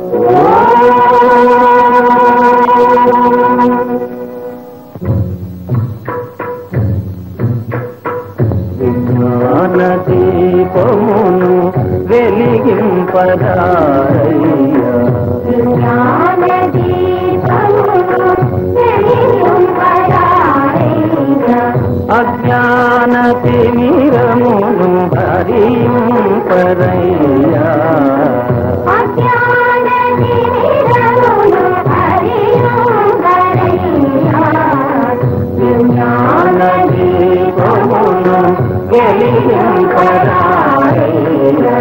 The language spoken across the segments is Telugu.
విజ్ఞాన దీపమును వెలిగింపదారయ్యా అజ్ఞాన తిమిరమును హరింపరయ్యా విజ్ఞాన దీపమును వెలిగింపదారయ్యా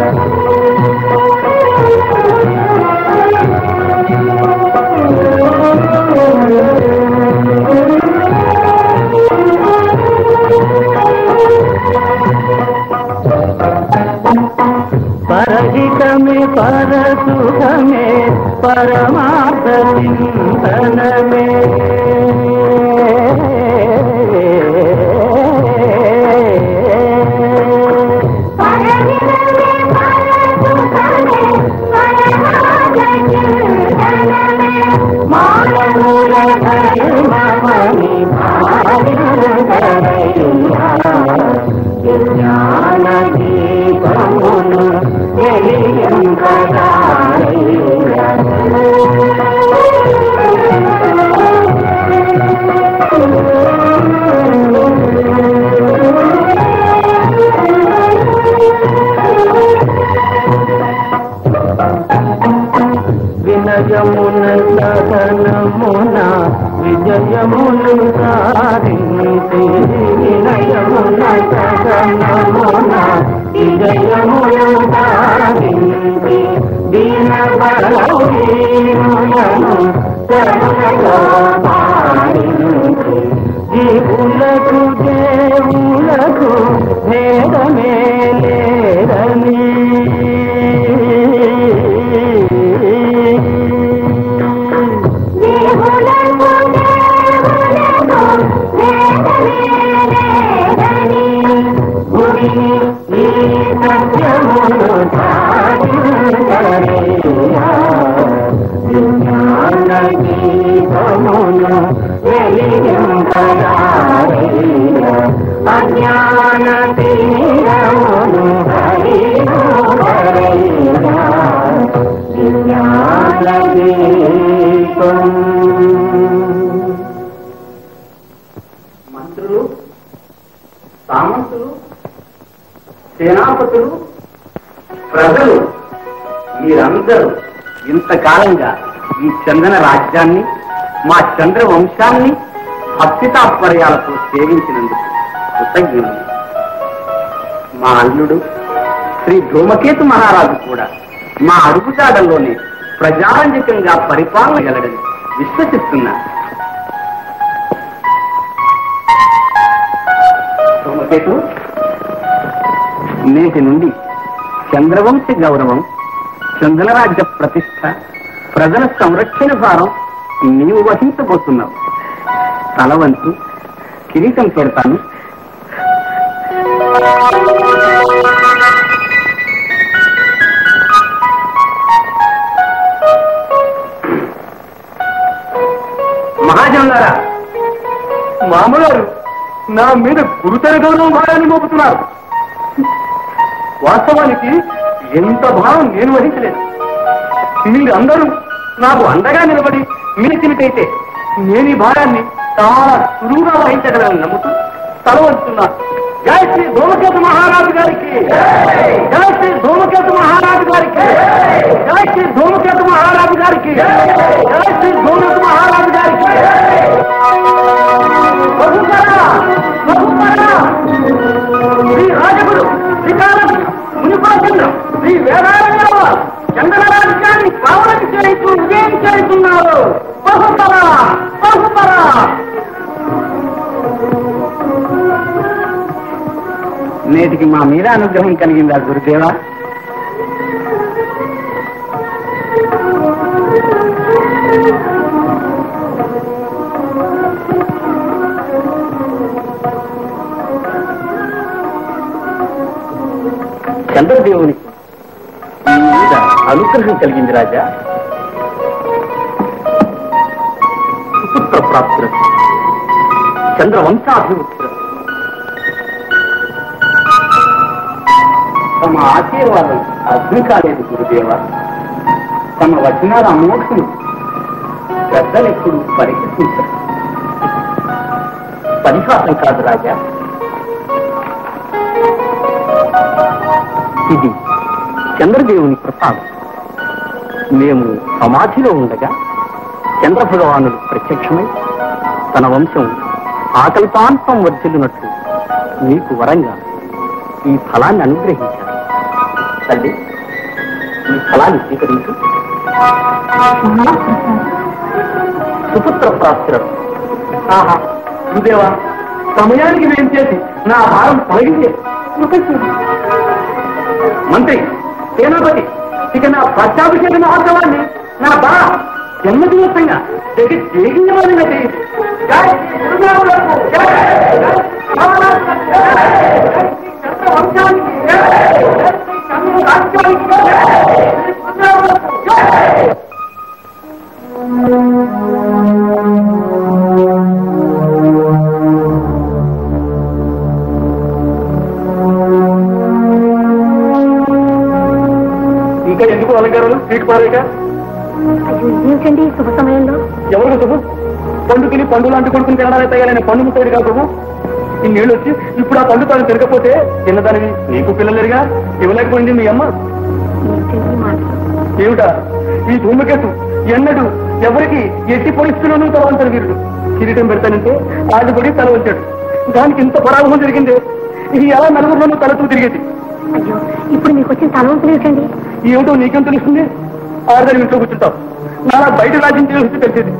పరహితమే పరసుఖమే పరమార్థ చింతనమే మానవుల ధర్మమని భావించరయ్యా. జ్ఞాన దీపమును వెలిగింపదారయ్యా. వినయమున సహనమున విజయమును సాధించి వినయమున సహనమున విజయమును సాధించి దీన బలహీనులను కరుణగా పాలించి జీవులకు దేవులకు భేదమే లేదని గురిని ఈ సత్యమును సాధించరేయా. విజ్ఞాన దీపమును వెలిగింపరారేయా. అజ్ఞాన తీరమును హరిహరేయా. విజ్ఞాన దీపం మంత్రులు సామంతులు సేనాపతులు ప్రజలు మీరందరూ ఇంతకాలంగా ఈ చందన రాజ్యాన్ని మా చంద్ర వంశాన్ని భక్తి తాత్పర్యాలతో సేవించినందుకు కృతజ్ఞులు మా అల్లుడు శ్రీ ధూమకేతు మహారాజు కూడా మా అడుగుజాడల్లోనే ప్రజారంజకంగా పరిపాలన గలడని విశ్వసిస్తున్నారు సోమకేతు నేటి నుండి చంద్రవంశ గౌరవం చంద్రరాజ్య ప్రతిష్ట ప్రజల సంరక్షణ భారం నీవు వహించబోతున్నావు తలవంతు కిరీటం పెడతాను మహాజనులారా మామగారు నా మీద గురుతర గౌరవం భారాన్ని మోపుతున్నారు వాస్తవానికి ఎంత భావం నేను వహించలేదు మీరందరూ నాకు అండగా నిలబడి మిలిచినట్టయితే నేను ఈ భారాన్ని చాలా సులువుగా వహించగలను నమ్ముతూ తలవంచుతున్నాను జై శ్రీ ధూమకేతు మహారాజు గారికి జై శ్రీ ధూమకేతు మహారాజు గారికి జై శ్రీ ధూమకేతు మహారాజు గారికి జై శ్రీ ధూమకేతు మహారాజు గారికి బహుకరా బహుకరా శ్రీ రాజగురు శ్రీకారం మునిపాచంద్రం శ్రీ వేదారణ్యాల చంద్ర రాజ్యాన్ని పావనకి చేస్తూ విజయం చేస్తున్నారు బహుపర బహుపర నేటికి మా మీద అనుగ్రహం కలిగిందా గురుదేవా చంద్రదేవునికి మీ మీద అనుగ్రహం కలిగింది రాజా సుపుత్ర ప్రాప్తి చంద్రవంశాభివృద్ధి తమ ఆశీర్వాదం అర్థం కాలేదు గురుదేవ తమ వచనాల అమోఘం పెద్దలెప్పుడు పరిహసించరు పరిహాసం కాదు రాజా ఇది చంద్రదేవుని ప్రసాదం మేము సమాధిలో ఉండగా చంద్ర భగవానుడు ప్రత్యక్షమై తన వంశం ఆకల్పాంతం వర్ధిల్లునట్లు మీకు వరంగా ఈ ఫలాన్ని అనుగ్రహించారు తల్లి ఈ ఫలాన్ని స్వీకరించు సుపుత్ర ప్రాప్తిరం ఆహా గురుదేవా సమయానికి వేం చేసి నా భారం తొలగించే మంత్రి సేనాపతి ఇక నా పట్టాభిషేక మహోత్సవాన్ని నా బా జన్మదివసంగా జగత్ జేగించమని జై గురుదేవులకు జై! జై! రామరాజ్యానికి జై! జై! చంద్ర వంశానికి జై! జై! చంద్ర రాజ్యానికి జై! జై! గురుదేవులకు జై! ఇంకా ఎందుకు అలంకారాలు సీటు పారేక అయ్యో ఏమిటండి ఈ శుభ సమయంలో ఎవరు ప్రభు పండు తిని పండు లాంటి కొడుకుని తినడాలే తయారైన పండు ముట్టేది కాదు ప్రభు ఈ నీళ్ళు వచ్చి ఇప్పుడు ఆ పండు తాను తిరగకపోతే తిన్నదానివి నీకు పిల్లలేరుగా ఇవ్వలేకపోయింది మీ అమ్మ ఏమిటండి ఈ మాట ఏమిటా ఈ ధూమకేతు ఎన్నడు ఎవరికి ఎట్టి పరిస్థితుల్లోనూ తలవంతరు వీరుడు కిరీటం పెడతానంటే ఆడుపడి తల వంచాడు దానికి ఇంత పరాభవం జరిగింది ఇది ఎలా నలుగురిలోనూ తలతూ తిరిగేది అయ్యో ఇప్పుడు మీకు వచ్చిన తలవంతులు ఏమిటండి ఏమిటో నీకేం తెలుస్తుంది ఆరుదరి ఇంట్లో కూర్చుంటావు నాలా బయట రాజ్యం తెలిసి తెలిసేది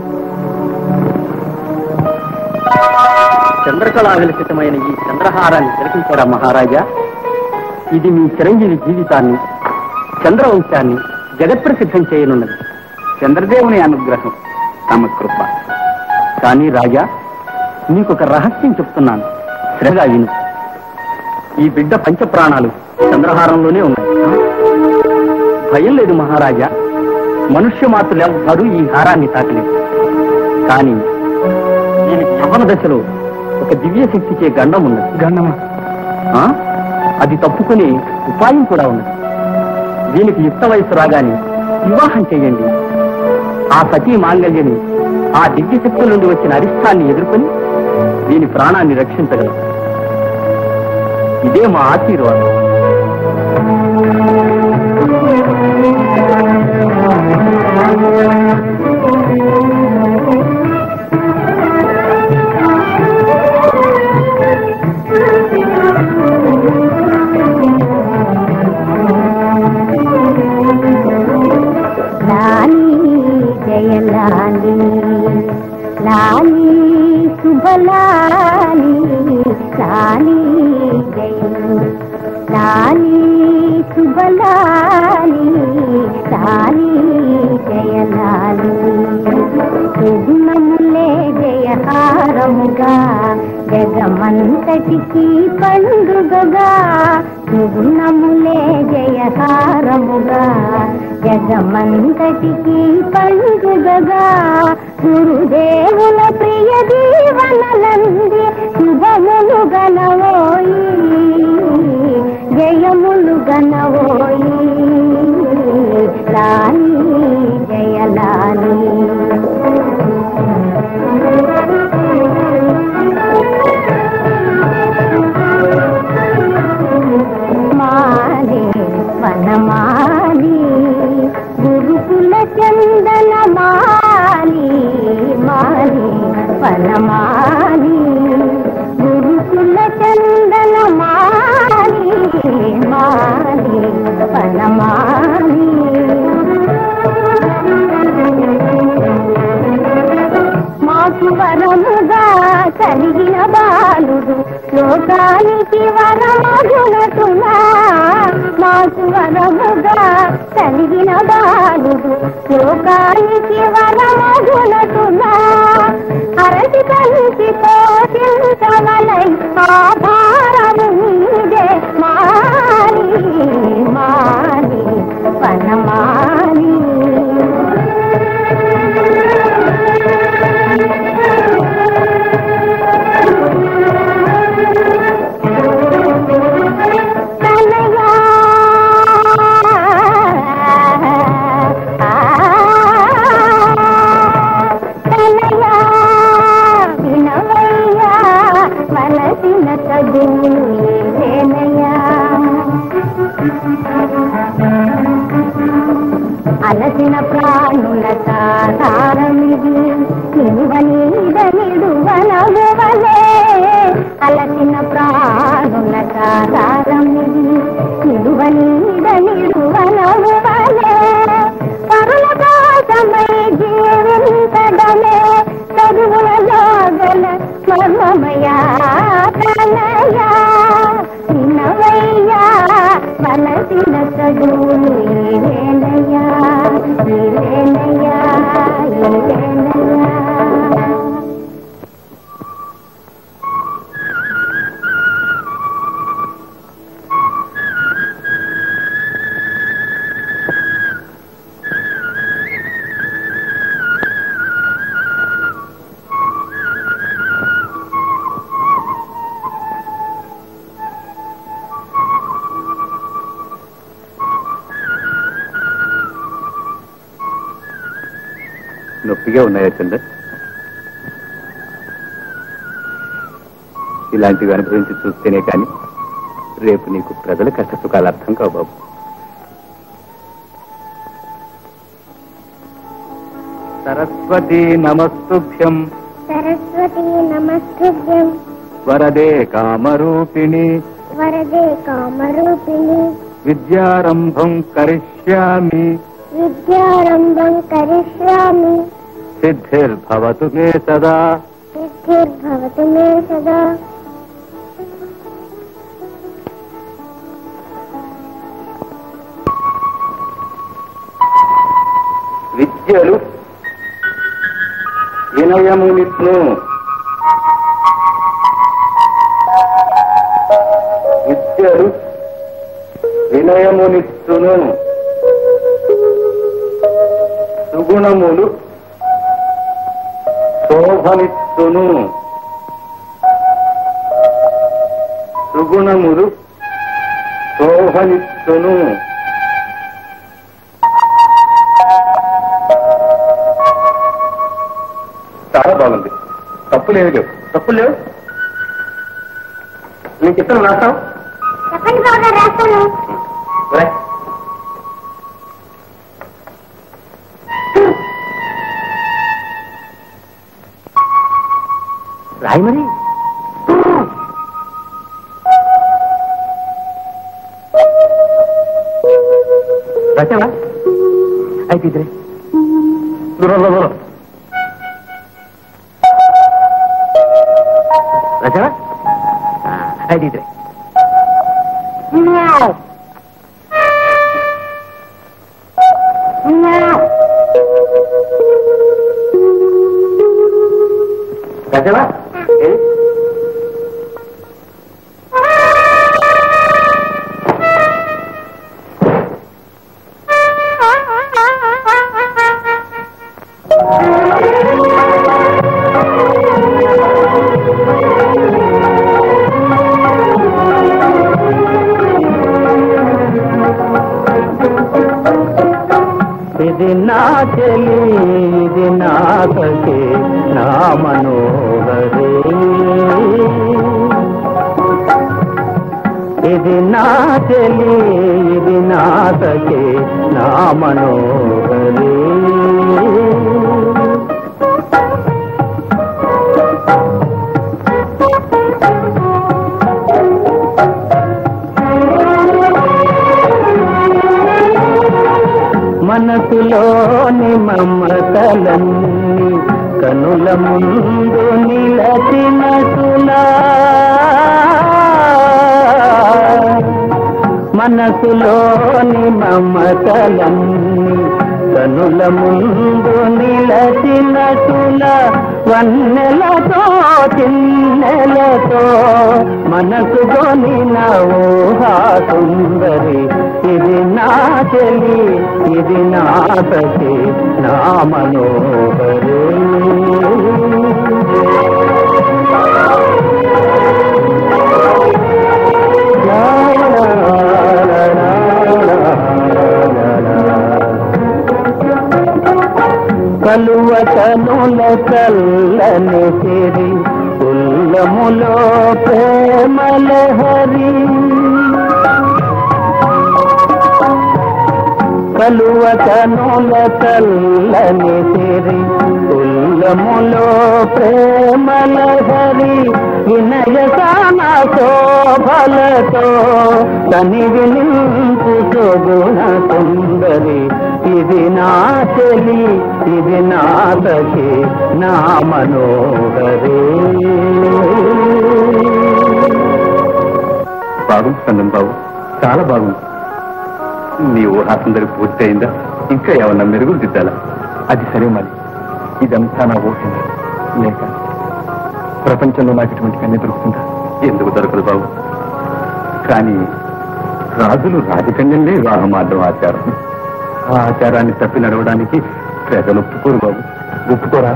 చంద్రకళ విలసితమైన ఈ చంద్రహారాన్ని తిలకించారా మహారాజా ఇది మీ చిరంజీవి జీవితాన్ని చంద్రవంశాన్ని జగత్ప్రసిద్ధం చేయనున్నది చంద్రదేవుని అనుగ్రహం తమ కృప కానీ రాజా నీకొక రహస్యం చెప్తున్నాను శ్రద్ధగా విను ఈ బిడ్డ పంచప్రాణాలు చంద్రహారంలోనే ఉన్నాయి భయం లేదు మహారాజా మనుష్య మాత్రులు ఎవ్వరూ ఈ హారాన్ని తాకలేదు కానీ దీనికి యవన దశలో ఒక దివ్య శక్తిచే గండం ఉన్నది గండమా అది తప్పుకునే ఉపాయం కూడా ఉన్నది దీనికి యుక్త వయసు రాగానే వివాహం చేయండి ఆ సతీ మాంగళ్యని ఆ దివ్య శక్తుల నుండి వచ్చిన అరిష్టాన్ని ఎదుర్కొని దీని ప్రాణాన్ని రక్షించగలరు ఇదే మా ఆశీర్వాదం లాలి జయలాలి లాలి శుభలాలి లాలి జయ లాలి శుభలాలి లాలి జయలాలి సుగుణములే జయహారముగా జగమంతటికి పండుగగా సుగుణములే జయహారముగా జగమంతటికి పండుగగా గురుదేవుల ప్రియ దీవనలంది శుభములు గనవోయి జయములు గనవోయి లాలి జయలాలి మాలి వనమాలి గురుకుల చందన మాలి మాలి వనమాలి గురుకుల చందన మాలి మాలి వనమాలి మాకు వరముగా కలిగిన బాలుడు లోకానికి వరమగునటునా మాకు వరముగా కలిగిన బాలుడు లోకానికి వరమగునటునా అరటి కలిసి పోషించవలై ఆధారము నీదే మాని మాని వనమాని ప్రాణుల సాధారమిది నిలువ నీడ నిడువనగువలే అలసిన ప్రాణుల సాధారమిది నిలువ నీడ నిడువనగువలే పరుల దాసమై జీవించడమే చదువులలో గల స్వర్ణమయా ప్రణయా వినవయ్యా మనసిన చదువు నీవేనయ్యా నీవేనయ్యా నీవేనయ్యా నొప్పిగా ఉన్నాయా చంద్ర ఇలాంటివి అనుభవించి చూస్తేనే కానీ రేపు నీకు ప్రజల కష్ట సుఖాలు అర్థం కావు బాబు సరస్వతి నమస్తుభ్యం సరస్వతి నమస్తుభ్యం వరదే కామరూపిణి వరదే కామరూపిణి విద్యారంభం కరిష్యామి విద్యారంభం కరిష్యామి సిద్ధిర్భవతు మే సదా సిద్ధిర్భవతు మే సదా విద్యలు వినయమునిత్ను విద్యలు వినయమునిత్తును సుగుణములు శోభనిత్తును సుగుణములు శోభనిత్తును చాలా బాగుంది తప్పులు ఏమి లేవు తప్పులు లేవు నేను చెప్తాను రాస్తావు చెప్పండి బాగా రాస్తాను రాయి మరి రాసావా అయితే ఇద్దరే దూరం దూరం రాసావా అయితే ఇద్దరే రాసావా ఏ? ఇది నా చెలి ఇది నా సఖి నా మనోహరి ఇది నా చెలి ఇది నా సఖి నా మనోహరి మనసులోని మమతలన్నీ కనుల ముందు నిలచినటులా మనసులోని మమతలన్నీ కనుల ముందు నిలచినటుల వన్నెలతో చిన్నెలతో మనసులోని ఊహా సుందరి ఇది నా చెలి ఇది నా సఖి నా మనోహరి లా లా లా లా లా లా. కలువ కనుల చల్లని సిరి ఉల్లములో ప్రేమలహరి కలువ కనుల చల్లని సిరి ఉల్లములో ప్రేమల హరి వినయసాన శోభలతో తని వినింపు సొగుణ సుందరి ఇది నా చెలి ఇది నా సఖి నా మనోహరి బాగుంది చందన్ బాబు చాలా బాగుంది నీ ఊహాసుందరి పూర్తి అయిందా ఇంకా ఏమన్నా మెరుగులు దిద్దాలా అది సరే మరి ఇదంతా నా ఊహిందా లేక ప్రపంచంలో నాకు ఇటువంటి కన్య దొరుకుతుందా ఎందుకు దొరకదు బాబు కానీ రాజులు రాజకన్యలే వివాహం ఆడడం ఆచారం ఆ ఆచారాన్ని తప్పి నడవడానికి ప్రజలు ఒప్పుకోరు బాబు ఒప్పుకోరా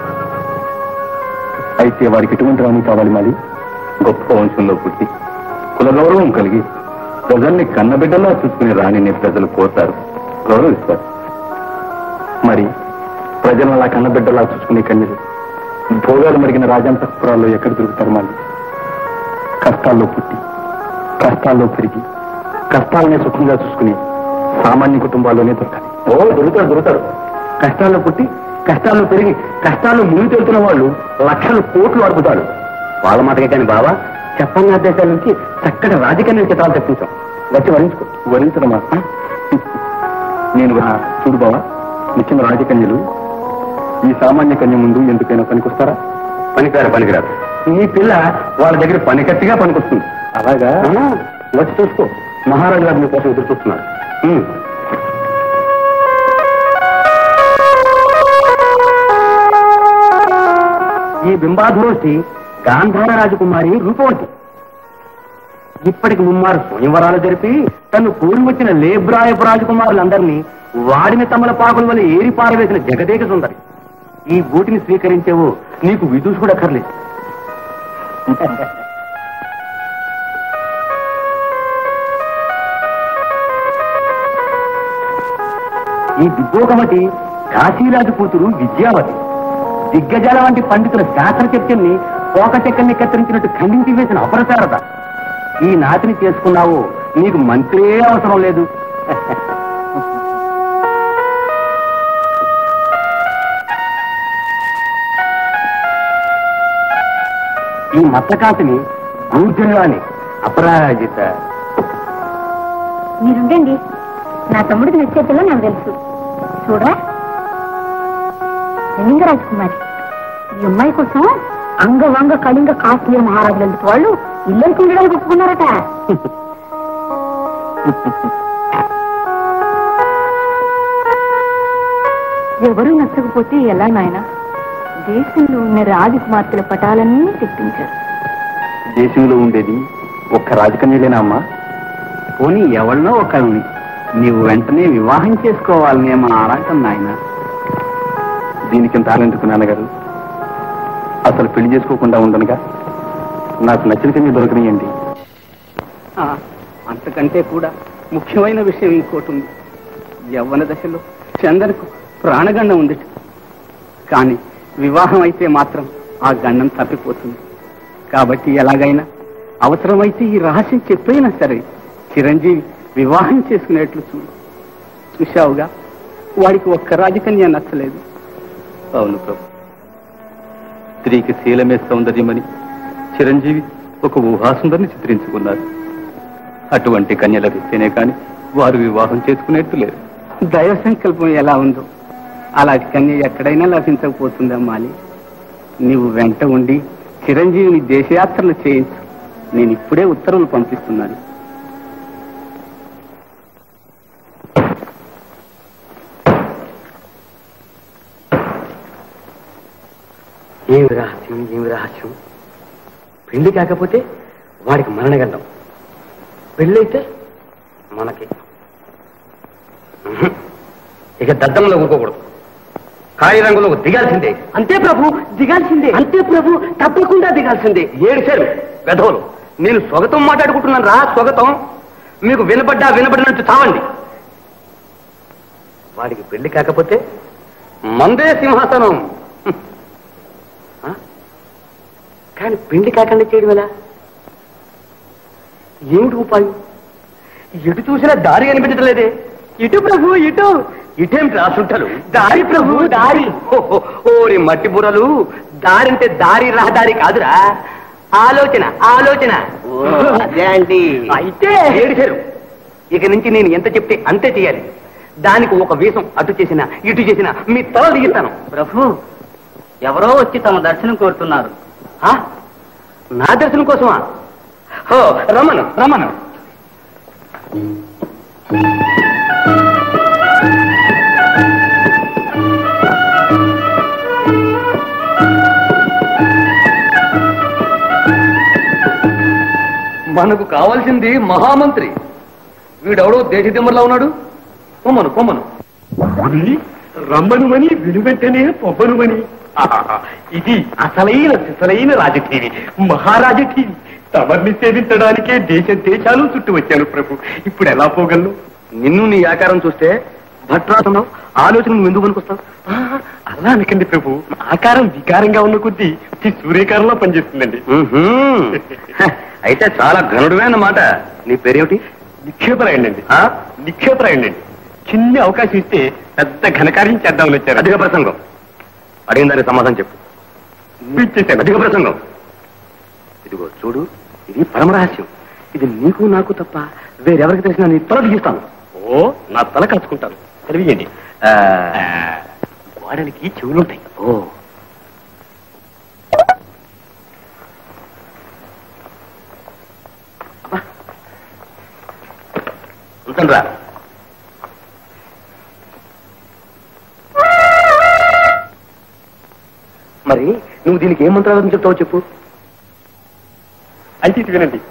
అయితే వారికి ఎటువంటి రాణి కావాలి మరి గొప్ప వంశంలో పుట్టి కుల గౌరవం కలిగి ప్రజల్ని కన్నబిడ్డలా చూసుకునే రాణిని ప్రజలు కోరుతారు గౌరవిస్తారు మరి ప్రజలను అలా కన్నబిడ్డలా చూసుకునే కన్యలు భోగాలు మరిగిన రాజాంతపురాల్లో ఎక్కడ దొరుకుతారు మళ్ళీ కష్టాల్లో పుట్టి కష్టాల్లో పెరిగి కష్టాలనే సుఖంగా చూసుకుని సామాన్య కుటుంబాల్లోనే దొరకాలి ఓ దొరుకుతారు దొరుకుతారు కష్టాల్లో పుట్టి కష్టాల్లో పెరిగి కష్టాల్లో మునిగి తెలుతున్న వాళ్ళు లక్షలు కోట్లు అడుగుతారు వాళ్ళ మాటకే కానీ బావా చెప్పన్న దేశాల నుంచి చక్కటి రాజకీయ చిత్రాలు తెప్పించాం వచ్చి వరించుకో వరించడమా నేను ఆ, చూడు బావా నిత్యం రాజకన్యలు ఈ సామాన్య కన్య ముందు ఎందుకైనా పనికొస్తారా పనికిరారు పనికిరారు ఈ పిల్ల వాళ్ళ దగ్గర పనికట్టిగా పనికొస్తుంది అలాగా వచ్చి చూసుకో మహారాజు గారు మీకోసం ఎదురు చూస్తున్నారు ఉమ్. ఈ బింబాధురోసి గాంధార రాజకుమారి రూపవతి ఇప్పటికి ముమ్మారు స్వయంవరాలు జరిపి తను కూడి వచ్చిన లేబ్రాయపు రాజకుమారులందరినీ వాడిన తమలపాకుల వల్ల ఏరి పారవేసిన జగదేక సుందరి ఈ బూటిని స్వీకరించేవో నీకు విదూషకుడు అక్కర్లేదు ఈ దిబ్బోకమటి కాశీరాజు కూతురు విద్యావతి దిగ్గజాల వంటి పండితుల శాస్త్ర చర్చల్ని పోక చెక్కల్ని కత్తిరించినట్టు ఖండించి వేసిన అపరచారత ఈ నాతిని చేసుకున్నావు నీకు మంత్రే అవసరం లేదు ఈ మత్తకాంతిని గూర్జన్లాని అపరాజిత మీరుండండి నా తమ్ముడికి నచ్చేట్టులో నాకు తెలుసు చూడరా కళింగ రాజకుమారి ఈ అమ్మాయి కోసం అంగవంగ కళింగ కాశ్మీర మహారాజులు ఎందుకు వాళ్ళు ఇల్లరికి ఉండడానికి ఒప్పుకున్నారట ఎవరూ నచ్చకపోతే ఎలా నాయన దేశంలో ఉన్న రాజకుమార్తెల పటాలన్నీ తెప్పించారు దేశంలో ఉండేది ఒక్క రాజకన్యలేనా అమ్మా పోనీ ఎవరినో ఒకరిని నీవు వెంటనే వివాహం చేసుకోవాలనే మా ఆరాటం నాయన దీనికి ఇంత ఆలోచించుకు నాన్నగారు అసలు పెళ్లి చేసుకోకుండా ఉండనుగా నాకు నచ్చిన కన్య దొరకనియండి అంతకంటే కూడా ముఖ్యమైన విషయం ఇంకోటి ఉంది యవ్వన దశలో చందనకు ప్రాణగండం ఉంది కానీ వివాహం అయితే మాత్రం ఆ గండం తప్పిపోతుంది కాబట్టి ఎలాగైనా అవసరమైతే ఈ రహస్యం చెప్పైనా సరే చిరంజీవి వివాహం చేసుకునేట్లు చూడు చూశావుగా వాడికి ఒక్క రాజకన్య నచ్చలేదు అవును ప్రభు స్త్రీకి శీలమే సౌందర్యమని చిరంజీవి ఒక ఊహాసుందరిని చిత్రించుకున్నారు అటువంటి కన్య లభిస్తేనే కాని వారు వివాహం చేసుకునేట్టు లేరు దైవ సంకల్పం ఎలా ఉందో అలాంటి కన్య ఎక్కడైనా లభించకపోతుందా మాలి నీవు వెంట ఉండి చిరంజీవిని దేశయాత్రలు చేయించు నేను ఇప్పుడే ఉత్తర్వులు పంపిస్తున్నాను ఏమి రహస్యం ఏమి రహస్యం పెళ్లి కాకపోతే వాడికి మరణగండం పెళ్ళైతే మనకి ఉహు. ఇక దద్దంలో ఊరుకోకూడదు కాళీ రంగులో దిగాల్సిందే అంతే ప్రభు దిగాల్సిందే అంతే ప్రభు తప్పకుండా దిగాల్సిందే ఏడిచారు వెధవులు నేను స్వగతం మాట్లాడుకుంటున్నాను రా స్వగతం మీకు వినపడ్డా వినపడినట్టు చావండి వాడికి పెళ్లి కాకపోతే మందే సింహాసనం హ్మ్. ఆ? కానీ పెళ్లి కాకుండా చేయడం ఎలా ఏమిటి ఉపాయం ఎటు చూసినా దారి కనిపించట్లేదే ఇటు ప్రభు ఇటు ఇటేమిటి రాసుంటారు దారి ప్రభు దారి ఓరి మట్టి బుర్రలు దారంటే దారి రహదారి కాదురా ఆలోచన ఆలోచన అదే అండి అయితే ఏడిచారు ఇక నుంచి నేను ఎంత చెప్తే అంతే చేయాలి దానికి ఒక వీసం అటు చేసిన ఇటు చేసిన మీ తల దిగిస్తాను ప్రభు ఎవరో వచ్చి తమ దర్శనం కోరుతున్నారు ఆ? నా దర్శనం కోసమా హో రమ్మను రమ్మను మనకు కావాల్సింది మహామంత్రి వీడెవడో దేశదిమ్మర్లా ఉన్నాడు పొమ్మను పొమ్మను రమ్మనుమని వినువెంటనే పొమ్మనుమని ఆహాహా, ఇది అసలైన సిసలైన రాజకీయ మహారాజకీయ తమర్ని సేవించడానికే దేశ దేశాలు చుట్టూ వచ్చాను ప్రభు ఇప్పుడు ఎలా పోగలను నిన్ను నీ ఆకారం చూస్తే భట్రాసనం ఆలోచన నువ్వు ఎందుకు పనికొస్తావు ఆ, అలా అనకండి ప్రభు ఆకారం వికారంగా ఉన్న కొద్దీ ఇది సూర్యకారంలో పనిచేస్తుందండి మ్మ్హ్మ్. హ, అయితే చాలా ఘనుడువే అన్నమాట నీ పేరేమిటి నిక్షేపరాయండి ఆ? నిక్షేపరాయండి చిన్న అవకాశం ఇస్తే పెద్ద ఘనకార్యం చేద్దామని వచ్చారు అధిక ప్రసంగం అడిగిన దానికి సమాధానం చెప్పు ఇచ్చేసాను అధిక ప్రసంగం ఇదిగో చూడు ఇది పరమ రహస్యం ఇది నీకు నాకు తప్ప వేరెవరికి తెలిసినా నీ తల దిగిస్తాను ఓ నా తల కలుసుకుంటాను తెలియండి ఆ, గోడలకి చెవులుంటాయి ఓ ఉంటాను రా మరి నువ్వు దీనికి ఏం మంత్రాలు చెప్తావో చెప్పు అయితే ఇది వినండి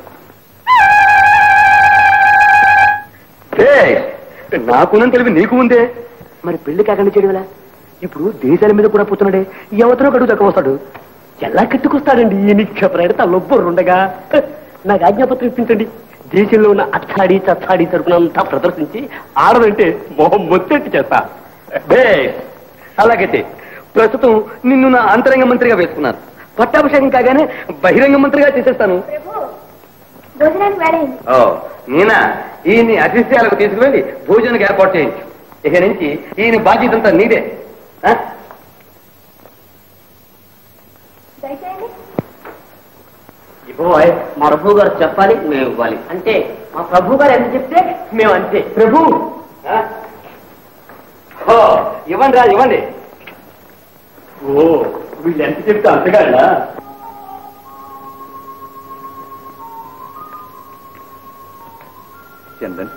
ఏయ్, నాకున్న తెలివి నీకు ఉందే మరి పెళ్లి కాకుండా చేయడం ఇప్పుడు దేశాల మీద కూడా పోతున్నాడే ఎవరితో గడువు తక్కువ వస్తాడు ఎలా కట్టుకొస్తాడండి ఈ నిక్షేపరాయుడు తనలో బుర్రుండగా నాకు ఆజ్ఞాపత్రం ఇప్పించండి దేశంలో ఉన్న అచ్చాడి చచ్చాడి తరపునంతా ప్రదర్శించి ఆడదంటే మొహం మొత్తెట్టి చేస్తా బేస్. అలాగైతే ప్రస్తుతం నిన్ను నా అంతరంగ మంత్రిగా వేసుకున్నాను పట్టాభిషేకం కాగానే బహిరంగ మంత్రిగా చేసేస్తాను భోజనానికి వేడైంది ఓ నేనా ఈయన్ని అతిథ్యాలకు తీసుకువెళ్ళి భోజనానికి ఏర్పాటు చేయించు ఇక నుంచి ఈయన బాధ్యత అంతా నీదే ఆ? దయచేయండి ఇవ్వబోయ్ మా ప్రభు గారు చెప్పాలి మేము ఇవ్వాలి అంటే మా ప్రభు గారు ఎంత చెప్తే మేము అంతే ప్రభు ఆ? ఓ ఇవ్వండి రా ఇవ్వండి ఓ వీళ్ళు ఎంత చెప్తే అంతగా చందన్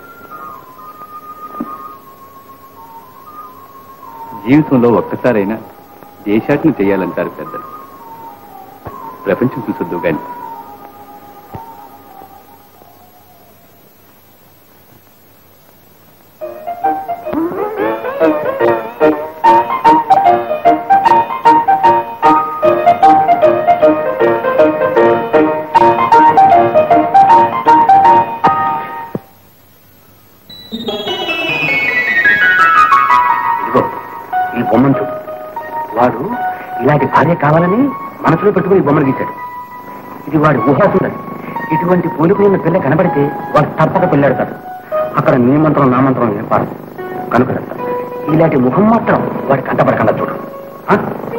జీవితంలో ఒక్కసారైనా దేశాటన చేయాలంటారు పెద్దలు ప్రపంచం చూసొద్దు గాని ఇదిగో ఈ బొమ్మను చూడు వాడు ఇలాంటి భార్య కావాలని మనసులో పెట్టుకుని ఈ బొమ్మను గీశాడు ఇది వాడి ఊహాసుండదు ఇటువంటి పోలికలున్న పిల్ల కనబడితే వాడు తప్పక పెళ్ళాడతాడు అక్కడ నీ మంత్రం నా మంత్రం ఏం పాడదు కనుక ఇలాంటి ముఖం మాత్రం వాడి కంటపడకుండా చూడు ఆ?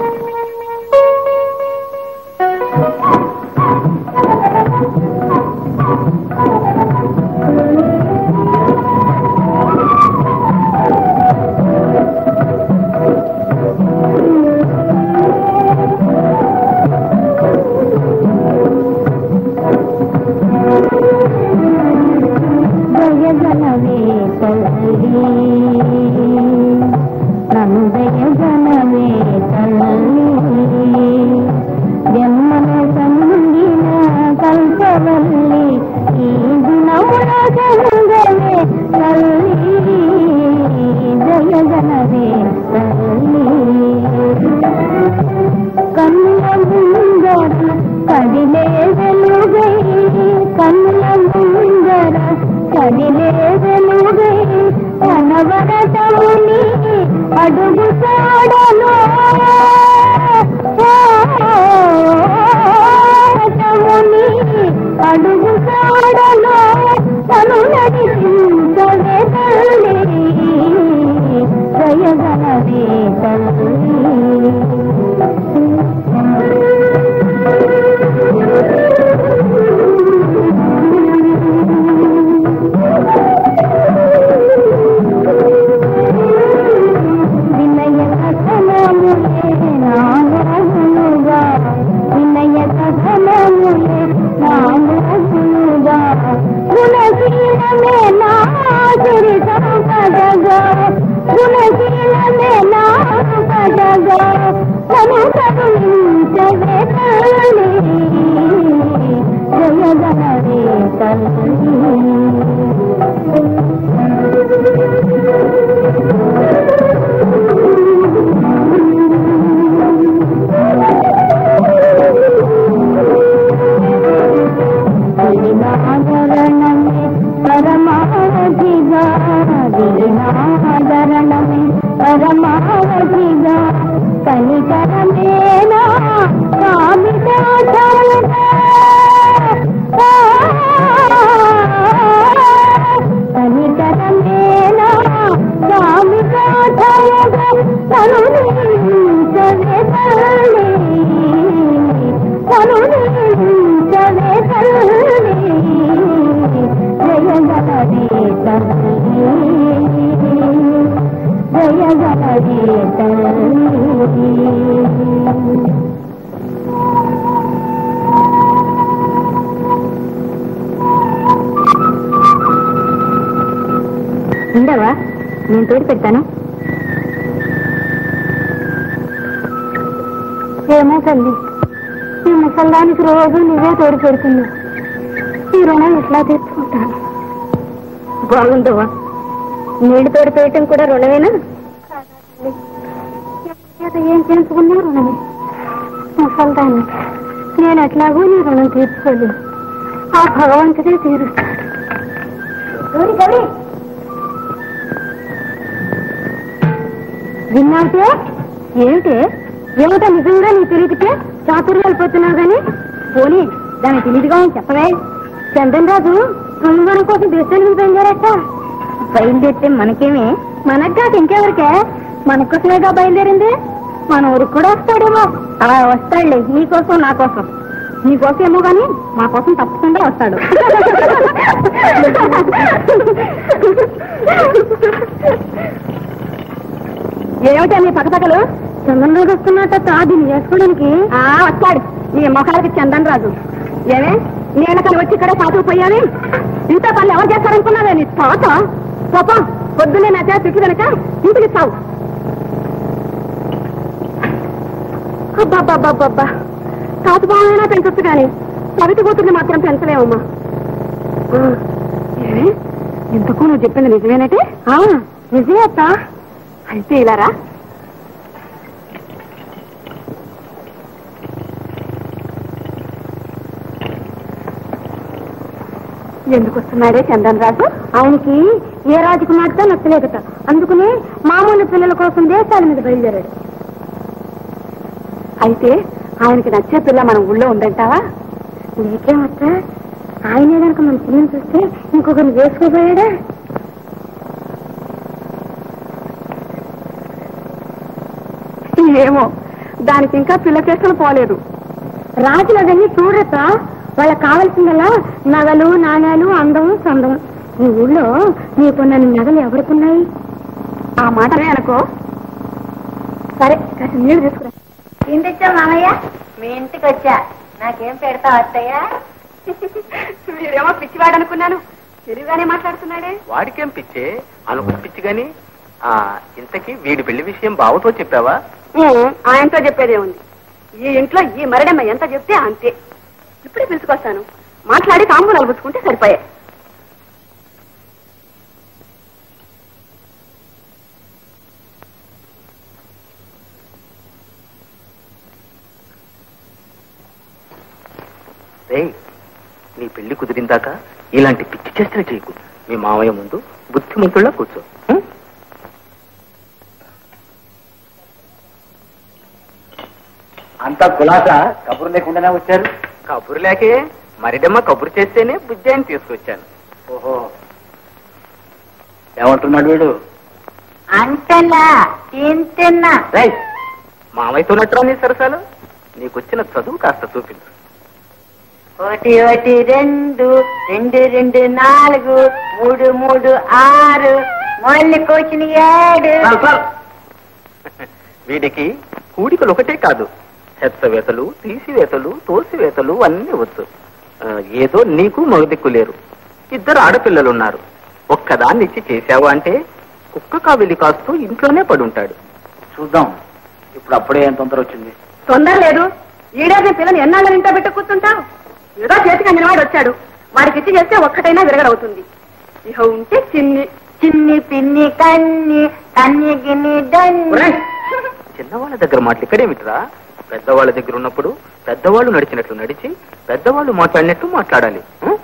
దయగనవే తల్లి నన్ను దయగనవే తల్లి జన్మన సంగిన కల్పవల్లి ఈ దినమున గంగవే తల్లి దయగనవే తల్లి కన్నుల ముందర కదిలే వెలుగై కన్నుల ముందర కదిలే వెలుగై కనవరటముని అడుగు సాడ నేను తోడు పెడతాను ఏమో తల్లి ఈ ముసల్దానికి రోజు నువ్వే తోడు పెడుతున్నావు ఈ రుణం ఎట్లా తీర్చుకుంటాను బాగుందవ్వా నీళ్లు తోడు పెట్టడం కూడా రుణమేనా ఏదో ఏం చేసుకున్నా రుణమే ముసల్దాన్ని నేను ఎట్లాగో నీ రుణం తీర్చుకోలేను ఆ భగవంతుడే తీరుస్తాడు విన్నావుతే ఏమిటే ఏమిటో నిజంగా నీ తెలియకపోతే చాతుర్యాలు పోతున్నావు గాని పోనీ దాని తెలియదుగా అని చెప్పవే చందన్ రాజు బృందం కోసం దేశానికి బయలుదేరట బయలుదేరితే మనకేమే మనకు కాదు ఇంకెవరికే మన కోసమేగా బయలుదేరింది మన ఊరికి కూడా వస్తాడేమో అలా వస్తాడులే నీకోసం నా కోసం నీ కోసం ఏమో గాని మా కోసం తప్పకుండా వస్తాడు ఏమిటా నీ పక్కపక్కలు చందన్ రాజు వస్తున్నట్ట దీన్ని చేసుకోవడానికి వస్తాడు నీ మొఖాలకి చందన్ రాజు ఏమే నేను అక్కడ వచ్చి ఇక్కడ పాతుకుపోయావి ఇంత పనులు ఎవరు చేస్తారనుకున్నావే నీ తాత పాప పొద్దున్నే నా చేత తిట్టి కనుక ఇంటికి ఇస్తావు అబ్బాబ్బాబ్బా తాత బాగున్నా పెంచొచ్చు కానీ సవితి కూతుర్ని మాత్రం పెంచలేమమ్మా ఆ, ఏమే ఇంతకు నువ్వు చెప్పింది నిజమేనటే అవునా నిజమే అత్త అయితే ఇలారా ఎందుకు వస్తున్నాడే చందన్ రాజు ఆయనకి ఏ రాజకుమార్తె నచ్చలేదట అందుకనే మామూలు పిల్లల కోసం దేశాల మీద బయలుదేరాడు అయితే ఆయనకి నచ్చే పిల్ల మన ఊళ్ళో ఉందంటావా నీకేమత్త ఆయనే కనుక మన పిల్లని చూస్తే ఇంకొకరిని వేసుకోబోయాడా ఏమో దానికి ఇంకా పిల్ల చేష్టలు పోలేదు రాజులు అవన్నీ చూడట వాళ్ళకి కావలసిందల్లా నగలు నాణ్యాలు అందం సందం ఈ ఊళ్ళో నీకున్న నగలు ఎవరికున్నాయి ఆ మాటనే అనుకో సరే కాస్త నీళ్ళు తీసుకురా ఏం తెచ్చావు మామయ్య మీ ఇంటికి వచ్చా నాకేం పెడతావు అత్తయ్య మీరేమో పిచ్చివాడు అనుకున్నాను తెలివిగానే మాట్లాడుతున్నాడే వాడికేం పిచ్చే అనుకున్న పిచ్చి గాని ఆ ఇంతకీ వీడి పెళ్లి విషయం బావతో చెప్పావా ఆయనతో చెప్పేదే ఉంది ఈ ఇంట్లో ఈ మరడమ్మ ఎంత చెప్తే అంతే ఇప్పుడే పిలుచుకొస్తాను మాట్లాడి తాంబూలాలు పుచ్చుకుంటే సరిపోయాయి రేయ్ నీ పెళ్లి కుదిరిందాక ఇలాంటి పిచ్చి చేష్టలు చేయకు మీ మామయ్య ముందు బుద్ధిమంతుల్లా కూర్చో ఉం? అంతా కులాస కబురు లేకుండానే వచ్చారు కబురు లేకే మరిడమ్మ కబురు చేస్తేనే బుద్ధి అని తీసుకొచ్చాను ఓహో ఏమంటున్నాడు వీడు అంతలా తింటున్నా రేయ్ మామయ్యతో నట్రా నీ సరసాలు నీకొచ్చిన చదువు కాస్త చూపించు ఒకటి ఒకటి రెండు రెండు రెండు నాలుగు మూడు మూడు ఆరు మళ్ళీ కూర్చుని ఏడు చాలు, చాలు. వీడికి కూడికలు ఒకటే కాదు హెచ్చవేతలు తీసివేతలు తోసివేతలు అన్నీ వచ్చు ఆ, ఏదో నీకు మగదిక్కు లేరు ఇద్దరు ఆడపిల్లలున్నారు ఒక్కదాన్ని ఇచ్చి చేశావు అంటే కుక్క కావిలి కాస్తూ ఇంట్లోనే పడుంటాడు చూద్దాం ఇప్పుడు అప్పుడే ఏం తొందర వచ్చింది తొందర లేదు ఈడేది పిల్లని ఎన్నాళ్ళ ఇంట్లో పెట్టి కూర్చుంటావు ఏదో చేతికి అందినవాడు వచ్చాడు వాడికి ఇచ్చి చేస్తే ఒక్కటైనా విరగడవుతుంది ఇహ ఉంటే చిన్ని చిన్ని పిన్ని కన్ని కన్ని గిన్ని దన్ని ఒరేయ్, చిన్నవాళ్ళ దగ్గర మాటలు ఇక్కడేమిట్రా పెద్దవాళ్ళ దగ్గర ఉన్నప్పుడు పెద్దవాళ్ళు నడిచినట్లు నడిచి పెద్దవాళ్ళు మాట్లాడినట్టు మాట్లాడాలి ఉం?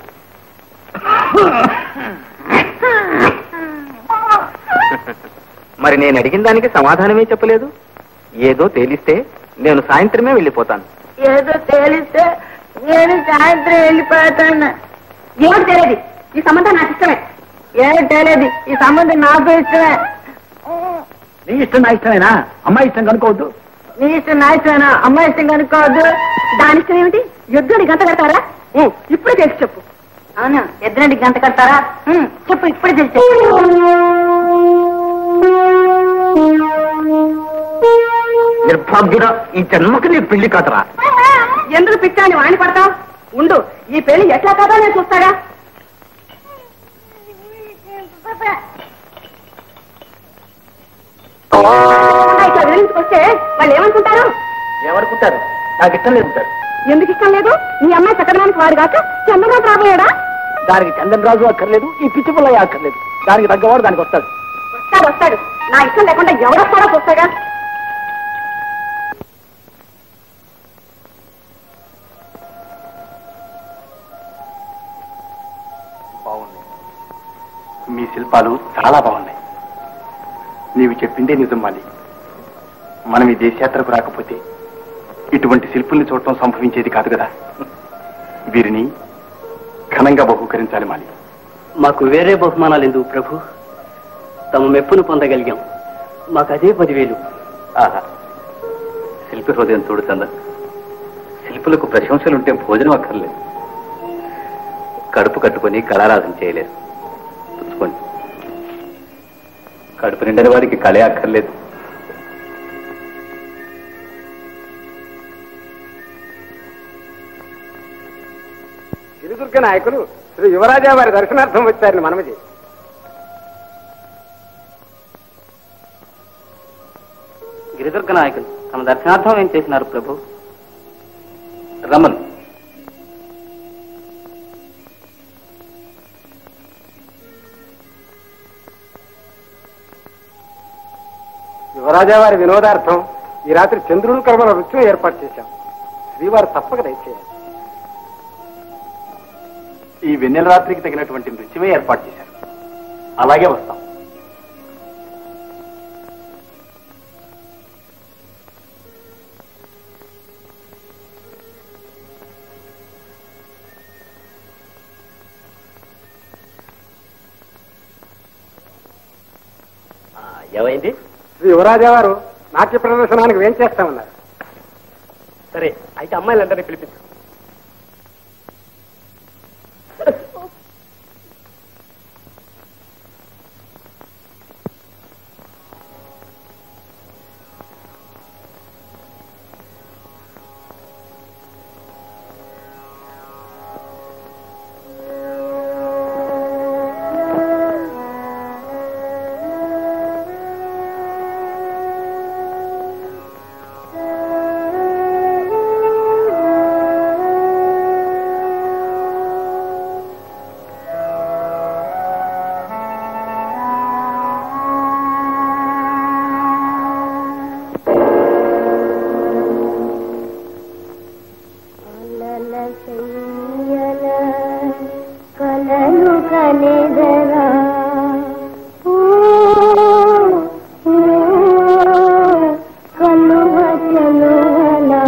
మరి నేను అడిగిన దానికి సమాధానమే చెప్పలేదు ఏదో తేలిస్తే నేను సాయంత్రమే వెళ్ళిపోతాను ఏదో తేలిస్తే నేను సాయంత్రం వెళ్ళిపోతాను ఏమిటి తెలియదు ఈ సంబంధం నాకు ఇష్టమే ఏమి తెలియదు ఈ సంబంధం నాకు ఇష్టమే నీ ఇష్టం నా ఇష్టమేనా అమ్మాయి ఇష్టం కనుకోవద్దు నీ ఇష్టం నా ఇష్టమేనా అమ్మాయి ఇష్టం కనుక్కోవద్దు దాని ఇష్టం ఏమిటి యుద్ధాన్ని గంట కడతారా ఊ, ఇప్పుడే చేసి చెప్పు అవును ఎదురంటికి గంట కడతారా ఉమ్, చెప్పు ఇప్పుడు తెలిసి నిర్భాగ్యుడ ఈ జన్మకి నీ పెళ్లి కాతరా ఎందుకు పిచ్చాన్ని వాణి పడతావు ఉండు ఈ పెళ్లి ఎట్లా కాదో నేను చూస్తాగా ఇట్లా వివరించుకొస్తే వాళ్ళు ఏమనుకుంటారు ఏమనుకుంటారు నాకు ఇష్టం లేదుంటారు ఎందుకు ఇష్టం లేదు నీ అమ్మాయి చక్కదనానికి వాడు కాక చంద్రబాబు రాబోయాడా దానికి చందన్ రాజు అక్కర్లేదు ఈ పిచ్చి పుల్లయ్య అక్కర్లేదు దానికి తగ్గవాడు దానికి వస్తాడు వస్తాడు వస్తాడు నా ఇష్టం లేకుండా ఎవరొస్తాడో చూస్తాగా బాగున్నాయి మీ శిల్పాలు చాలా బాగున్నాయి నీవు చెప్పిందే నిజం మాలి మనం ఈ దేశయాత్రకు రాకపోతే ఇటువంటి శిల్పుల్ని చూడటం సంభవించేది కాదు కదా వీరిని ఘనంగా బహూకరించాలి మాలి మాకు వేరే బహుమానాలు ఎందుకు ప్రభు తమ మెప్పును పొందగలిగాం మాకు అదే పదివేలు ఆహా శిల్పి హృదయం చూడు చంద శిల్పులకు ప్రశంసలుంటే భోజనం అక్కర్లేదు కడుపు కట్టుకొని కళారాధన చేయలేరు పుచ్చుకోండి కడుపు నిండిన వారికి కళే అక్కర్లేదు గిరిదుర్గ నాయకులు శ్రీ యువరాజా వారి దర్శనార్థం వచ్చారని మనమది గిరిదుర్గ నాయకులు తమ దర్శనార్థం ఏం చేసినారు ప్రభు రమన్ యువరాజా వారి వినోదార్థం ఈ రాత్రి చంద్రుని కర్మల రుచిని ఏర్పాటు చేశాం శ్రీవారు తప్పక దయచేయాలి ఈ వెన్నెల రాత్రికి తగినటువంటి నృత్యమే ఏర్పాటు చేశారు అలాగే వస్తాం ఏమైంది శ్రీ యువరాజా వారు నాట్య ప్రదర్శనానికి ఏం చేస్తామన్నారు సరే అయితే అమ్మాయిలందరినీ పిలిపించు కలలు కలెదరా ఓ, ఓ, కలువ చెలువలారా.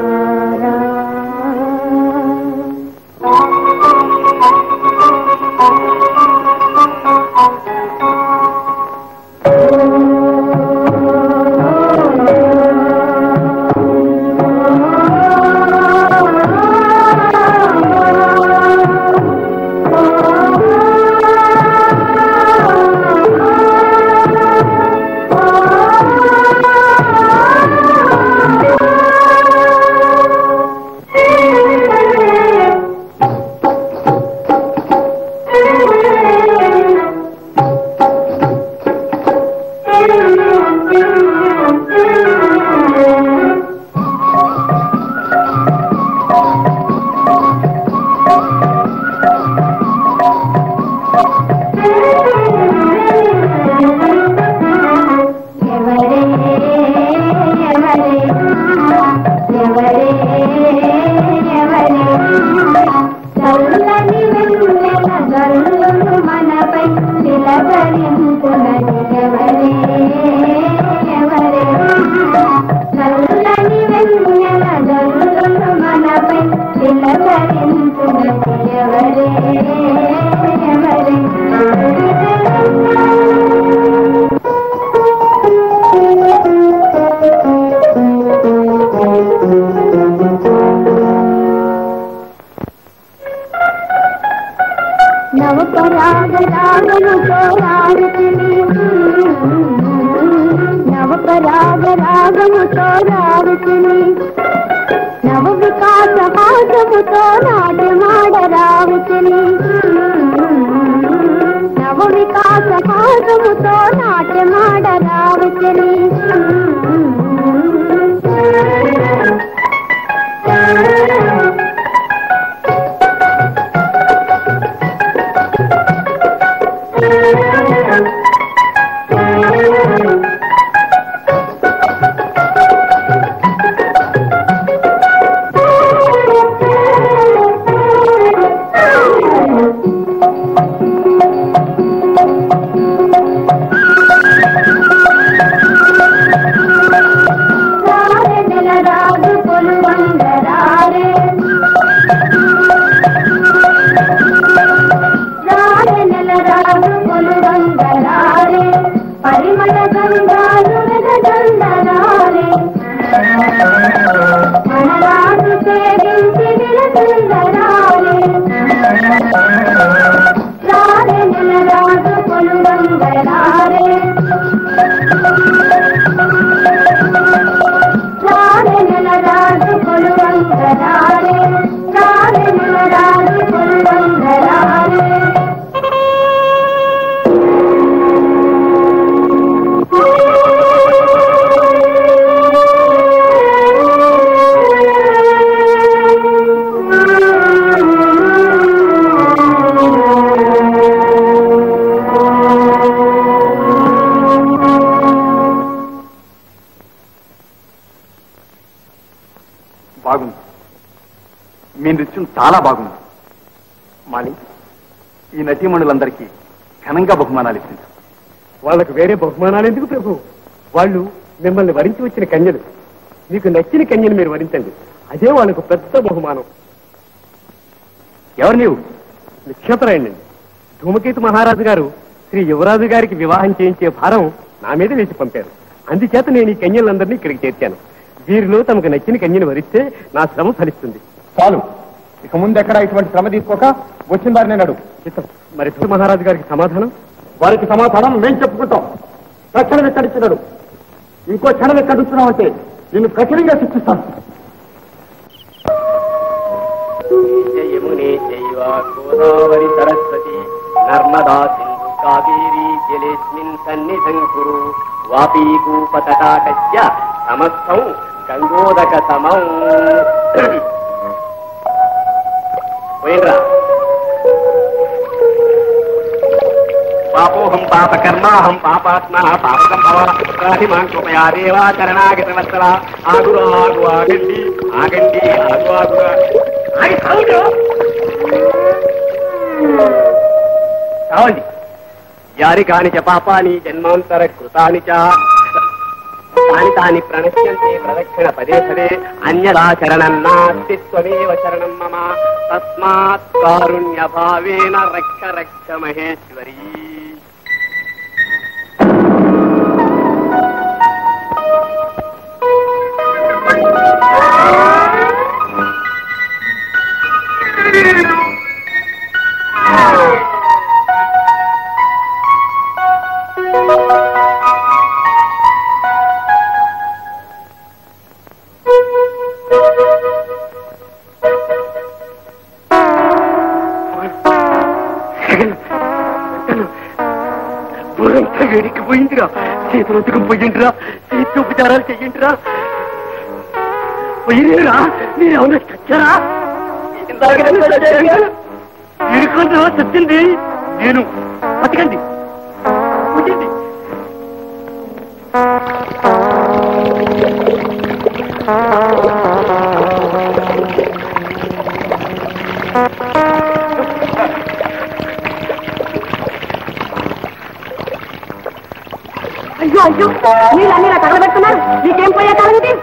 ఎవరే ఎవరే ఎవరే ఎవరే చల్లని వెన్నెల గల్లును మనపై చిలకరించునని ఎవరే ఎవరే చల్లని వెన్నెల గల్లును మనపై చిలకరించునని ఎవరే ఎవరే నవపరాగ రాగముతో రారుతిని నవపరాగ రాగముతో రారుతిని నవ వికాస హాసముతో నాట్యమాడ రావుతిని నవ వికాస హాసముతో నాట్యమాడ రావుతిని రాజు కొలువంగరారే రాజ నెల రాజు కొలువంగరారే పరిమళ గంగాలు గంధరారే మనరాజు సేవించి విలసుందరారే రాజ నెల రాజు కొలువంగరారే రాజనల రాజు కొలువంగరారే రాజనల రాజు కొలువంగరారే బాగుంది మీ నృత్యం చాలా బాగుంది మాలి ఈ నటీమణులందరికీ ఘనంగా బహుమానాలు ఇచ్చింది వాళ్ళకు వేరే బహుమానాలు ఎందుకు ప్రభు వాళ్ళు మిమ్మల్ని వరించి వచ్చిన కన్యలు మీకు నచ్చిన కన్యను మీరు వరించండి అదే వాళ్ళకు పెద్ద బహుమానం ఎవరు నీవు నిక్షేపరాయండి ధూమకేతు మహారాజు గారు శ్రీ యువరాజు గారికి వివాహం చేయించే భారం నా మీద వేసి పంపారు అందుచేత నేను ఈ కన్యలందరినీ ఇక్కడికి చేర్చాను వీరిలో తమకు నచ్చిన కన్యను వరిస్తే నా శ్రమ ఫలిస్తుంది చాలు ఇక ముందు ఎక్కడ ఇటువంటి శ్రమ తీసుకోక వచ్చిన వారిని నడు చిత్తం మరి ధూమ మహారాజు గారికి సమాధానం వారికి సమాధానం మేము చెప్పుకుంటాం తక్షణం ఎక్కడిచ్చినాడు ఇంకో క్షణం ఎక్కడుస్తున్నావు అంటే నిన్ను కఠినంగా శిక్షిస్తాను యమునే చైవ గోదావరి సరస్వతి నర్మదా సింధు కావేరీ జలేస్మిన్ సన్నిధం కురు వాపీకూపతటాకస్య సమస్తం గంగోదక సమం పోయినరా పాపోహం పాపకర్మాహం పాపాత్మ పాపసంభవాహిమాన్ కృపయా దేవాచరణాగత వత్సల ఆగురు ఆగు ఆగండి ఆగండి ఆగు ఆగు ఆగి సాగుడు కావండి యారి కాని చ పాపాని జన్మాంతర కృతాని చ తాని తాని ప్రణశ్యంతే ప్రదక్షిణ పదే పదే అన్యదాచరణం నాస్తి త్వమేవ శరణం మమ తస్మాత్ కారుణ్య భావేన రక్ష రక్ష మహేశ్వరీ బుర్రంతా వేడికి పోయిందిరా చేతులంతకు పోయిందిరా చేతి ఉపచారాలు చెయ్యండిరా పోయిరా మీరు ఏమన్నా చచ్చారా ఇరుకుంటూ చచ్చింది నేను బతకండి పూజండి అయ్యో అయ్యో మీరు అన్ని ఇలా తగలబెడుతున్నారు మీకేం పోయే కాలం ఇది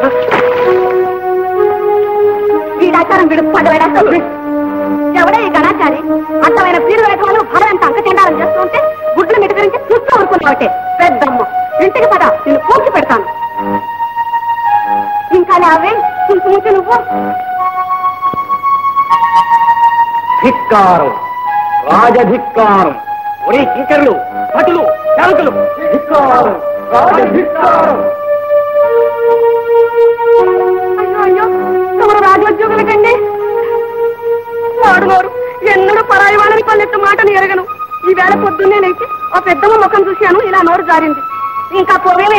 వీడి ఆచారం వీడు పడవేడేస్తాడు ఎవడే ఈ గణాచారి అంతమైన పీరు వేటవాళ్ళు భార్య అంత అంకచెండాలం చేస్తూ ఉంటే గుడ్లు మిటకరించి చూస్తూ ఊరుకున్నావటే పెద్దమ్మ ఇంటికి పద నేను పూర్తి పెడతాను ఇంకా అవే ఇంటి నుంచి నువ్వు ధిక్కారం రాజధిక్కారం ఒరే కింకర్లు భటులు సేవకులు ధిక్కారం రాజధిక్కారం అయ్యో అయ్యో తమరు రాజోద్యోగులకండి వాడునోరు ఎన్నడూ పరాయి వాళ్ళని పల్లెత్తు మాటను ఎరగను ఈ వేళ పొద్దున్నే లేచి ఆ పెద్దమ్మ ముఖం చూశాను ఇలా నోరు జారింది ఇంకా పోవేమే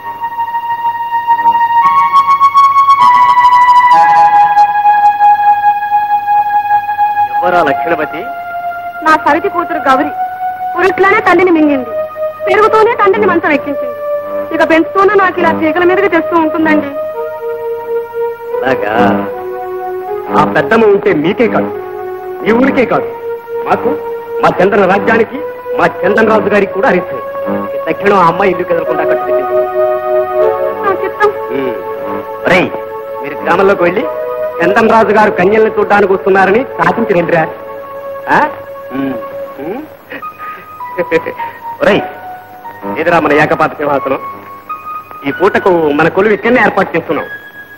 ఎవరా లక్షణవతి నా సవితి కూతురు గౌరి పురుట్లోనే తండ్రిని మింగింది పెరుగుతూనే తండ్రిని మంచం ఎక్కించింది ఇక పెంచుతూనే నాకు ఇలా చీకల మీదకి తెస్తూ ఉంటుందండి అలాగా ఆ పెద్దమ్మ ఉంటే మీకే కాదు ఈ ఊరికే కాదు మాకు మా చంద్రన రాజ్యానికి మా చంద్రన్ రాజు గారికి కూడా హరిస్తుంది తక్షణం ఆ అమ్మాయి ఇల్లు కదలకుండా కట్టు నా చిత్తం రేయ్ మీరు గ్రామంలోకి వెళ్ళి చందన్ రాజు గారు కన్యల్ని చూడడానికి వస్తున్నారని సాధించి రండిరా ఆ? ఉమ్. ఉమ్. ఒరేయ్ ఎదురా మన ఏకపాత సింహాసనం ఈ పూటకు మన కొలువు ఇక్కడనే ఏర్పాటు చేస్తున్నాం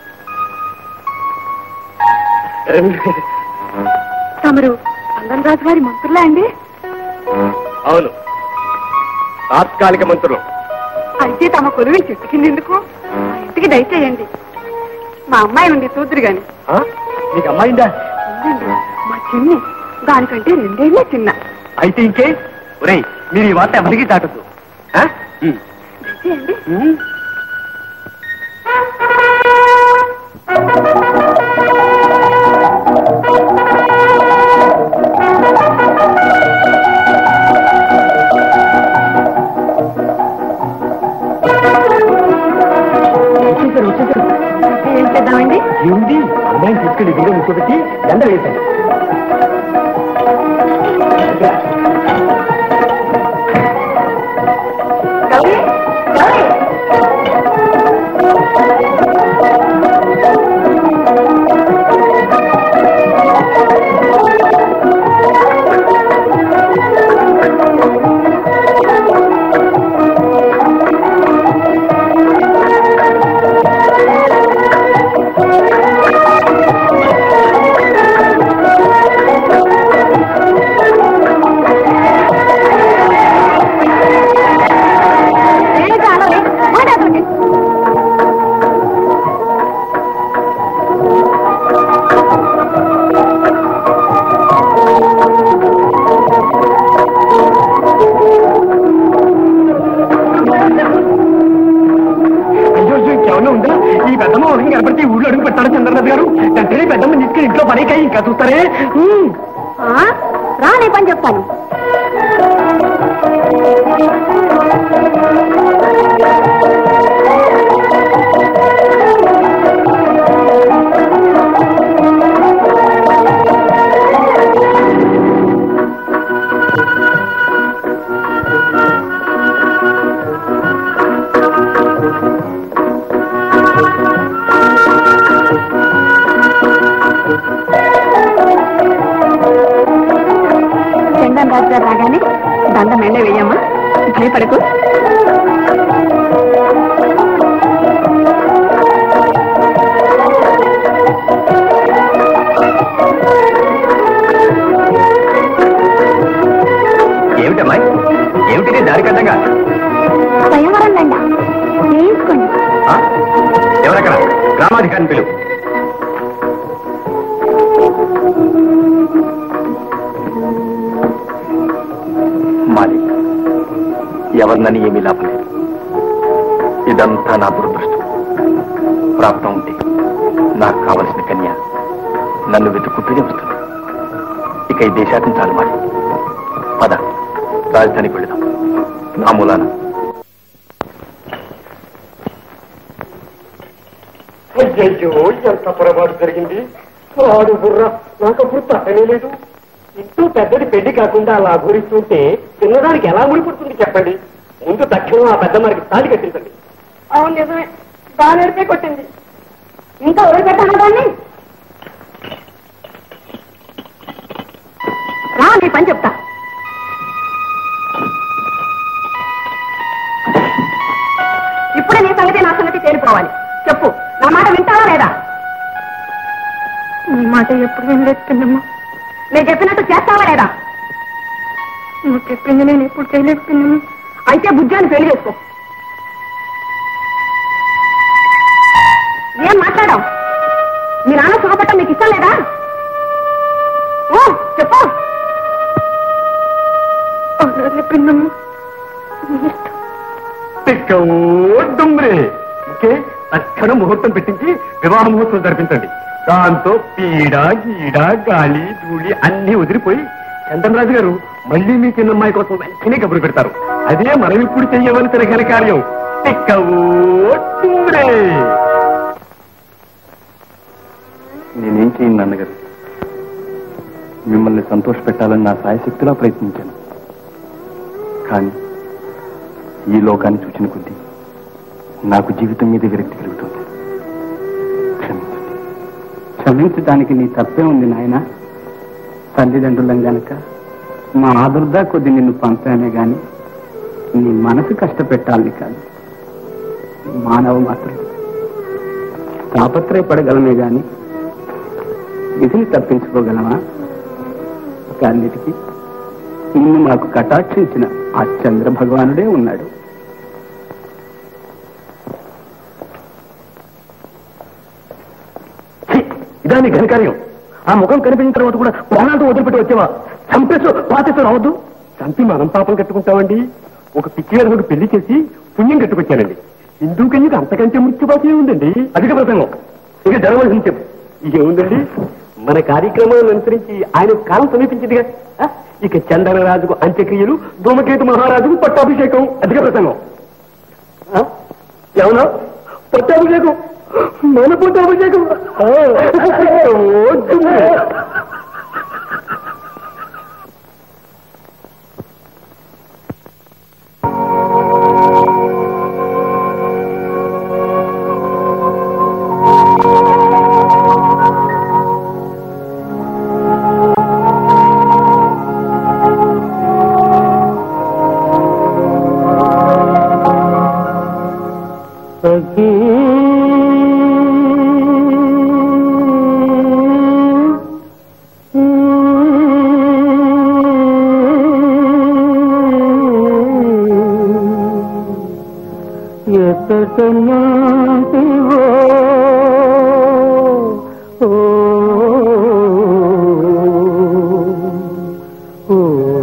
తమరు చందన్ రాజు గారి మంత్రులా అండి అవును తాత్కాలిక మంత్రులు అయితే తమ కొలువుని చెట్టు కింద ఎందుకు మా ఇంటికి దయచేయండి మా అమ్మాయి ఉంది చూద్దరు గాని ఆ? నీకు అమ్మాయిందా ఉందండి మా చిన్ని దానికంటే రెండేళ్లే చిన్న అయితే ఇంకే ఒరేయ్ మీరు ఈ వార్త ఎవరికి దాటద్దు ఆ? ఉమ్. దయచేయండి ఉమ్. వచ్చేసారు వచ్చేసారు ఏం చేద్దామండి ఏముంది అమ్మాయిని తీసుకెళ్లి గుడిలో కూర్చోబెట్టి దండ వేశాను గౌరీ గౌరీ ఏం కావాలి మాట్లాడండి అయ్యో అయ్యో ఇంకేమన్నా ఉందా ఈ పెద్దమ్మ ఉదయం కనపడితే ఈ ఊళ్ళో అడుగు పెట్టాడు చంద్రనాథ్ గారు వెంటనే పెద్దమ్మ తీసుకెళ్ళి ఇంట్లో పడేకాయ ఇంకా చూస్తారే ఉమ్. ఆ? రా నీ పని చెప్తాను చందన్ రాజు గారు రాగానే దండ మెళ్ళ వేయమ్మా భయపడకు ఏమిటమ్మా ఏమిటి దారి కట్టంగా స్వయంవరం దండ వేయించుకోండి ఎవరక్కడ గ్రామాధికారిని పిలువు మాది ఎవరినని ఏమీ లాభం లేదు ఇదంతా నా దురదృష్టం ప్రాప్తం ఉంటే నాకు కావలసిన కన్య నన్ను వెతుక్కుంటూనే వస్తుంది ఇక ఈ దేశాటం చాలు మాట పద రాజధానికి వెళదాం నా మూలాన అయ్యయ్యో ఎంత పొరపాటు జరిగింది వాడు బుర్ర నాకు అప్పుడు తట్టనే లేదు ఇంటూ పెద్దది పెళ్లి కాకుండా అలా గురిస్తుంటే చిన్నదానికి ఎలా ముడిపడుతుంది చెప్పండి ముందు తక్షణం ఆ పెద్ద మరికి తాళి కట్టించండి అవును నిజమే బాగా నడిపే కొట్టింది ఇంకా వదిలిపెట్టాను దాన్ని రా నీ పని చెప్తా ఇప్పుడే నీ సంగతి నా సంగతి తేలిపోవాలి చెప్పు నా మాట వింటావా లేదా నీ మాట ఎప్పుడు వినలేదు పిన్నమ్మా నేను చెప్పినట్టు చేస్తావా లేదా నువ్వు చెప్పింది నేను ఎప్పుడు చేయలేదు పిన్నమ్మ అయితే బుజ్జాన్ని పెళ్లి చేసుకో ఏం మాట్లాడావు మీ నాన్న సుఖపట్టం మీకు ఇష్టం లేదా ఓ చెప్పు పిన్నమ్మ తిక్క దుమ్రే ఇంకే తక్షణ ముహూర్తం పెట్టించి వివాహ ముహూర్తం జరిపించండి దాంతో పీడ గీడ గాలి ధూళి అన్ని వదిలిపోయి చంద్రరాజు గారు మళ్ళీ మీ చిన్నమ్మాయి కోసం వెంటనే కబురు పెడతారు అదే మనం ఇప్పుడు చెయ్యవలసిన ఘన కార్యం తిక్కవో దుమ్రే నేనేం చేయను నాన్నగారు మిమ్మల్ని సంతోష పెట్టాలని నా సాయశక్తిలా ప్రయత్నించాను కానీ ఈ లోకాన్ని చూసిన కొద్దీ నాకు జీవితం మీద విరక్తి కలుగుతుంది క్షమించండి క్షమించడానికి నీ తప్పే ఉంది నాయన తల్లిదండ్రులం గనక మా ఆదుర్దా కొద్ది నిన్ను పంపానే గాని నీ మనసు కష్టపెట్టాలని కాదు మానవ మాత్రం తాపత్రయపడగలమే గాని విధిని తప్పించుకోగలమా అన్నిటికీ నిన్ను మాకు కటాక్షించిన ఆ చంద్ర భగవానుడే ఉన్నాడు ఛీ! ఇదా నీ ఘనకార్యం ఆ ముఖం కనిపించిన తర్వాత కూడా ప్రాణాలతో వదిలిపెట్టి వచ్చేవా చంపేస్తూ పాతేస్తూ రావద్దు చంపి మనం పాపం కట్టుకుంటామండి ఒక పిచ్చి వేదకు పెళ్లి చేసి పుణ్యం కట్టుకొచ్చానండి హిందూ కన్యకు అంతకంటే మృత్యుపాతి ఉందండి అధిక ప్రసంగం ఇక జరగవలసింది చెప్పు ఏముందండి మన కార్యక్రమాలను అనుసరించి ఆయన కాలం సమీపించిందిగా ఆ? ఇక చందనరాజుకు అంత్యక్రియలు ధూమకేతు మహారాజుకు పట్టాభిషేకం అధిక ప్రసంగం ఆ? ఏమన్నా పట్టాభిషేకం మన పట్టాభిషేకం ఆ. ఓ దుమ్ము. సఖీ ఎతటనాటివో ఓ ఓ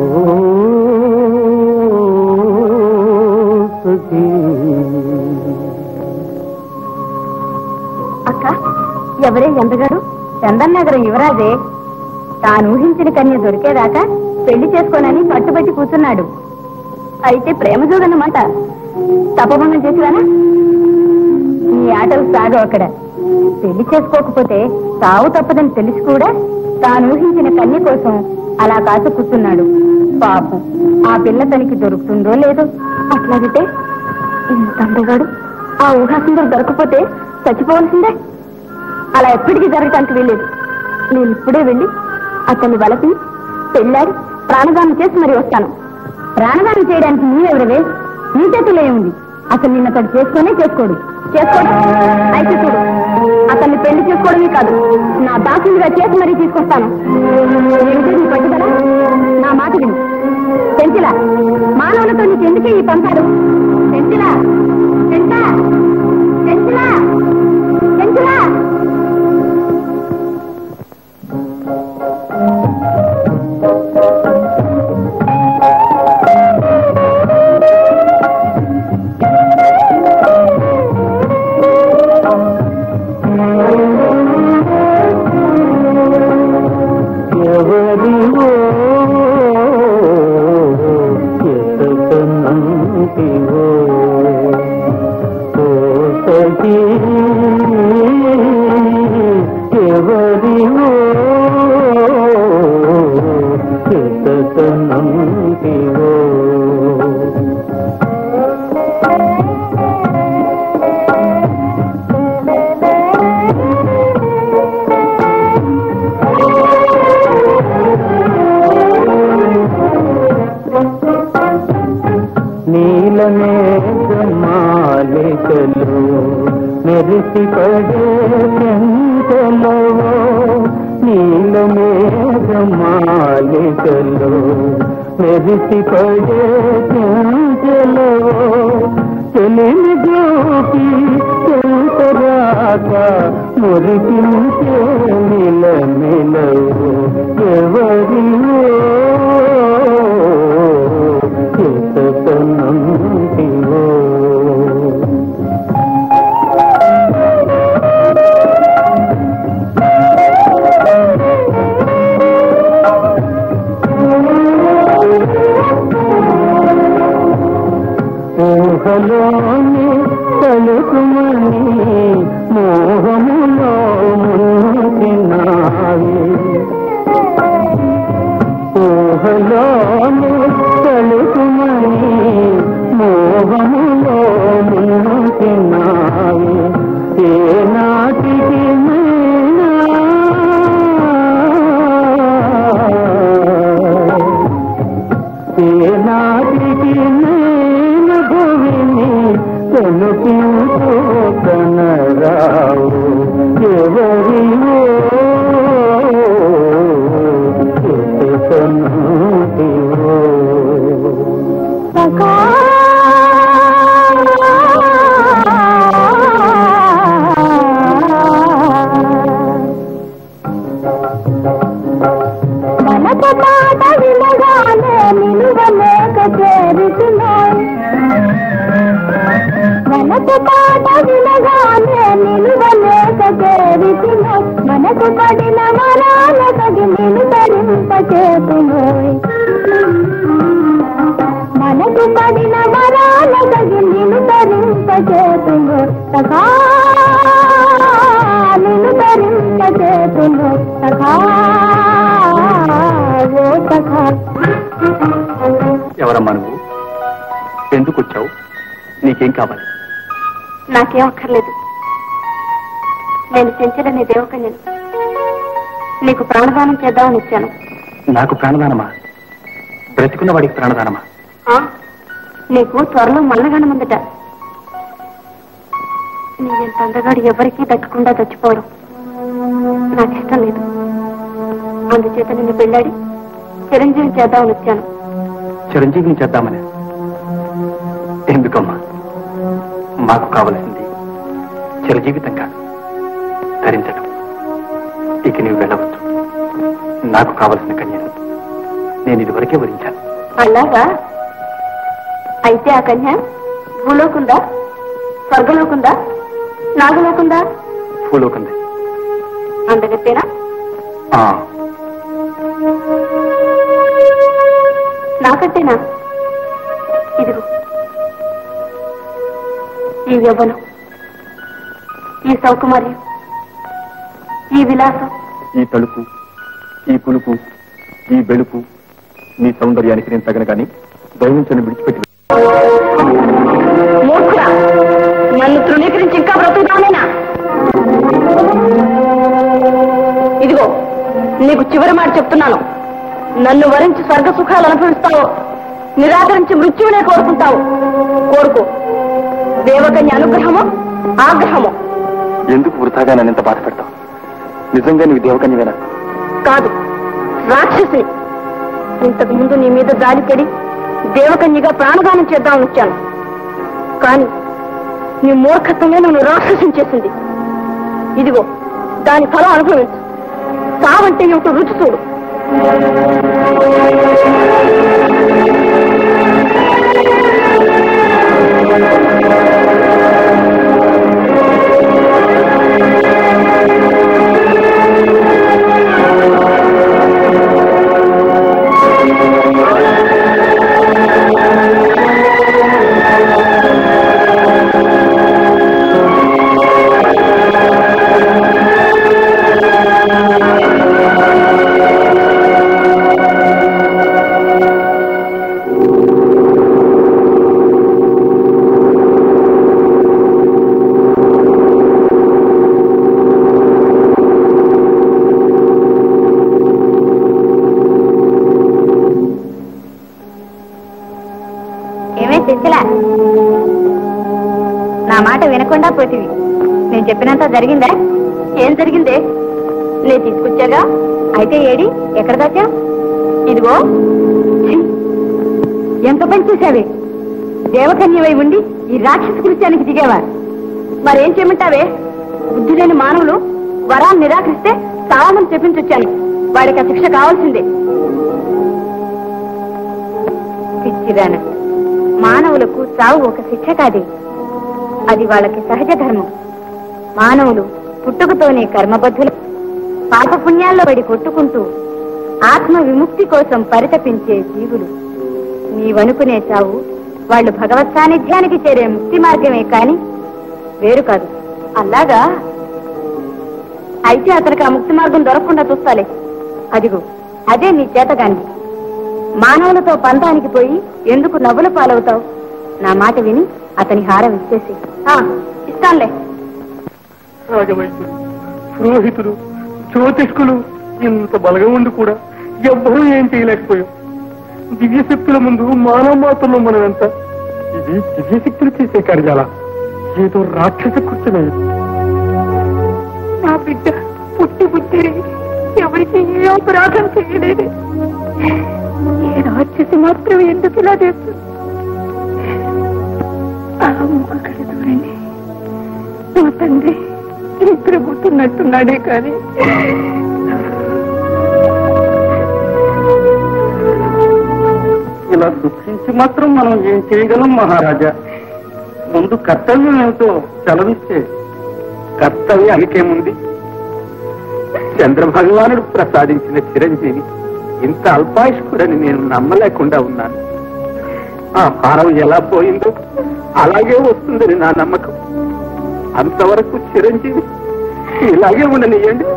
సఖీ అక్క ఎవరే ఎంతగాడు చందన్ నగరం యువరాజే తాను ఊహించిన కన్య దొరికేదాకా పెళ్లి చేసుకోనని పట్టుబట్టి కూర్చున్నాడు అయితే ప్రేమ చూడన్నమాట తపభంగం చేసిరానా ఈ ఆటలు సాగు అక్కడ పెళ్లి చేసుకోకపోతే తావు తప్పదని తెలిసి కూడా తాను ఊహించిన కన్య కోసం అలా కాసు కూర్చున్నాడు పాపం ఆ పిల్ల తనకి దొరుకుతుందో లేదో అట్లాగితే ఇంత అందగాడు ఆ ఊహాసుందరు దొరకపోతే చచ్చిపోవాల్సిందే అలా ఎప్పటికీ జరగటానికి వీల్లేదు నేను ఇప్పుడే వెళ్ళి అతన్ని వలసి పెళ్ళాడి ప్రాణదానం చేసి మరి వస్తాను ప్రాణదానం చేయడానికి నీవెవరవే నీ చేతిలో ఏముంది అసలు నిన్న అతడు చేసుకునే చేసుకోడు చేసుకోడు అయితే చూడు అతన్ని పెళ్లి చేసుకోవడమే కాదు నా దాసులుగా చేసి మరీ తీసుకొస్తాను ఏమిటి నీ పట్టుదల నా మాట విను పెంచిలా మానవులతో నీకు ఎందుకే ఈ పంపారు పెంచిలా పెంచా పెంచిలా పెంచిలా ఎవరివో ఎతకనంటివో ఓ సఖీ ఎవరివో ఎతకనంటివో నీలమేఘమాలికలు మెరిసి పడే పెంటలో నీలమేఘమాలికలు మెరిసి పడే పెంటలో తెలిమి గోపి చెంతరాక మురికించే నిలమిలవు ఎవరివో చేతనంటివో మోహములో ముంచినావి ఊహలోను తలుకుమని మోహములో ముంచినావి ఏనాటికి ఏనాటికి నేను భూమిని కొనుకుంటూ కనరావు ఎవరివో చెప్పుకొనుటివో మనకు మాట వినగానే నిలువలేక చేరుతున్నాయి మనకు మాట వినగానే నిలువలేక చేరుతున్నాయి మనకు పడిన మరాల తగి నిలుతరింప చేతున్నాయి మనకు పడిన మరాల తగి నిలుతరింప చేతున్నాయి సఖా నిలుతరింప చేతున్నాయి సఖా ఓ సఖా ఎవరమ్మా నువ్వు ఎందుకు వచ్చావు నీకేం కావాలి నాకేం అక్కర్లేదు నేను చెంచలని దేవకన్యను నీకు ప్రాణదానం చేద్దామని ఇచ్చాను నాకు ప్రాణదానమా బ్రతికున్న వాడికి ప్రాణదానమా ఆ, నీకు త్వరలో మల్లగానం ఉందట నీవెంత అందగాడు ఎవరికీ దక్కకుండా చచ్చిపోవడం నాకు ఇష్టం లేదు అందుచేత నిన్ను పెళ్ళాడి చిరంజీవి చేద్దామని వచ్చాను చిరంజీవిని చేద్దామని ఎందుకమ్మా మాకు కావలసింది చిరజీవితం కాదు ధరించటం ఇక నీవు వెళ్ళవచ్చు నాకు కావలసిన కన్యను నేను ఇదివరకే వరించాను అలాగా అయితే ఆ కన్య భూలోకుందా స్వర్గలోకుందా నాగలోకుందా భూలోకంది అందగత్తేనా ఆ, నాకంటేనా ఇదిగో ఈ యవ్వనం ఈ సౌకుమార్యం ఈ విలాసం ఈ తలుపు ఈ పులుపు ఈ బెలుపు నీ సౌందర్యానికి నేను తగను కానీ దైవించను విడిచిపెట్టి మూర్ఖుడా నన్ను తృణీకరించి ఇంకా బ్రతుకుతానేనా ఇదిగో నీకు చివరి మాట చెప్తున్నాను నన్ను వరించి స్వర్గ సుఖాలు అనుభవిస్తావు నిరాకరించి మృత్యువునే కోరుకుంటావు కోరుకో దేవకన్య అనుగ్రహము ఆగ్రహము ఎందుకు వృధాగా నన్ను ఇంత బాధ పెడతావు నిజంగా నీకు దేవకన్యవేనా కాదు రాక్షసి ఇంతకు ముందు నీ మీద జాలి పడి దేవకన్యగా ప్రాణదానం చేద్దామని వచ్చాను కానీ నీ మూర్ఖత్వమే నన్ను రాక్షసం చేసింది ఇదిగో దాని ఫలం అనుభవించు సావంటే ఏమిటో రుచి చూడు ఏమే తెచ్చలా నా మాట వినకుండా పోతివి నేను చెప్పినంత జరిగిందా ఏం జరిగిందే నేను తీసుకొచ్చాగా అయితే ఏడి ఎక్కడ దాచా ఇదిగో ఛీ! ఎంత పని చేశావే దేవకన్యవై ఉండి ఈ రాక్షస కృత్యానికి దిగావా మరేం చేయమంటావే బుద్ధి లేని మానవులు వరాన్ని నిరాకరిస్తే చావమని చెప్పించొచ్చాను వాడికి ఆ శిక్ష కావాల్సిందే పిచ్చిదాన మానవులకు చావు ఒక శిక్ష కాదే అది వాళ్ళకి సహజ ధర్మం మానవులు పుట్టుకతోనే కర్మబద్ధులు పాపపుణ్యాల్లో పడి కొట్టుకుంటూ ఆత్మ విముక్తి కోసం పరితపించే జీవులు నీవనుకునే చావు వాళ్ళు భగవత్ సాన్నిధ్యానికి చేరే ముక్తి మార్గమే కాని వేరు కాదు అలాగా అయితే అతనికి ఆ ముక్తి మార్గం దొరకకుండా చూస్తాలే అదిగో అదే నీ చేతగాంది మానవులతో పంతానికి పోయి ఎందుకు నవ్వుల పాలవుతావు నా మాట విని అతని హారం ఇచ్చేసి ఆ, ఇస్తానులే రాజవైద్యులు పురోహితులు జ్యోతిష్కులు ఇంత బలగం ఉండి కూడా ఎవ్వరూ ఏం చేయలేకపోయాం దివ్యశక్తుల ముందు మానవ మాత్రంలో మనం ఎంత ఇది దివ్యశక్తులు చేసే కార్యాల ఏదో రాక్షస కృత్యమే నా బిడ్డ పుట్టి పుట్టి ఎవరికి ఏ అపరాధం చేయలేదు ఏ రాక్షసి మాత్రం ఎందుకు ఇలా చేస్తుంది ఆ అమ్మకడ దూరండి మా తండ్రి నిద్ర పుట్టినట్టున్నాడే కానీ ఇలా దుఃఖించి మాత్రం మనం ఏం చేయగలం మహారాజా ముందు కర్తవ్యం ఏమిటో సెలవిస్తే కర్తవ్యానికేముంది చంద్రభగవానుడు ప్రసాదించిన చిరంజీవి ఇంత అల్పాయుష్కుడని నేను నమ్మలేకుండా ఉన్నాను ఆ హారం ఎలా పోయిందో అలాగే వస్తుందని నా నమ్మకం అంతవరకు చిరంజీవి ఇలాగే ఉండనియండి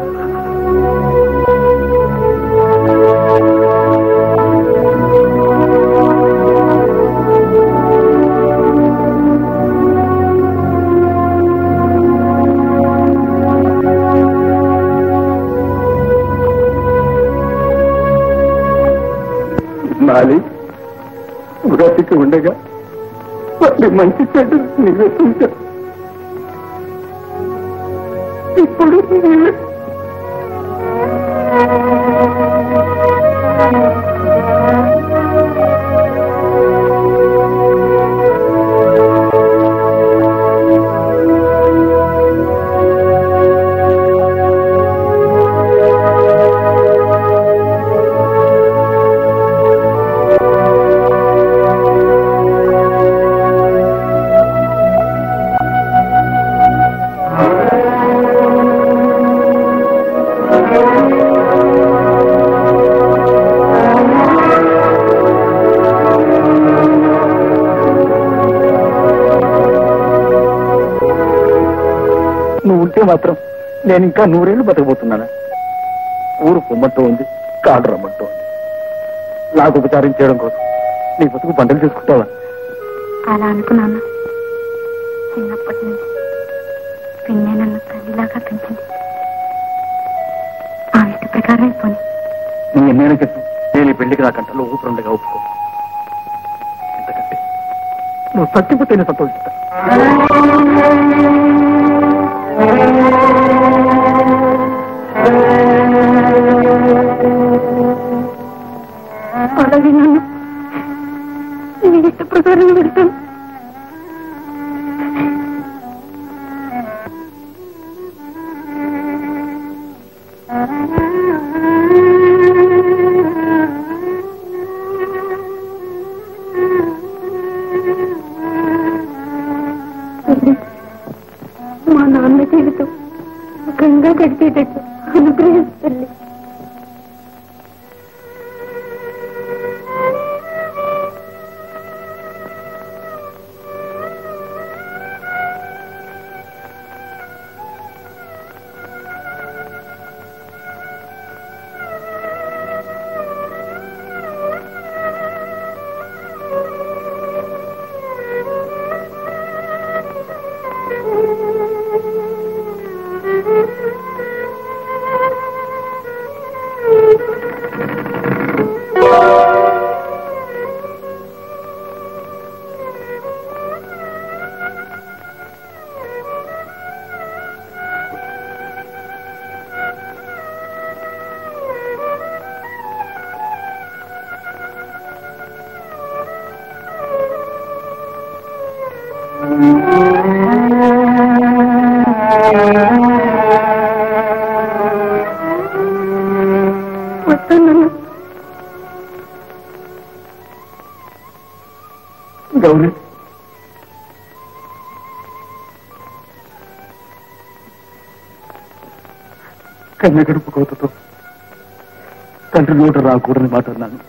మాలి బ్రతికి ఉండగా వాటి మంచి చెడు నీవే చూశా ఇప్పుడు నీవే నువ్వు ఉంటే మాత్రం నేను ఇంకా నూరేళ్లు బతకబోతున్నానా ఊరు పొమ్మంటూ ఉంది కాడు రమ్మంటూ ఉంది నాకు ఉపచారం చేయడం కోసం నీ బతుకు పంటలు చేసుకుంటావా అలా అనుకున్నాను చిన్నప్పటి నుంచి పిన్నే నన్ను తల్లిలాగా పెంచింది ఆ ఇష్ట ప్రకారం అయిపోయి నీ ఎన్నైనా చెప్పు నేను ఈ పెళ్లికి నా కంటలో ఊపిరుండగా ఒప్పుకో ఎందుకంటే నువ్వు సత్యపుతేనే సంతోషిస్తా అలాగే నన్ను నీ ఇష్ట ప్రకారం వెళ్తాను మా నాన్న జీవితం సుఖంగా గడిచేటట్టు అనుగ్రహిస్తుంది వస్తాను గౌరీ కన్య గడుపు కోతతో తండ్రి నోట రాకూడని మాట అన్నాను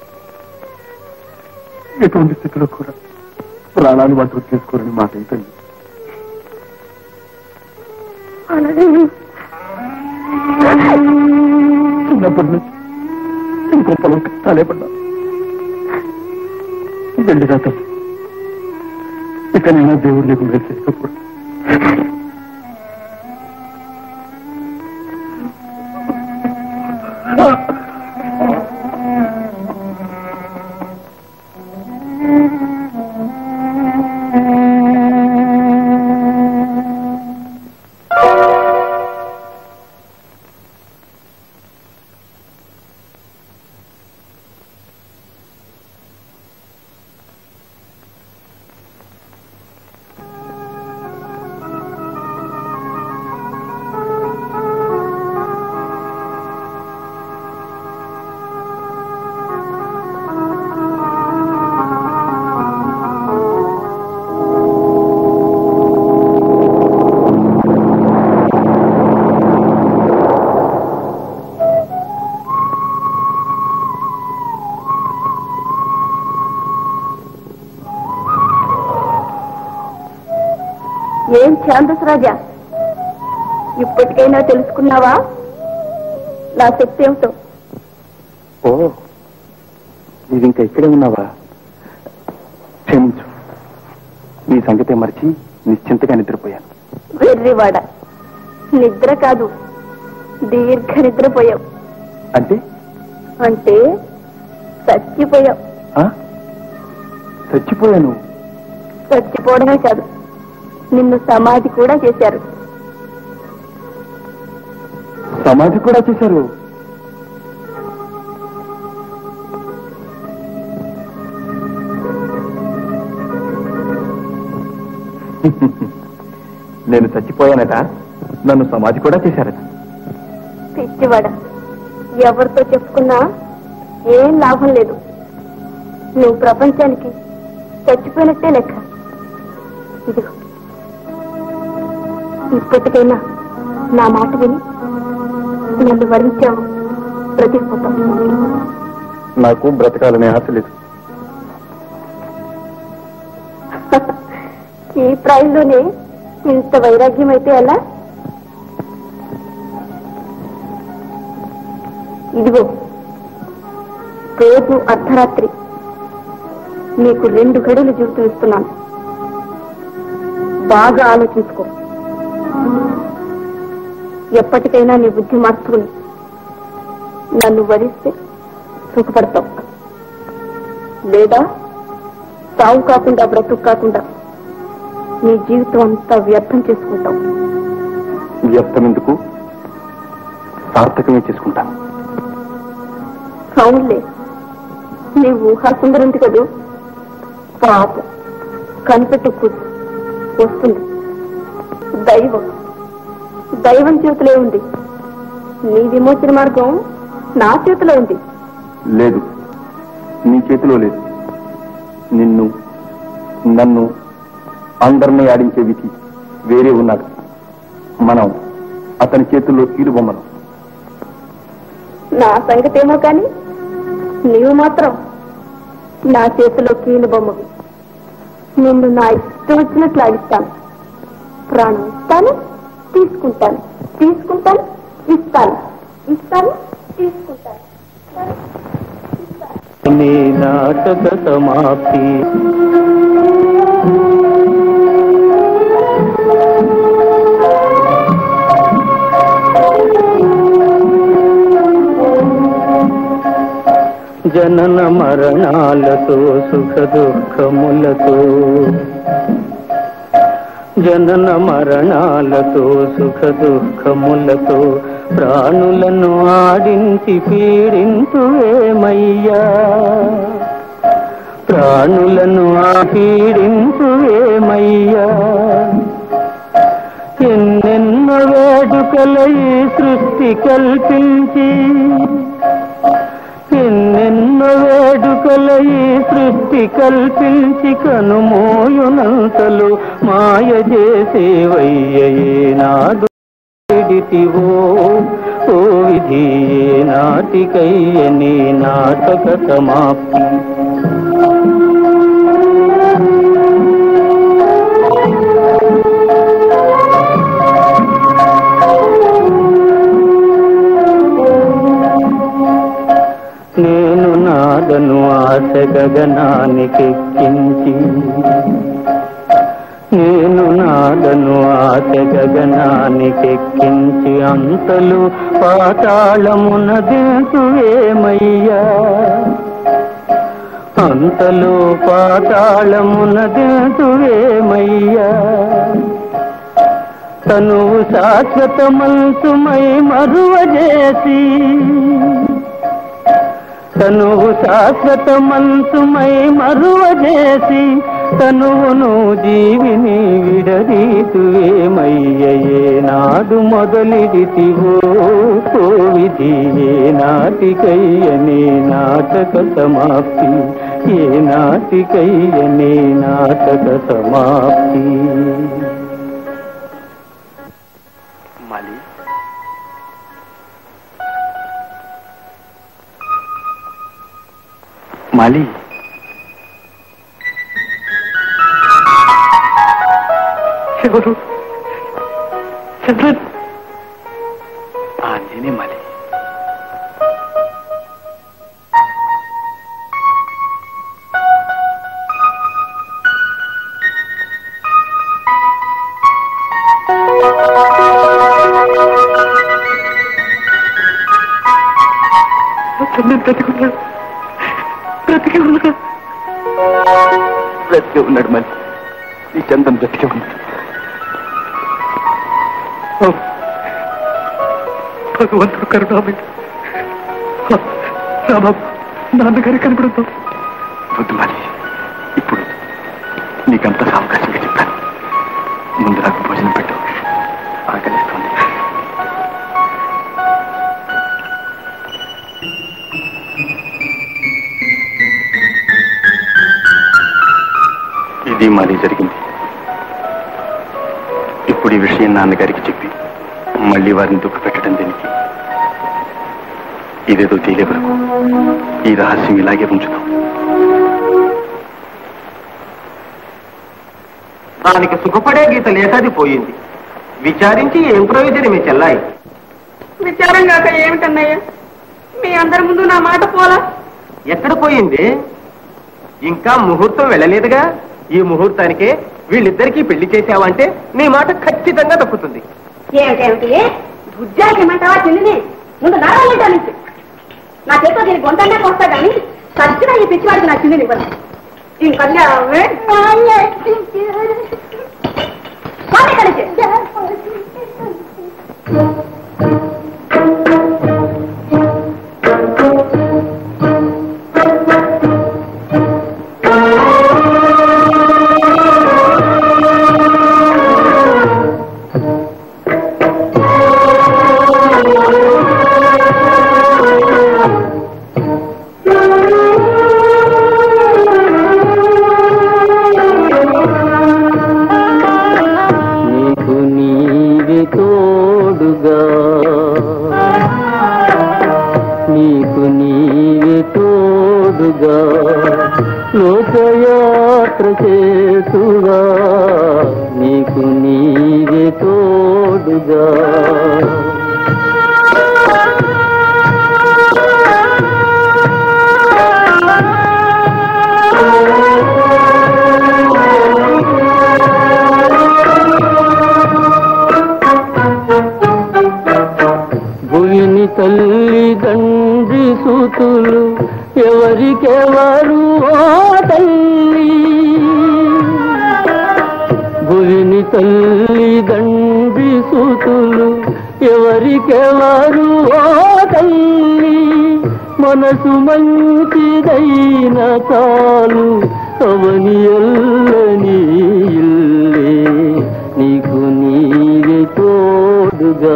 ఎటువంటి స్థితిలో కూడా ప్రాణాలు వంటలు చేసుకోరని మాట ఏంటండి అలాగే చిన్నప్పటి నుంచి ఇంకొంపలో కష్టాలే పడ్డా వెళ్ళి రాత్రి ఇక నేను దేవుడు నీకు వేసేటప్పుడు ఏం ఛాందస్ రాజా ఇప్పటికైనా తెలుసుకున్నావా నా శక్తి ఏమిటో ఓ నీవు ఇంకా ఇక్కడే ఉన్నావా క్షమించు నీ సంగతే మరిచి నిశ్చింతగా నిద్రపోయాను వెర్రివాడ నిద్ర కాదు దీర్ఘ నిద్రపోయావు అంటే అంటే చచ్చిపోయావు ఆ? చచ్చిపోయాను చచ్చిపోవడమే కాదు నిన్ను సమాధి కూడా చేశారు సమాధి కూడా చేశారు నేను చచ్చిపోయానట నన్ను సమాధి కూడా చేశారట పిచ్చివాడ ఎవరితో చెప్పుకున్నా ఏం లాభం లేదు నువ్వు ప్రపంచానికి చచ్చిపోయినట్టే లెక్క ఇదిగో ఇప్పటికైనా నా మాట విని నన్ను వరించావు బ్రతికిపోతావు నాకు బ్రతకాలనే ఆశ లేదు ఈ ప్రాయంలోనే ఇంత వైరాగ్యం అయితే ఎలా ఇదిగో రోజు అర్ధరాత్రి నీకు రెండు గడులు జీవితం ఇస్తున్నాను బాగా ఆలోచించుకో ఎప్పటికైనా నీ బుద్ధి మార్చుకుని నన్ను వరిస్తే సుఖపడతావు లేదా సావు కాకుండా బ్రతుకు కాకుండా నీ జీవితం అంతా వ్యర్థం చేసుకుంటావు వ్యర్థం ఎందుకు సార్థకమే చేసుకుంటాను అవునులే నీ ఊహా సుందరుంది కదూ పాపం కనిపెట్టు కూర్చు వస్తుంది దైవం దైవం చేతిలో ఉంది నీ విమోచన మార్గం నా చేతిలో ఉంది లేదు నీ చేతిలో లేదు నిన్ను నన్ను అందరినీ ఆడించే విధి వేరే ఉన్నాడు మనం అతని చేతుల్లో కీలు బొమ్మను నా సంగతేమో కానీ నీవు మాత్రం నా చేతిలో కీలు బొమ్మవి నిన్ను నా ఇష్టం వచ్చినట్లు ఆడిస్తాను ప్రాణం ఇస్తాను తీసుకుంటాను తీసుకుంటాను ఇస్తాను ఇస్తాను తీసుకుంటాను నీ నాటక సమాప్తి జనన మరణాలతో సుఖ దుఃఖములతో జనన మరణాలతో సుఖ దుఃఖములతో ప్రాణులను ఆడించి పీడింతు ఏమయ్యా ప్రాణులను ఆపీడింతు ఏమయ్యా ఎన్నెన్నో వేడుకల ఈ సృష్టి కల్పించి ఎన్నెన్నో వేడుకల ఈ సృష్టి కల్పించి కనుమోయునంతలు మాయ చేసేవయ్యేనాడు విడితివో ఓ విధి నాటికయ్య నీ నాటక సమాప్తి నాదను ఆశ గగనానికెక్కించి నేను నాదను ఆశ గగనానికెక్కించి అంతలు పాతాళమున దించువేమయ్యా అంతలో పాతాళమున దించువేమయ్యా తనువు శాశ్వతమంతుమై మరువజేసి తనువు శాశ్వతమంతుమై మరువజేసి తనువును జీవిని విడదీతువేమయ్యే నాడు మొదలిడితివో కోవిధి ఏ నాటికయ్యనే నాటక సమాప్తి ఏ నాటికయ్యనే నాటక సమాప్తి మాలి మాలి ఎవరు చంద్రన్ ఆ నేనే మాలి చంద్రన్ బ్రతికున్నాడు బ్రతికి ఉన్నాడు బ్రతికే ఉన్నాడు మాలి ఈ చందం బ్రతికే ఉన్నాడు భగవంతుడు కరుణామయ్య రాబాబు నాన్నగారి కనపడతాం వద్దు మాలి ఇప్పుడు నీకంతా సావకాశంగా చెప్పాను ముందు నాకు భోజనం పెట్టు ఆకలిస్తుంది ఇది మాది జరిగింది ఇప్పుడు ఈ విషయం నాన్నగారికి చెప్పి మళ్ళీ వారిని దుఃఖ పెట్టడం దీనికి ఇదేదో తేలే వరకు ఈ రహస్యం ఇలాగే ఉంచుదాం దానికి సుఖపడే గీత లేకది పోయింది విచారించి ఏం ప్రయోజనమే చెల్లాయి విచారం కాక ఏమిటన్నయ్య మీ అందరి ముందు నా మాట పోలా ఎక్కడ పోయింది ఇంకా ముహూర్తం వెళ్ళలేదుగా ఈ ముహూర్తానికే వీళ్ళిద్దరికీ పెళ్లి చేసావంటే నీ మాట ఖచ్చితంగా తప్పుతుంది ఏమిటేమిటి బుజ్జాకి ఏమంటావా చిన్నది ముందు నడవలేదా నుంచి నా చేతితో దీని గొంతనే వస్తా కానీ సచ్చినా ఈ పిచ్చివాడికి నా చిన్నది ఇవ్వను ఇంకల్లా నీకు నీవే తోడుగా నీకు నీవే తోడుగా లోకయాత్ర చేసుగా నీకు నీవే తోడుగా భూమిని తల్లి తండ్రి సూతులు ఎవరికెవరు ఆ తల్లి భూమిని తల్లి తండ్రి సూతులు ఎవరికెవరు ఆ తల్లి మనసు మంచిదైన చాలు అవని ఎల్లని ఇల్లే నీకు నీవే తోడుగా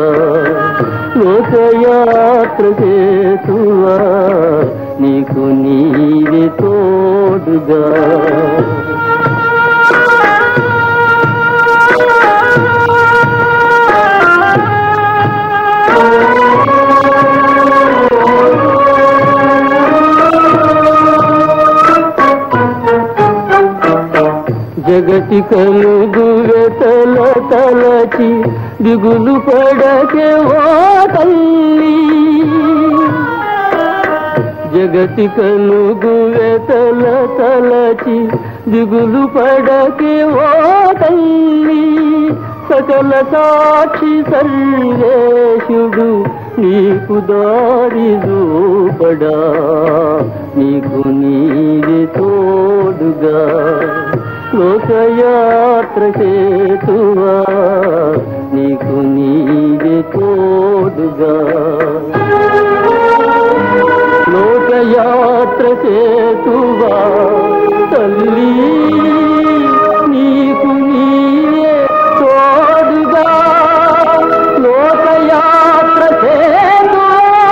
లోకయాత్ర చేతువా నీకు నీవే తోడుగా జగతి కలుగు వెతల తలచి దిగులు పడకే ఓ తల్లి జగ గతి కలుగు వెతల తలచి దిగులు పడకే ఓ తల్లి సకల సాక్షి సర్వేశుడు నీకు దారి చూపడా నీకు నీది తోడుగా లోకయాత్ర చేతువా నీకు నీది తోడుగా లోకయాత్ర చేతువా తల్లి నీకు నీవే తోడుగా లోకయాత్ర చేతువా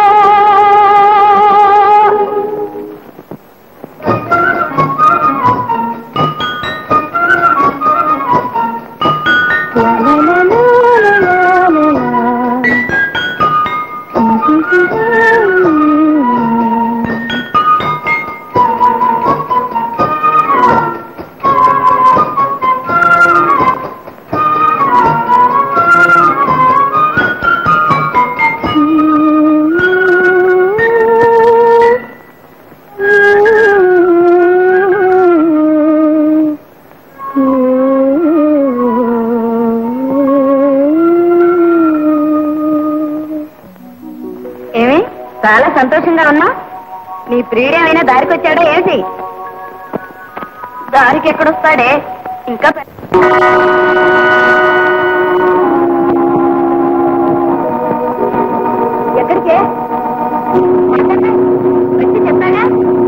ఏమి చాలా సంతోషంగా ఉన్నా నీ ప్రియుడేమైనా దారికి వచ్చాడో ఏంటి దారికి ఎక్కడొస్తాడే ఇంకా పె- ఎక్కడికే వచ్చి చెప్పాగా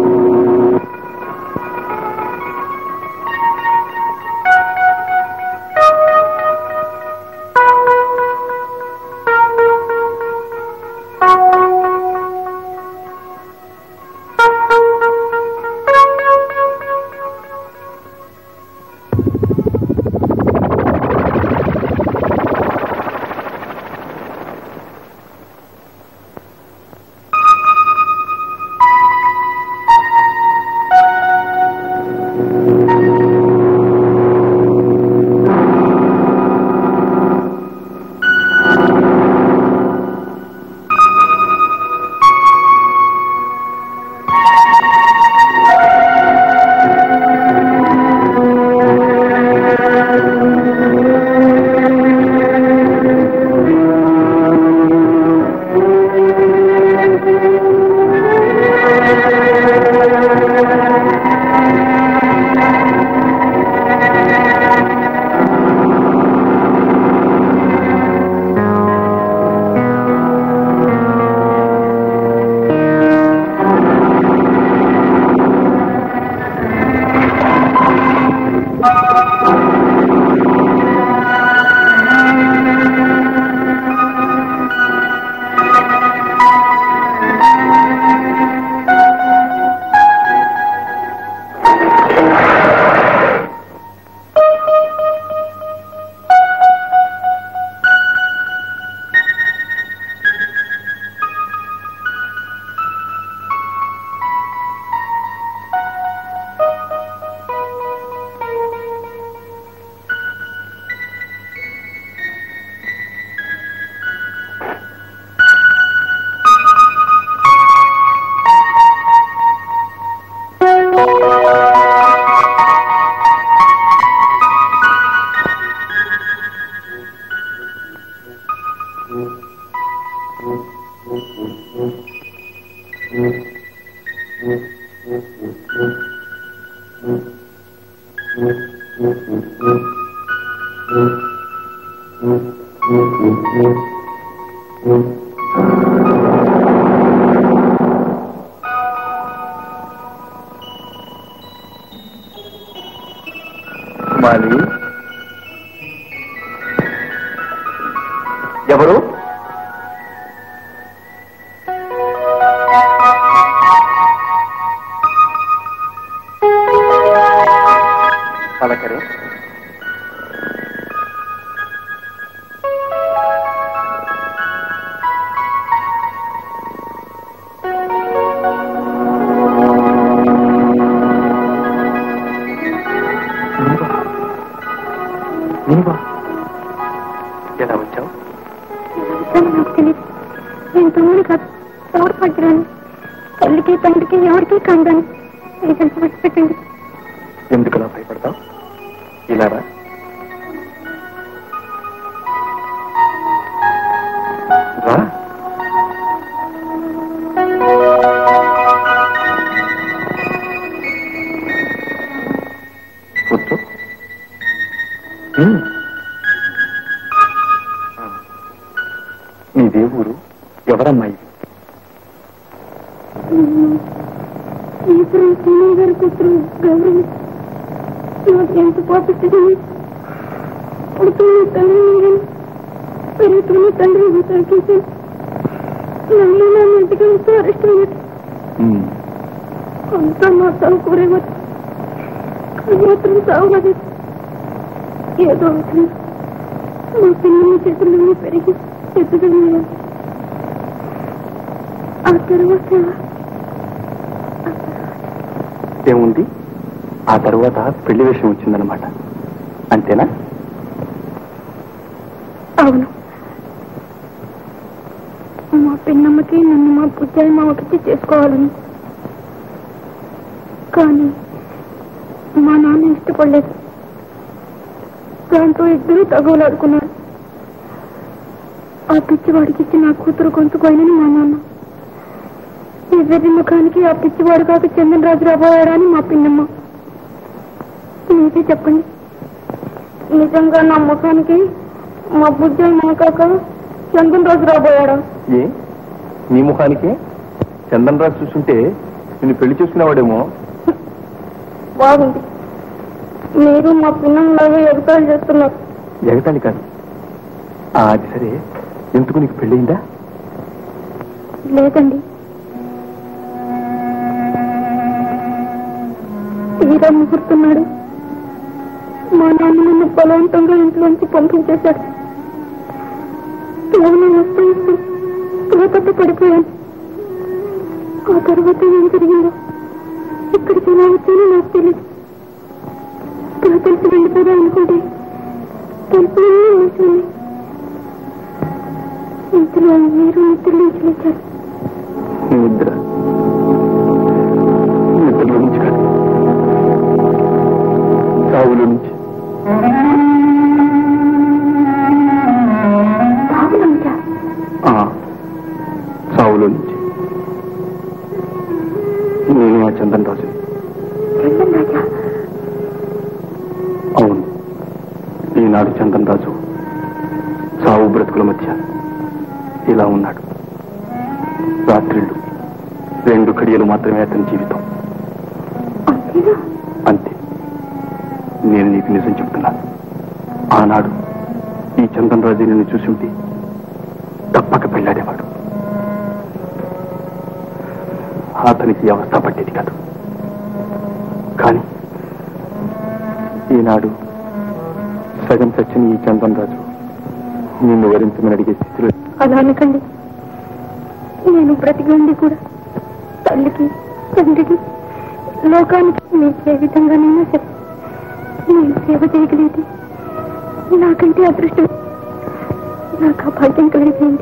మాలి ఎవరు పలకరే నీవా ఎలా వచ్చావు నాకు తెలియదు నేను తమ్ముడు కాదు తోడు పడ్డాను తల్లికి తండ్రికి ఎవరికి కందని ఏజెంట్ విడిచిపెట్టండి ఎందుకలా భయపడతావు ఇలా రా రా కూర్చో ఉమ్. ఆ. నీదే ఊరు ఎవరమ్మా ఇది ఇప్పుడు సీనియర్ గారి కూతురు గౌరవం నాకు ఎంత పాపిస్తుంది పుడుతున్న తల్లి నేను పెరుగుతున్న తండ్రి తాకేసి నన్ను నా ఇంటికి వస్తూ అరెస్ట్ అయ్యాడు ఉమ్. అంతా మా తావు కూరేవారు కానీ మాత్రం సాగులేదు ఏదో అవుతుంది మా పిల్లల చేతుల్లో పెరిగి ఎదుగుదల ఆ తర్వాత ఏముంది ఆ తర్వాత పెళ్లి విషయం వచ్చిందనమాట అంతేనా అవును మా పిన్నమ్మకి నన్ను మా పుట్టాయి మామకిచ్చి చేసుకోవాలని కానీ మా నాన్న ఇష్టపడలేదు దాంతో ఇద్దరు తగులాడుకున్నారు ఆ పిచ్చివాడికి ఇచ్చి నా కూతురు గొంతుకోయినని మా నాన్న ఈ వెర్రి ముఖానికి ఆ పిచ్చివాడు కాక చందన్ రాజు రాబోయాడా అని మా పిన్నమ్మ మీరే చెప్పండి నిజంగా నా ముఖానికి మా బుజ్జాయి మొనకాక చందన్ రాజు రాబోయాడా ఏ నీ ముఖానికి చందన్ రాజు చూస్తుంటే నిన్ను పెళ్లి చేసుకునేవాడేమో బాగుంది మీరు మా పిల్లలాగా ఎగతాళి చేస్తున్నారు ఎగతాళి కాదు ఆ, అది సరే ఎందుకు నీకు పెళ్ళయిందా లేదండి తీరా ముహూర్తున్నాడు మా నాన్న నన్ను బలవంతంగా ఇంట్లోంచి పంపించేశాడు కేవలం వస్తూ వస్తూ తులకట్టు పడిపోయాను ఆ తర్వాత ఏం జరిగిందో ఇక్కడికి ఎలా వచ్చానో నాకు తెలియదు ఇలా తెలిసి వెళ్ళిపోదా అనుకుంటే తలుపులన్నీ మూసుకున్నాయి ఇంతలో మీరు నిద్ర నుంచి లేచారు నిద్ర నిద్రలో నుంచి కాదు సావులో నుంచి బాబులో ఉందా ఆ, సావులో నుంచి నేను ఆ చందన్ రాజు చందన్ రాజా అవును ఈనాడు చందన్ రాజు సావు బ్రతుకుల మధ్య ఇలా ఉన్నాడు రాత్రిళ్ళు రెండు కడియలు మాత్రమే అతని జీవితం అంతేనా అంతే నేను నీకు నిజం చెప్తున్నాను ఆనాడు ఈ చందన్ రాజు నిన్ను చూసి ఉంటే తప్పక పెళ్ళాడేవాడు అతనికి ఈ అవస్థ పట్టేది కాదు కానీ ఈనాడు సగం చచ్చిన ఈ చందన్ రాజు నిన్ను వరించమని అడిగే స్థితిలో అలా అనకండి నేను బ్రతికి ఉండి కూడా తల్లికి తండ్రికి లోకానికి మీకు ఏ విధంగానైనా సరే నేను సేవ చేయగలిగితే నాకంటే అదృష్టం నాకు ఆ భాగ్యం కలిగిపోయింది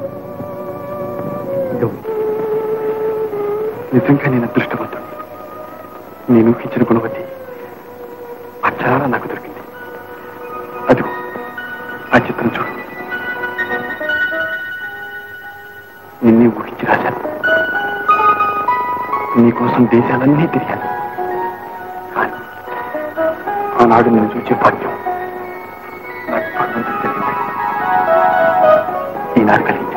నిజంగా నేను అదృష్టవంతుడు నేను ఇచ్చిన గుణవతి అచ్చారా నాకు దొరికింది అదిగో ఆ చిత్రం చూడు నిన్నే ఊహించి రాశాను నీకోసం దేశాలన్నీ తిరిగాను కానీ ఆనాడు నేను చూసే భాగ్యం నాకు భగవంతుడు తెలియదు ఈనాడు కలిగించాడు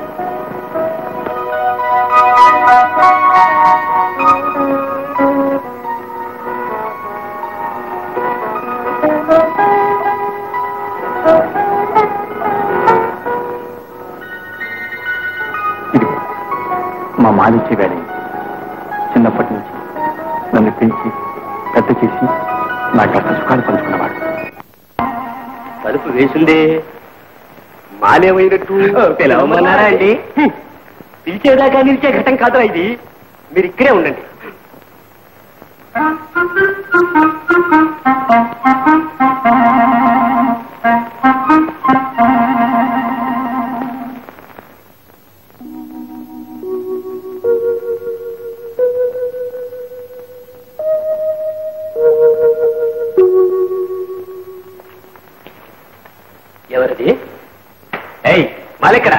ఇది మా మాలిచ్చే వేళ ఇది. చిన్నప్పటి నుంచి నన్ను పెంచి పెద్ద చేసి నా కష్ట సుఖాలు పంచుకున్నవాడు తలుపు వేసిందే మాలేమైనట్టు పిలవమన్నారా అండి హ్మ్. పిలిచేదాకా నిలిచే ఘటం కాదురా ఇది మీరు ఇక్కడే ఉండండి కాలెక్కడ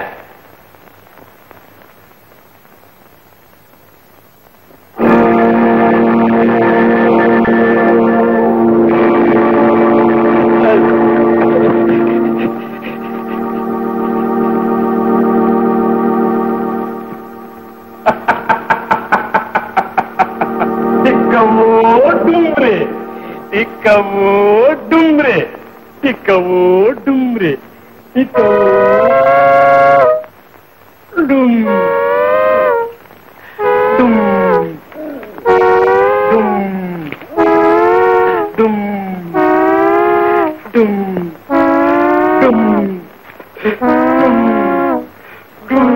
టిక్కవో డుమ్రే టిక్కవో డుమ్రే టిక్కవో డుమ్రే టిక్కవో డుమ్ డుమ్ డుమ్ డుమ్ డుమ్ డుమ్ డుమ్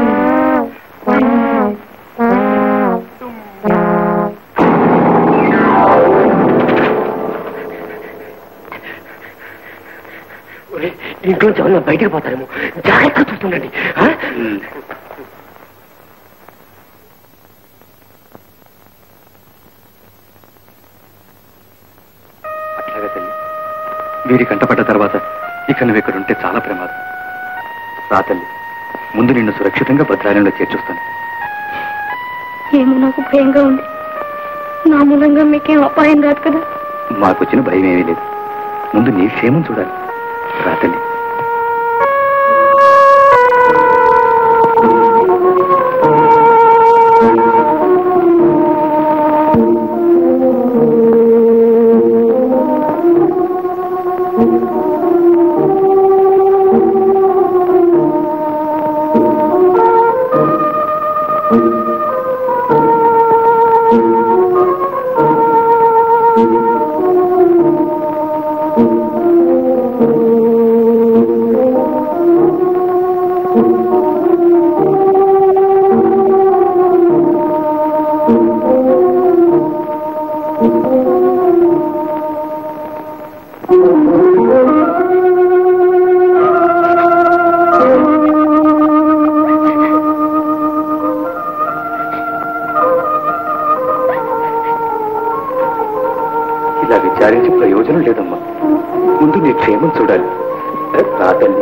ఇంట్లో ఎవరైనా బయటకు పోతారేమో జాగ్రత్తగా చూస్తుండండి ఆ? అట్లాగే తల్లి వీరి కంటపడ్డ తర్వాత ఇక నువ్వు ఇక్కడ ఉంటే చాలా ప్రమాదం రా తల్లి ముందు నిన్ను సురక్షితంగా భద్రాలయంలో చేర్చుస్తాను ఏమో నాకు భయంగా ఉంది నా మూలంగా మీకేం అపాయం రాదు కదా మాకొచ్చిన భయం ఏమీ లేదు ముందు నీ క్షేమం చూడాలి రా తల్లి ఇలా విచారించి ప్రయోజనం లేదమ్మా ముందు నీ క్షేమం చూడాలి రా తల్లి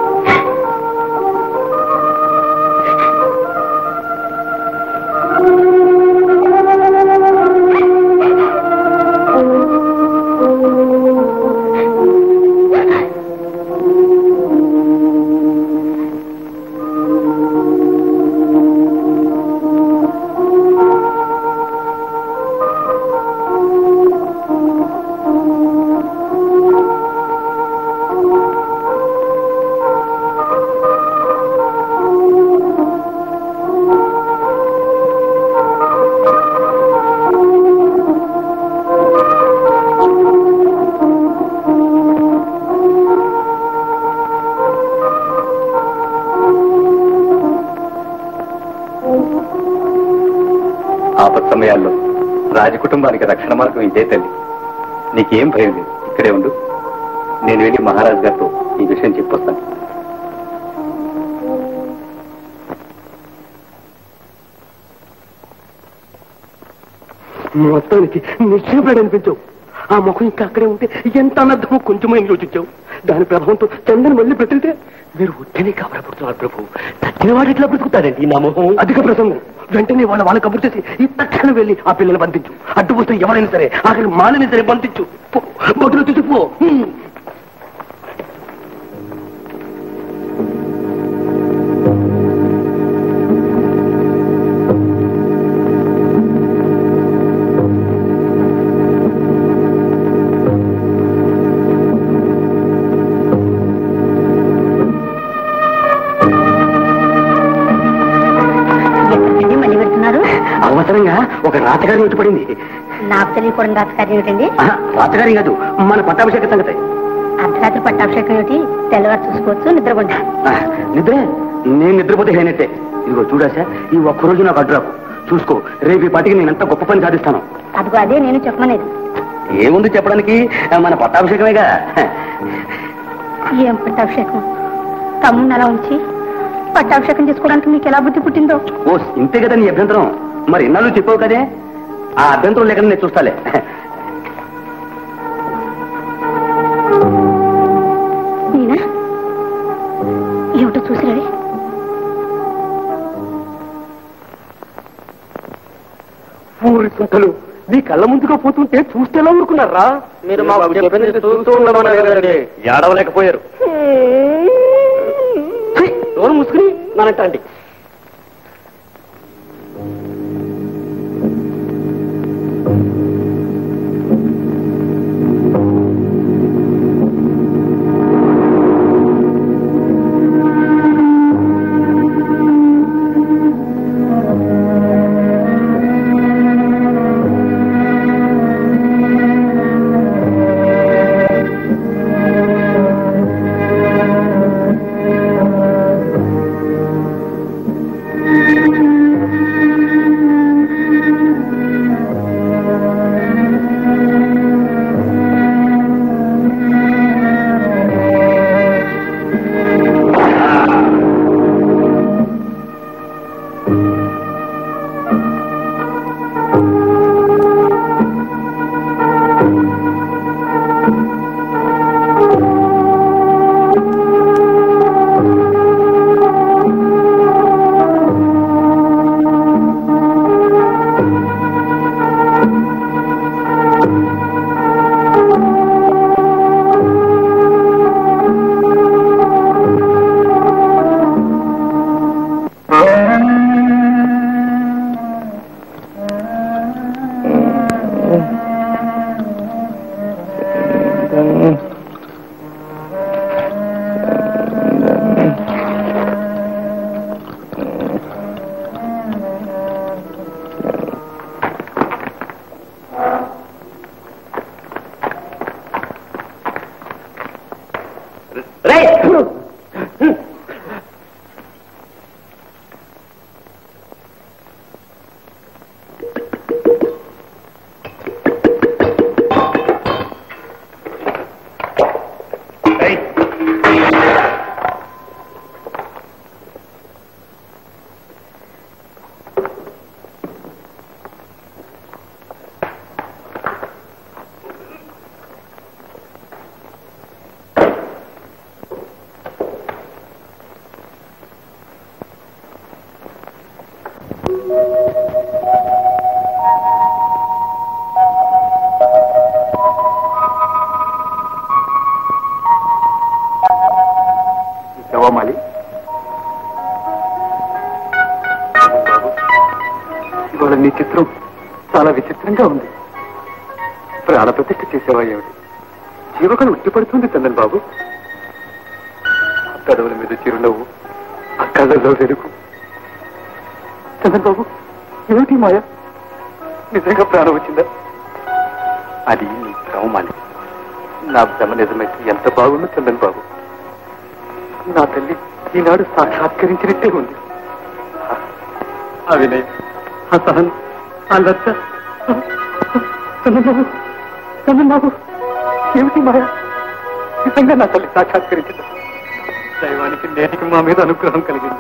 ఆపత్ సమయాల్లో రాజకుటుంబానికి రక్షణ మార్గం ఇదే తల్లి నీకేం భయం లేదు ఇక్కడే ఉండు నేను వెళ్ళి మహారాజ్ గారితో ఈ విషయం చెప్పొస్తాను మొత్తానికి నిశ్చయపడి అనిపించవు ఆ ముఖం ఇంకా అక్కడే ఉంటే ఎంత అనర్థమో కొంచెమైనా యోచించావు దాని ప్రభావంతో చందని మళ్ళీ బ్రతికితే మీరు ఉట్టిని కాబడపడుతున్నారు ప్రభు తగ్గిన వాడు ఎట్లా బ్రతుకుతాడండి నా మొహం అధిక ప్రసంగం వెంటనే వాళ్ళ వాళ్ళ కబుర్ చేసి ఈ తక్షణం వెళ్ళి ఆ పిల్లల్ని బంధించు అడ్డు వస్తే ఎవరైనా సరే ఆఖరి మాలని సరే బంధించు పో, బొట్టులో తీసుకుపో హ్మ్. ఎక్కడికండి మళ్ళీ పెడుతున్నారు అవసరంగా ఒక రాతగారి వచ్చి పడింది నాకు తెలియకూడదు రాతకార్యం ఏమిటండి ఆహా, రాతగారి కాదు మన పట్టాభిషేక సంగతి అర్ధరాత్రి పట్టాభిషేకం ఏమిటి తెల్లవారు చూసుకోవచ్చు నిద్రపోండి ఆ, నిద్రే నేను నిద్రపోతే హేనట్టే ఇదిగో చూడాసా ఈ ఒక్కరోజు నాకు అడ్డురాకు చూసుకో రేపు ఈ పాటికి నేనంత గొప్ప పని సాధిస్తాను అదిగో అదే నేను చెప్పమనేది ఏముంది చెప్పడానికి ఆ, మన పట్టాభిషేకమేగా ఏం పట్టాభిషేకం తమ్ముడిని అలా ఉంచి పట్టాభిషేకం చేసుకోవడానికి మీకు ఎలా బుద్ధి పుట్టిందో ఓ ఇంతే కదా నీ అభ్యంతరం మరి ఇన్నాళ్ళు చెప్పావు కదే ఆ అభ్యంతరం లేకుండా నేను చూస్తాలే నేనా ఏమిటో చూసిరవి ఊరి సుంటలు నీ కళ్ళ ముందుగా పోతుంటే చూస్తే ఎలా ఊరుకున్నారా మీరు మాకు చెప్పింది చూస్తూ ఉండమన్నారు కదండి ఏడవలేకపోయారు డోర్ మూసుకుని ననంటండి శవమాలి బాబు ఇవాళ నీ చిత్రం చాలా విచిత్రంగా ఉంది ప్రాణ ప్రతిష్ఠ చేసేవా ఏమిటి జీవకం ఉట్టిపడుతుంది చందన్ బాబు పెదవుల మీద చిరునవ్వు ఆ కళ్ళల్లో వెలుగు చందన్ బాబు ఏమిటి మాయ నిజంగా ప్రాణం వచ్చిందా అది నీ భ్రమమాలి నా భ్రమ నిజమైతే ఎంత బాగుందో చందన్ బాబు నా తల్లి ఈనాడు సాక్షాత్కరించినట్టే ఉంది ఆ వినయం ఆ సహనం ఆ లజ్జ చందన్ బాబు చందన్ బాబు ఏమిటి మాయ నిజంగా నా తల్లి సాక్షాత్కరించింది దైవానికి నేటికి మా మీద అనుగ్రహం కలిగింది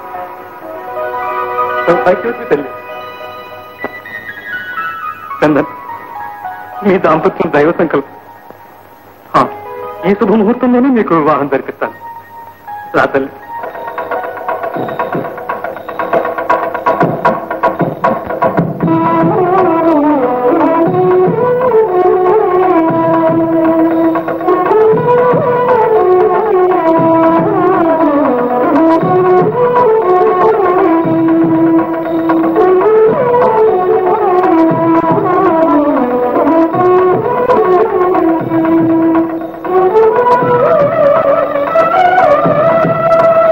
సౌభాగ్యవతి తల్లి చందన్ మీ దాంపత్యం దైవ సంకల్పం ఆ, ఈ శుభముహూర్తంలోనే మీకు వివాహం జరిపిస్తాను రా తల్లి ఆ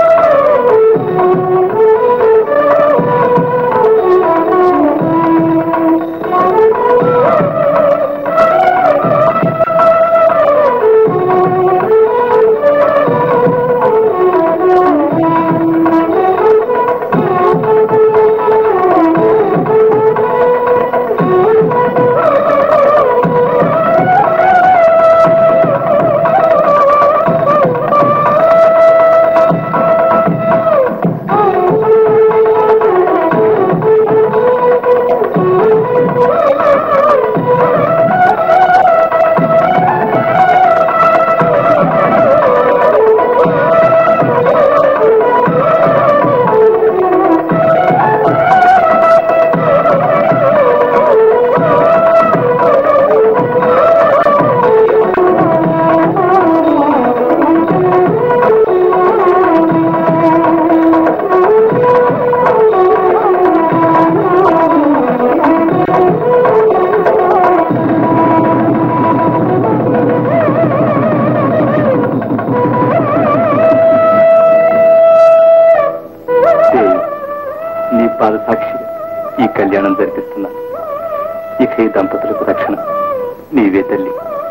పాద సాక్షిగా ఈ కళ్యాణం జరిపిస్తున్నాను ఇక ఈ దంపతులకు రక్షణ నీవే తల్లి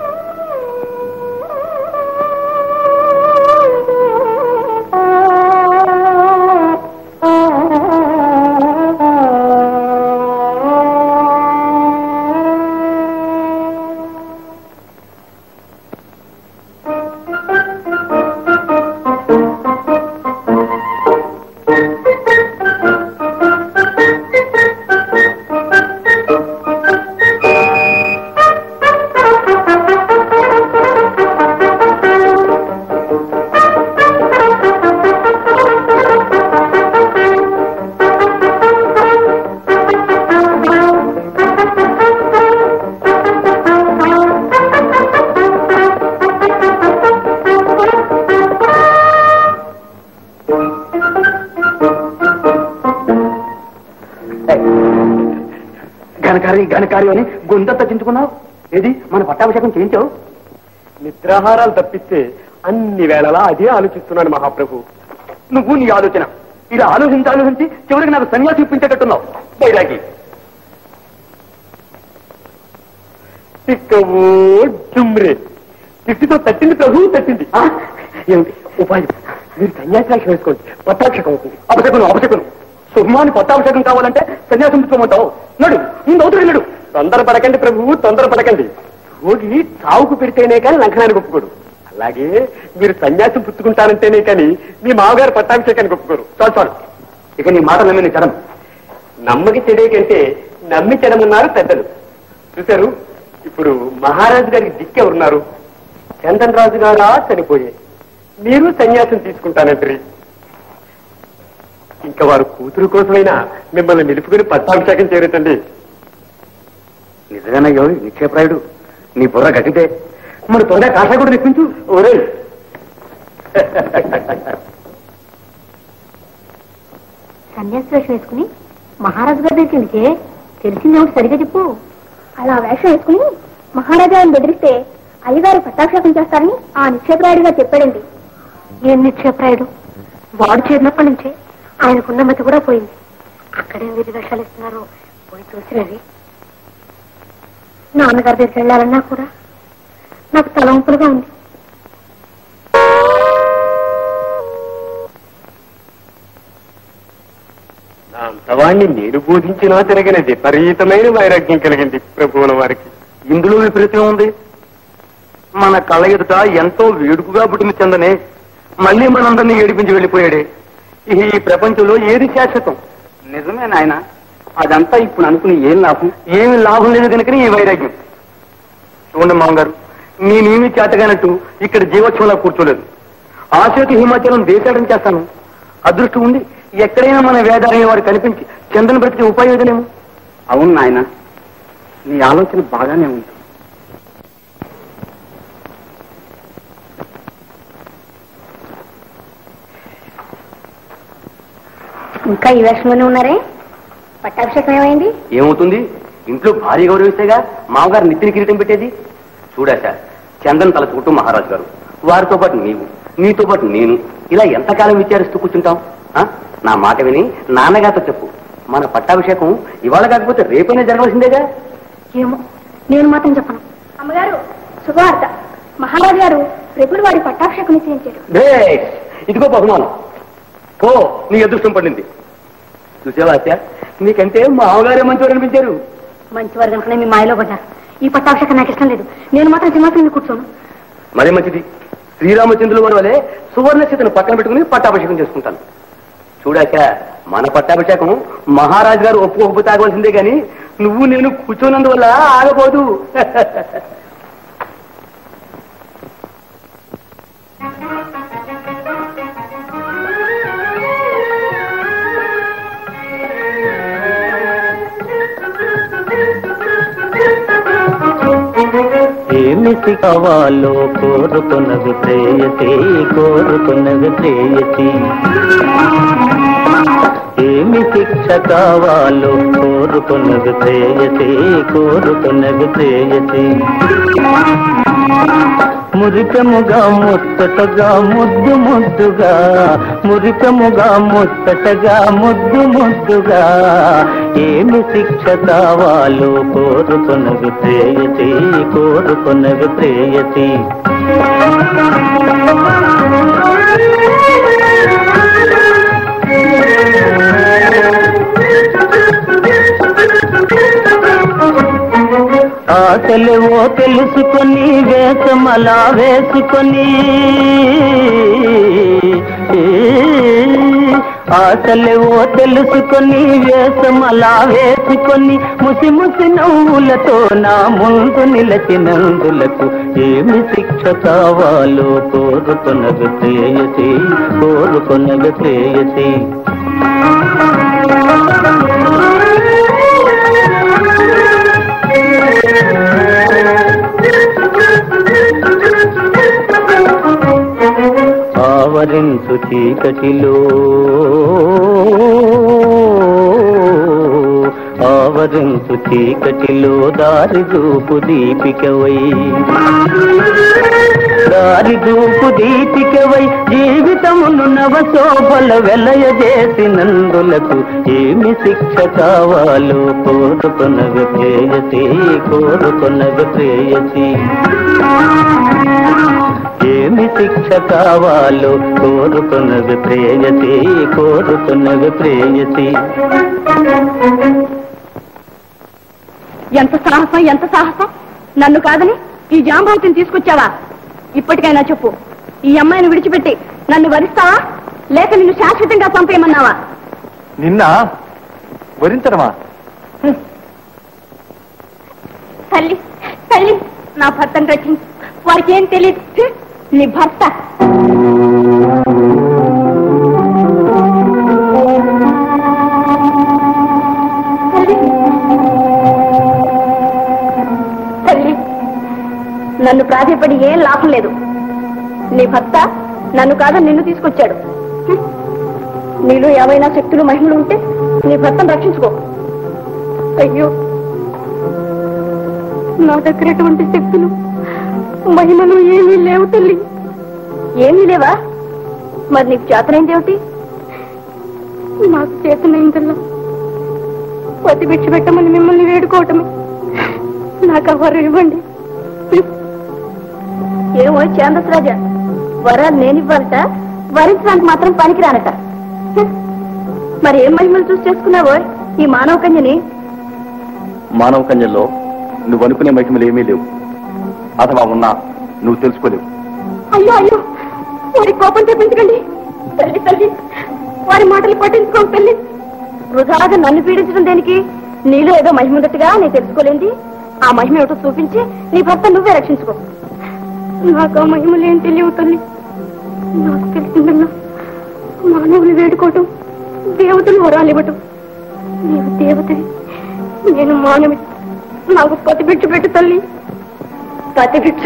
ఘనకారి ఘనకారి అని గుండె తగ్గించుకున్నావు ఏది మన పట్టాభిషేకం చేయించావు నిద్రాహారాలు తప్పిస్తే అన్ని వేళలా అదే ఆలోచిస్తున్నాను మహాప్రభు నువ్వు నీ ఆలోచన ఇలా ఆలోచించి ఆలోచించి చివరికి నాకు సన్యాసి ఇప్పించేటట్టున్నావు బైరాగి తిక్కవో జుమ్రే తిట్టితో తట్టింది ప్రభు తట్టింది ఆ? ఏమిటి ఉపాయం మీరు సన్యాసాక్షం వేసుకోండి పట్టాక్షకం అవుతుంది అపశకును అపశకును సుమాని పట్టాభిషేకం కావాలంటే సన్యాసం పుచ్చుకోమంటావు నడు ముందు అవుతుంది నడు తొందరపడకండి ప్రభు తొందరపడకండి రోగి చావుకు పెడితేనే కానీ లంకనానికి ఒప్పుకోడు అలాగే మీరు సన్యాసం పుచ్చుకుంటానంటేనే కానీ మీ మామగారు పట్టాభిషేకానికి ఒప్పుకోరు చాలు చాలు ఇక నీ మాట నమ్మి నీ చడం నమ్మకి చెడే కంటే నమ్మి చెడమన్నారు పెద్దలు చూశారు ఇప్పుడు మహారాజు గారికి దిక్కెవరున్నారు చందన్ రాజు గారా చనిపోయే మీరు సన్యాసం తీసుకుంటానంటారు ఇంకా వారు కూతురు కోసమైనా మిమ్మల్ని నిలుపుకుని పట్టాభిషేకం చేరటండి నిజంగానయ్యో నిక్షేప్రాయుడు నీ బుర్ర గట్టితే మరి తొందర కాషాయ కూడా తెప్పించు ఒరే సన్యాసి వేషం వేసుకుని మహారాజు గారి దగ్గరికి వెళ్తే తెలిసిందేమిటి సరిగా చెప్పు అలా వేషం వేసుకుని మహారాజా ఆయన బెదిరిస్తే అయ్యగారు పట్టాభిషేకం చేస్తారని ఆ నిక్షేపరాయుడుగా చెప్పాడండి ఏం నిక్షేపరాయుడు వాడు చేరినప్పటి నుంచే ఆయనకున్న మతి కూడా పోయింది అక్కడే వీరి వేషాలు ఇస్తున్నారు పోయి చూసినవి నాన్నగారి దగ్గరికి వెళ్ళాలన్నా కూడా నాకు తలంపులుగా ఉంది నా అంతవాణ్ణి నేను బోధించినా తిరగని విపరీతమైన వైరాగ్యం కలిగింది ప్రభువుల వారికి ఇందులో విపరీతం ఉంది మన కళ్ళ ఎదుట ఎంతో వేడుకగా పుట్టిన చందనే మళ్ళీ మనందరినీ ఏడిపించి వెళ్ళిపోయాడే ఈ ప్రపంచంలో ఏది శాశ్వతం నిజమే నాయన అదంతా ఇప్పుడు అనుకుని ఏం లాభం ఏమి లాభం లేదు కనుకనే ఈ వైరాగ్యం చూడండి మామగారు నేనేమి చేతగానట్టు ఇక్కడ జీవోత్సవంలో కూర్చోలేదు ఆశోకి హిమాచలం దేశాటం చేస్తాను అదృష్టం ఉండి ఎక్కడైనా మన వేదాలైన వారు కనిపించి చంద్రను బ్రతికి ఉపాయం ఏదనేమో అవును నాయన నీ ఆలోచన బాగానే ఉంది ఇంకా ఈ వేషంలోనే ఉన్నారే పట్టాభిషేకం ఏమైంది ఏమవుతుంది ఇంట్లో భార్య గౌరవిస్తేగా మామగారు నెత్తిని కిరీటం పెట్టేది చూడాక చందన్ తలచుకుంటూ మహారాజు గారు వారితో పాటు నీవు నీతో పాటు నేను ఇలా ఎంతకాలం విచారిస్తూ కూర్చుంటాం ఆ? నా మాట విని నాన్నగారితో చెప్పు మన పట్టాభిషేకం ఇవాళ కాకపోతే రేపైనా జరగవలసిందేగా ఏమో నేను మాత్రం చెప్పను అమ్మగారు శుభవార్త మహారాజు గారు రేపుడు వారి పట్టాభిషేకం నిశ్చయించారు భేష్! ఇదిగో బహుమానం ఓ నీ అదృష్టం పడింది చూసావా అత్య నీకంటే మామగారే మంచివారు అనిపించారు మంచివారు కనుకనే మీ మాయలో పడ్డారు ఈ పట్టాభిషేకం నాకు ఇష్టం లేదు నేను మాత్రం సింహాసనం మీద కూర్చోను మరీ మంచిది శ్రీరామచంద్రుల వారి వలె సువర్ణ సీతను పక్కన పెట్టుకుని పట్టాభిషేకం చేసుకుంటాను చూడాక మన పట్టాభిషేకం మహారాజు గారు ఒప్పుకోకపోతే ఆగవలసిందే గాని నువ్వు నేను కూర్చోనందువల్ల ఆగబోదు ఏమిటి కావాలో కోరుకున్నది ప్రేయసి కోరుకున్నది ప్రేయసి ఏమిటి శిక్ష కావాలో కోరుకున్నది ప్రేయసి కోరుకున్నది ప్రేయసి మురిపెముగా ముచ్చటగా ముద్దు ముద్దుగా మురిపెముగా ముచ్చటగా ముద్దు ముద్దుగా ఏమి శిక్ష కావాలో కోరుకున్నది ప్రేయసి కోరుకున్నది ప్రేయసి ఆశలేవో తెలుసుకొని వేషమలా వేసుకొని ఆశలేవో తెలుసుకొని వేషమలా వేసుకొని ముసి ముసి నవ్వులతో నా ముందు నిలచినందులకు ఏమి శిక్ష కావాలో కోరుకున్నది ప్రేయసి కోరుకున్నది ప్రేయసి ఆవరించు చీకటిలో ఆవరించు చీకటిలో దారి చూపు దీపికవై దారి చూపు దీపికవై జీవితమును నవశోభల వెలయజేసినందులకు ఏమి శిక్ష కావాలో కోరుకున్నవి ప్రేయసి కోరుకున్నవి ప్రేయసి ఏమి శిక్ష కావాలో కోరుకున్నది ప్రేయసి కోరుకున్నది ప్రేయసి ఎంత సాహసం ఎంత సాహసం నన్ను కాదని ఈ జాంబవతిని తీసుకొచ్చావా ఇప్పటికైనా చెప్పు ఈ అమ్మాయిని విడిచిపెట్టి నన్ను వరిస్తావా లేక నిన్ను శాశ్వతంగా పంపేయమన్నావా నిన్న వరించడమా తల్లి తల్లి నా భర్తను రక్షించు వారికి ఏం తెలియదు హ్మ్, నీ భర్త తల్లి తల్లి నన్ను ప్రాధేయపడి ఏం లాభం లేదు నీ భర్త నన్ను కాదని నిన్ను తీసుకొచ్చాడు హ్మ్. నీలో ఏవైనా శక్తులు మహిమలు ఉంటే నీ భర్తను రక్షించుకో అయ్యో నా దగ్గర ఎటువంటి శక్తులు మహిమలు ఏమీ లేవు తల్లి ఏమీ లేవా మరి నీకు చేతనైందేమిటి నాకు చేతనైందల్లా పతి బిచ్చి పెట్టమని మిమ్మల్ని వేడుకోవటమే నాకు ఆ వరం ఇవ్వండి ఏమో చాందస్ రాజా వరాలు నేను ఇవ్వాలట వరించడానికి మాత్రం పనికిరానట హ్మ్. మరి ఏం మహిమలు చూసి చేసుకున్నావో ఈ మానవ కన్యని మానవ కన్యల్లో నువ్వు అనుకునే మహిమలు ఏమీ లేవు అథవా ఉన్నా నువ్వు తెలుసుకోలేవు అయ్యో అయ్యో వారి కోపం తెప్పించకండి తల్లి తల్లి వారి మాటలు పట్టించుకోకు తల్లి వృధాగా నన్ను పీడించడం దేనికి నీలో ఏదో మహిమ ఉన్నట్టుగా నేను తెలుసుకోలేంది ఆ మహిమ ఏమిటో చూపించి నీ భర్త నువ్వే రక్షించుకో నాకు ఆ మహిమలు ఏం తెలియవు తల్లి నాకు తెలిసిందల్లా మానవులు వేడుకోవటం దేవతలు వరాలు ఇవ్వటం నీవు దేవతవి నేను మానవి నాకు పతి భిక్ష పెట్టు తల్లి పతి భిక్ష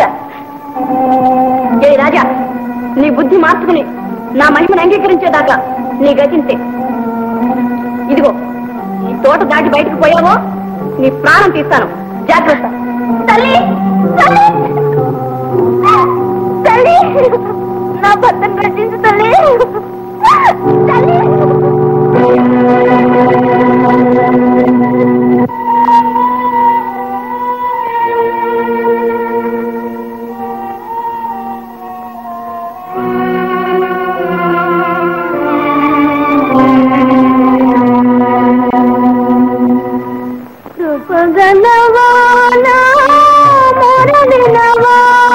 ఏ రాజా నీ బుద్ధి మార్చుకుని నా మహిమను అంగీకరించేదాకా నీ గతింతే ఇదిగో ఈ తోట దాటి బయటకు పోయావో నీ ప్రాణం తీస్తాను జాగ్రత్త తల్లి తల్లి! తల్లి నా భర్తను రక్షించు తల్లి తల్లి కృపగలవానా మరదినవా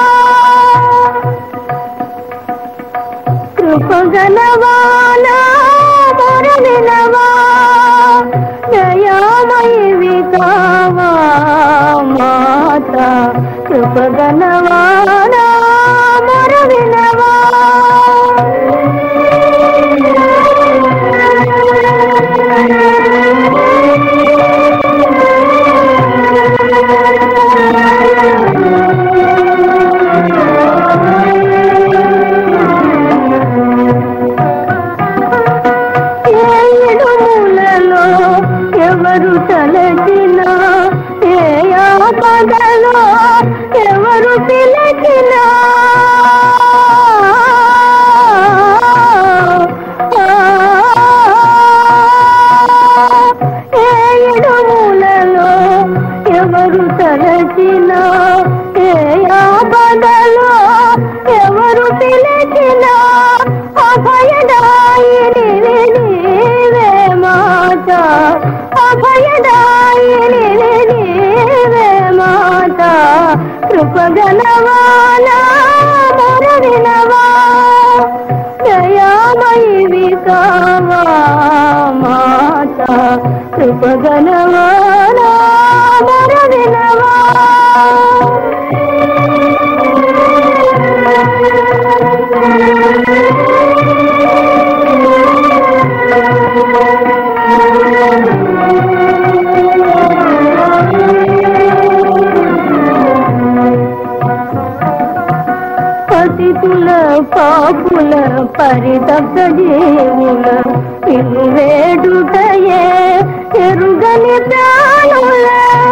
కృపగలవానా మరదినవా దయామయి వితావా మాత కృపగలవానా మరదినవా ఏడు మూల మూలలో ఎవరు తలచినా ఏ ఆపదలో ఎవరు పిలచినా ఏ ఇడుములలో ఎవరు తలచినా ఏ ఆపదలో ఎవరు పిలిచినా అభయదాయిని నీవే మాత అభయదాయిని నీవే మాత కృపగలవానా మరవినవా దయామయి వికావా మాత కృపగలవానా మరవినవా పతితుల పాపుల పరితప్త జీవుల పిలువేడుటయే ఎరుగని ప్రాణుల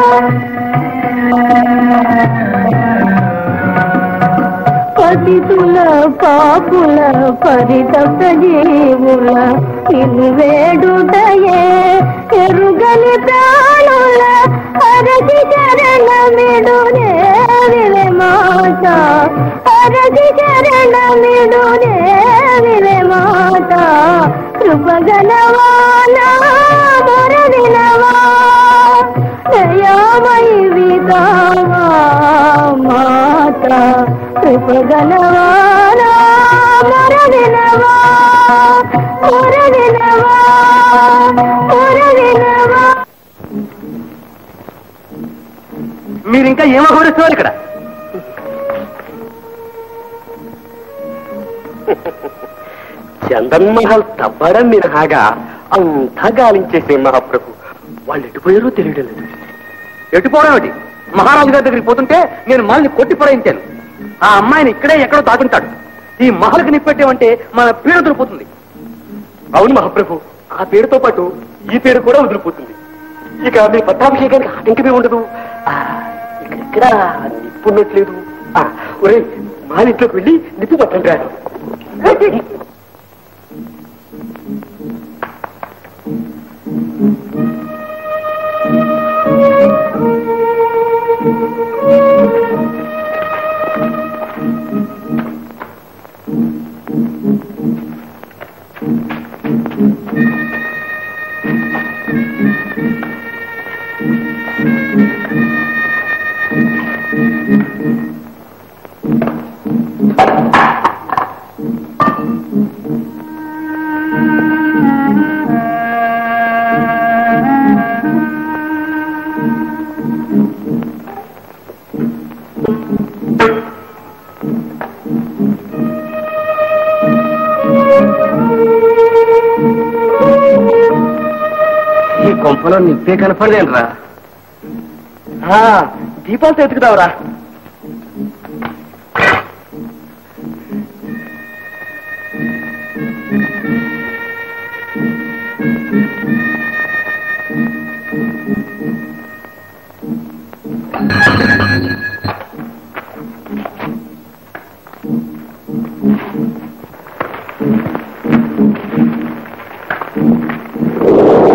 పతితుల పాపుల పరితప్త జీవుల పిలువేడుటయే ఎరుగని ప్రాణుల అరసి చరణమిడు దేవిలే మాత అరసి చరణమిడు దేవిలే మాత కృపగలవానా మరవినవా దయామయి విదావా మాత కృపగలవానా మరవినవా మరవినవా మరవినవా మీరు ఇంకా ఏం అఘోరిస్తున్నారు ఇక్కడ చందన్ మహల్ తవ్వడం మినహాగా అంతా గాలించేసే మహాప్రభు వాళ్ళు ఎటుపోయారో తెలియడం లేదు ఎటుపోవడం ఏమిటి మహారాజు గారి దగ్గరికి పోతుంటే నేను మళ్ళీ కొట్టి పడేయించాను ఆ అమ్మాయిని ఇక్కడే ఎక్కడో దాచుంటాడు ఈ మహల్కి నిప్పెట్టామంటే మన పీడ దొరికిపోతుంది అవును మహాప్రభు ఆ పేరుతో పాటు ఈ పేరు కూడా వదిలిపోతుంది ఇక మీ పట్టాభిషేకానికి ఆటంకమే ఉండదు ఆ, ఇక్కడెక్కడ నిప్పున్నట్లేదు ఆ, ఒరేయ్ మా ఇంట్లోకి వెళ్ళి నిప్పు పట్టండి రా ఈ కొంపలో నిప్పే కనపడదేంట్రా దీపాలతో ఎత్తుకుదావరా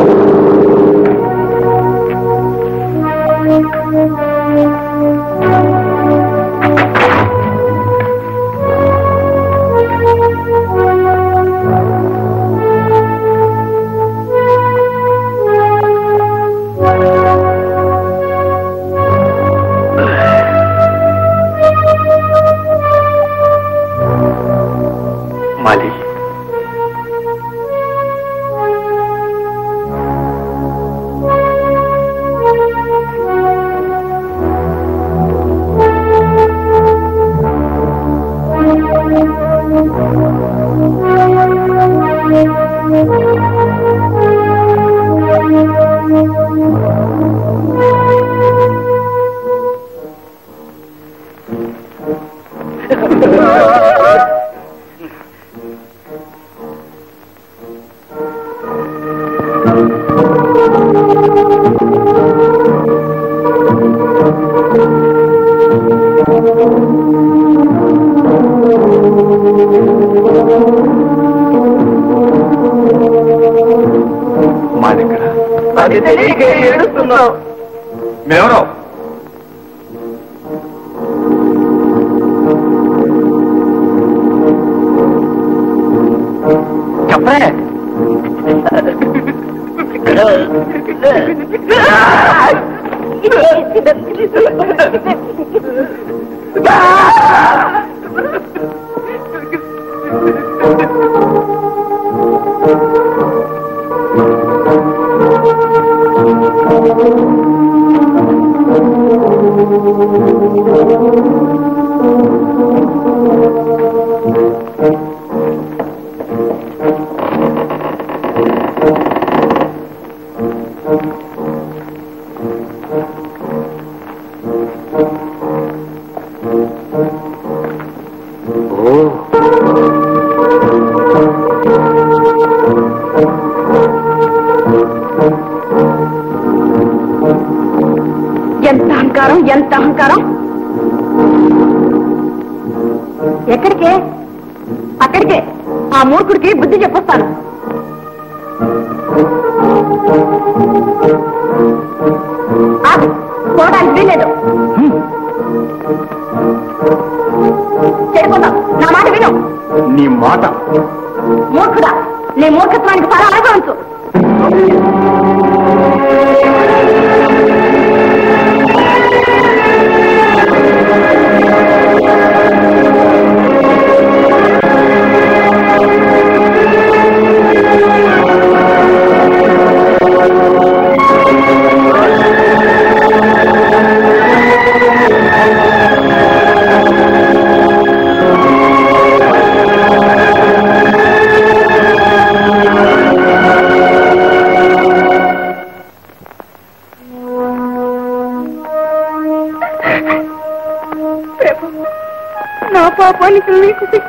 Thank you. అది తెలియక ఏడుస్తున్నావు మేవరో చెప్పలే ఎంత అహంకారం ఎంత అహంకారం ఎక్కడికే అక్కడికే ఆ మూర్ఖుడికి బుద్ధి చెప్పొస్తాను ఆగు, పోవడానికి వీలేదు చెడిపోతాం నా మాట విను నీ మాట మూర్ఖుడా నీ మూర్ఖత్వానికి ఫలం అనుభవించు ప్రభు నా పాపానికి మీకు శిక్ష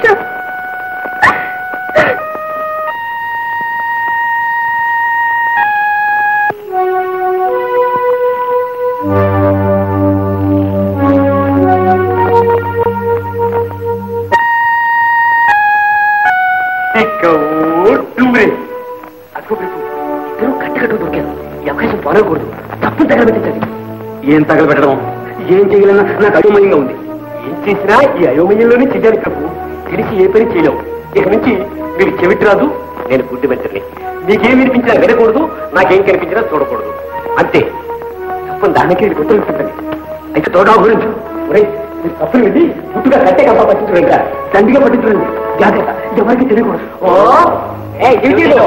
అదిగో ప్రభు ఇద్దరు కట్టకట్టు దొరికారు ఈ అవకాశం పాలకూడదు తప్పు తగలబెట్టించండి ఏం తగలబెట్టడం ఏం చేయలేనా నాకు అయోమయంగా ఉంది ఏం చేసినా ఈ అయోమయంలోనే చెయ్యాలి ప్రభు తెలిసి ఏ పని చేయలేవు ఇక నుంచి మీరు చెవిటి రాదు నేను గుడ్డి వెంటనే మీకేం వినిపించినా వినకూడదు నాకేం కనిపించినా చూడకూడదు అంతే తప్పని దానికి గుర్తుంటుంది అయితే తోడా గురించి ఒరేయ్, మీరు తప్పులు వెళ్ళి గుట్టుగా కట్టే కప్ప పట్టించుకోండి దండిగా పట్టించుకోండి జాగ్రత్త ఎవరికి తెలియకూడదు ఓ ఏ గిరిజీలు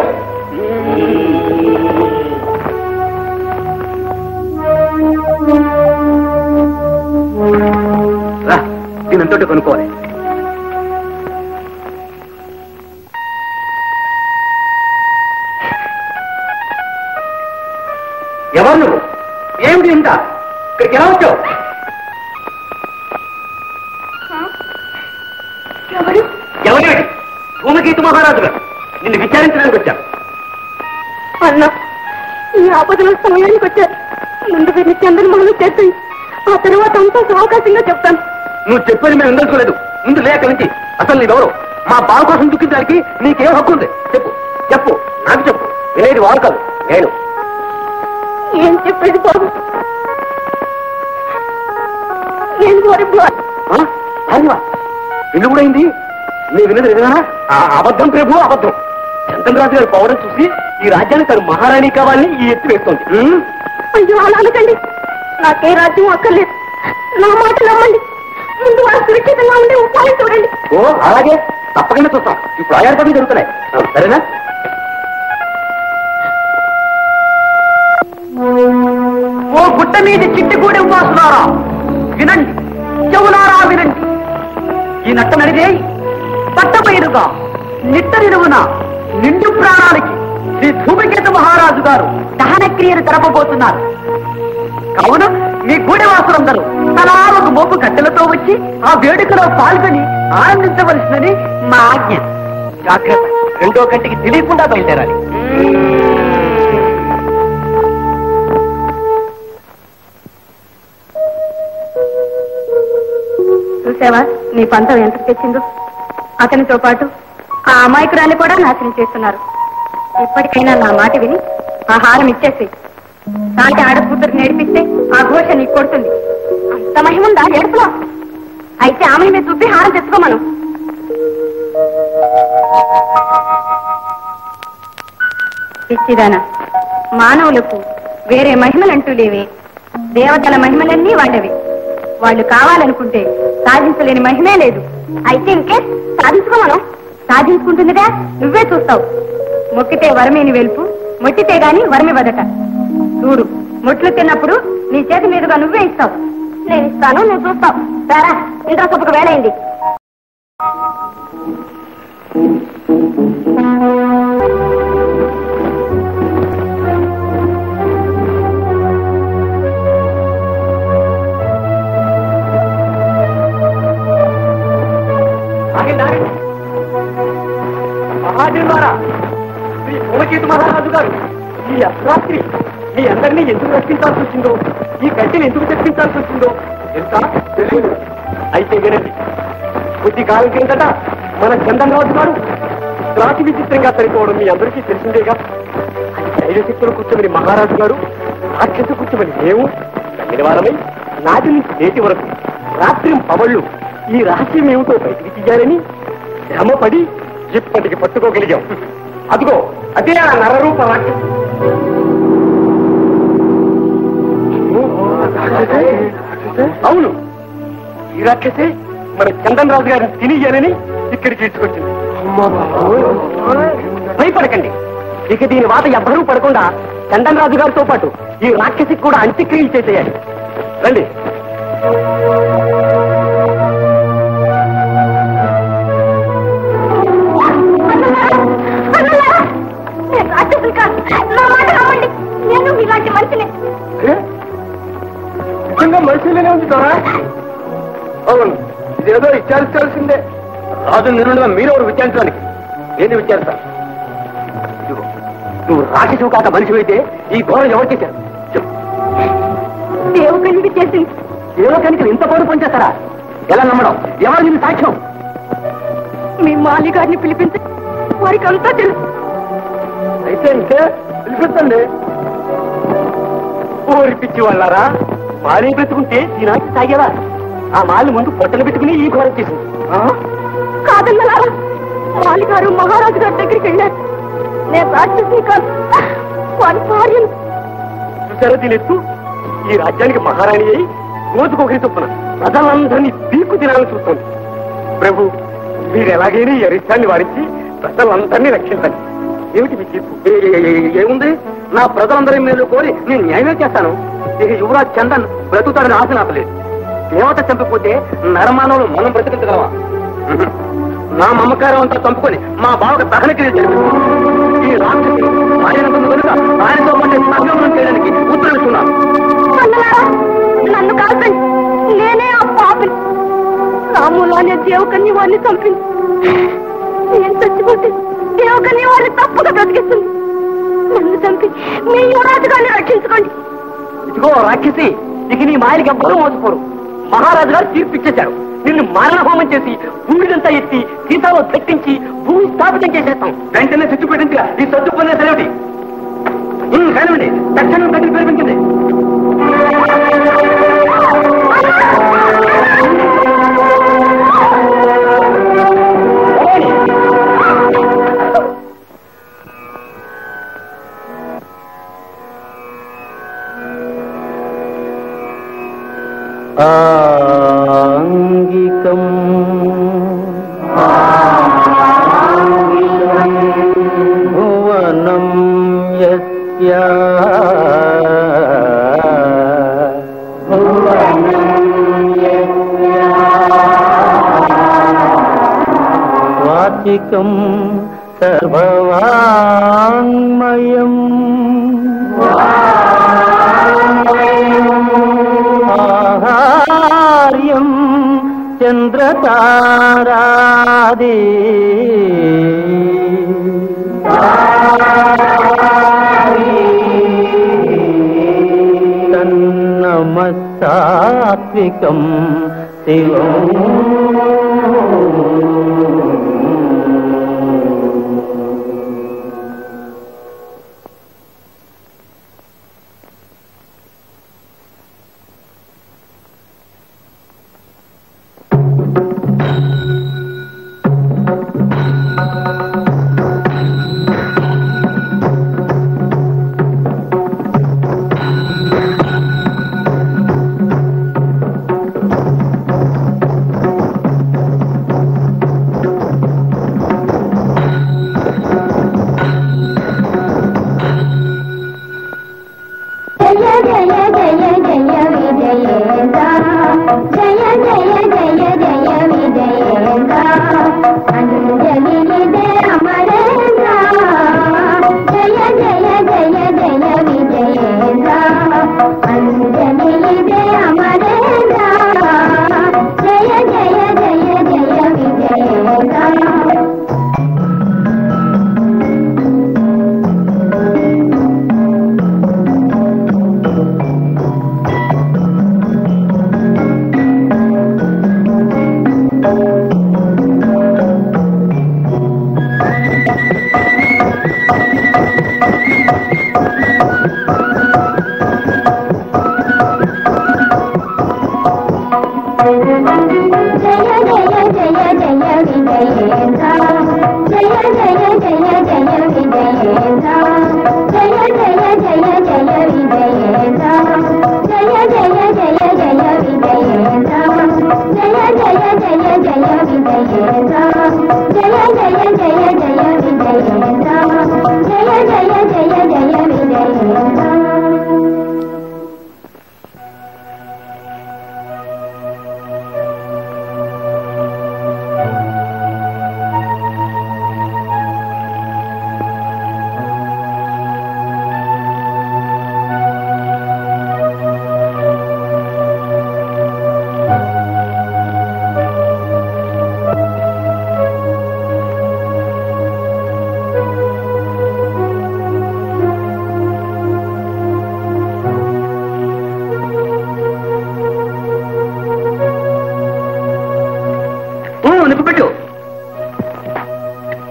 రా దీనంతటి కొనుక్కోవాలి ఎవరు నువ్వు ఏమిటి ఇంత ఇక్కడికి ఎలా వచ్చావు ఎవరు ఎవరేమిటి భూమగీత మహారాజు గారు నిన్ను విచారించడానికి వచ్చాను అన్న ఈ ఆపదలో సమయానికి వచ్చారు ముందు వీరిని చంద్రమోహన్ చేసి ఆ తర్వాత అంతా అవకాశంగా చెప్తాను నువ్వు చెప్పేది మేము ఉండల్సుకోలేదు ముందు లేక నుంచి అసలు నీవెవరు మా బావ కోసం దుఃఖించడానికి నీకేం హక్కు ఉంది చెప్పు చెప్పు నాకు చెప్పు వినేది వారు కాదు నేను ఏం చెప్పేది బాబు నేను వారి భా- ఆ? భార్యవా? పెళ్లి కూడా అయింది నీ విన్నది నిజమేనా? ఆ అబద్ధం ప్రభు అబద్ధం చంద్రరాజు గారి పౌరం చూసి ఈ రాజ్యానికి తను మహారాణి కావాలని ఈ ఎత్తి వేస్తోంది ఉం? అయ్యో అలా అనకండి నాకే రాజ్యం అక్కర్లేదు నా మాట నమ్మండి ముందు వారు సురక్షితంగా ఉండే ఉపాయం చూడండి ఓ అలాగే తప్పకుండా చూస్తాం ఇప్పుడు ఆయారు పనులు జరుగుతున్నాయి ఆ, సరేనా ఓ గుట్ట మీద చిట్టుగూడెం వాసులారా వినండి చెవులారా వినండి ఈ నట్ట నడిదే పట్టబయలుగా నిట్ట నిలువున నిండు ప్రాణాలకి శ్రీ ధూమకేత మహారాజు గారు దహన క్రియలు జరపబోతున్నారు కావున మీ గూడెవాసులందరూ తలా ఒక మోపు కట్టెలతో వచ్చి ఆ వేడుకలో పాల్గొని ఆనందించవలసిందని మా ఆజ్ఞ జాగ్రత్త రెండో కంటికి తెలియకుండా బయలుదేరాలి చూసావా నీ పంతం ఎంత తెచ్చిందో అతనితో పాటు ఆ అమాయకురాన్ని కూడా నాశనం చేస్తున్నారు ఇప్పటికైనా నా మాట విని ఆహారం ఇచ్చేసి సాటి ఆడకూతురు నేర్పిస్తే ఆ ఘోష నీకు కొడుతుంది అంత మహిముందా ఏడుపులో అయితే ఆమె మీద చూపి హారం తెచ్చుకోమను పిచ్చిదానా మానవులకు వేరే మహిమలంటూ లేవే దేవతల మహిమలన్నీ వాళ్ళవి వాళ్ళు కావాలనుకుంటే సాధించలేని మహిమే లేదు అయితే ఇంకే సాధించుకోమను సాధించుకుంటుందిగా నువ్వే చూస్తావు మొక్కితే వరమేని వెలుపు మొట్టితే గాని వరమి వదట చూడు మొట్లు తిన్నప్పుడు నీ చేతి మీదుగా నువ్వే ఇస్తావు నేను ఇస్తాను నువ్వు చూస్తావు సరా ఇంట్లో సొప్పుకు వేలైంది ఆగండి ఆగండి మహాజన్మారా శ్రీ సోమకేతు మహారాజు గారు ఈ అర్ధరాత్రి మీ అందరినీ ఎందుకు రక్షించాల్సి వచ్చిందో ఈ గడ్డిని ఎందుకు తెప్పించాల్సి వచ్చిందో తెలుసా తెలియదు అయితే వినండి కొద్ది కాలం కిందట మన చందన్ రాజు గారు రాతి విచిత్రంగా సరిపోవడం మీ అందరికీ తెలిసిందేగా అది శైలశక్తులు కూర్చోమని మహారాజు గారు రాక్షసు కూర్చోమని మేము తగిన వారమై నాటి నుంచి నేటి వరకు రాత్రి పవళ్ళు ఈ రహస్యం ఏమిటో బయటికి తీయాలని శ్రమపడి ఇప్పటికి పట్టుకోగలిగాం అదిగో అదే ఆ నరరూప రాక్షసు అవును ఈ రాక్షసే మన చందన్ రాజు గారిని తినియ్యాలని ఇక్కడికి తీసుకొచ్చింది భయపడకండి ఇక దీని వాత ఎవ్వరూ పడకుండా చందన్ రాజు గారితో పాటు ఈ రాక్షసికి కూడా అంత్యక్రియలు చేసేయాలి రండి నేను రాక్షసులు కాదు నా మాట నమ్మండి నేను మీలాంటి మనిషిని నిజంగా మనుషులనే ఉంచుతారా అవును ఇదేదో విచారించాల్సిందే రాజు నిరుడుగా మీరెవరు విచారించడానికి ఏంటి విచారిస్తారు ఇదిగో, నువ్వు రాక్షసు కాక మనిషి అయితే ఈ ఘోరం ఎవరు చేశారు చెప్పు దేవుకనికి చేసింది ఏదో కనుక ఇంత పౌరు పనిచేస్తారా ఎలా నమ్మడం ఎవరు నీకు సాక్ష్యం మీ మాలి గారిని పిలిపించి వారికి అంతా తెలుసు అయితే ఇంకే పిలిపించండి ఊరి పిచ్చి వాళ్ళారా మాలి పెట్టుకుంటే ఈనాటి తాగేవా ఆ మాలి ముందు పొట్టలు పెట్టుకుని ఈ ఘోరం చేసింది ఆ? కాదన్నలా మాలి గారు మహారాజు గారి దగ్గరికి వెళ్ళారు నేను రాక్షసుని కాదు వారి భార్యను చూసారా దీని ఎత్తు ఈ రాజ్యానికి మహారాణి అయి రోజుకొకరి చొప్పున ప్రజలందరినీ పీకు తినాలని చూస్తుంది ప్రభు మీరు ఎలాగైనా ఈ అరిష్టాన్ని వారించి ప్రజలందరినీ రక్షించండి ఏమిటి మీ తీర్పు ఏముంది నా ప్రజలందరి మేలు కోరి నేను న్యాయమే చేస్తాను ఇక యువరాజ్ చందన్ బ్రతుకుతాడని ఆశ నాపలేదు దేవత చంపిపోతే నరమానవులు మనం బ్రతికించగలమా నా మమకారం అంతా చంపుకొని మా బావకు దహన క్రియ జరిపింది ఈ రాక్షసి ఆయన కనుక ఆయనతో పాటు సంగమనం చేయడానికి ఉత్తరవిస్తున్నాను అన్నలారా నన్ను కాల్చండి నేనే ఆ పాపిని రాములానే దేవకన్య వారిని చంపింది నేను చచ్చిపోతే దేవకన్య వారిని తప్పుగా బ్రతికిస్తుంది నన్ను చంపి మీ యువరాజు గారిని రక్షించుకోండి ఇదిగో రాక్షసి ఇక నీ మాయలకి ఎవ్వరూ మోసపోరు మహారాజు గారు తీర్పు ఇచ్చేశారు నిన్ను మారణ హోమం చేసి భూమిదంతా ఎత్తి సీతాలో దక్కించి భూమి స్థాపితం చేసేస్తాం వెంటనే చచ్చిపోయిందిగా ఈ సొత్తు పొందే సెలవుటి కానివ్వండి తక్షణం దగ్గర పెరిపించింది ఆంగికం భువనం యస్య వాచికం సర్వవాంగ్మయం ఆహార్యం చంద్రతారాది తన్నమసాత్వికం శివం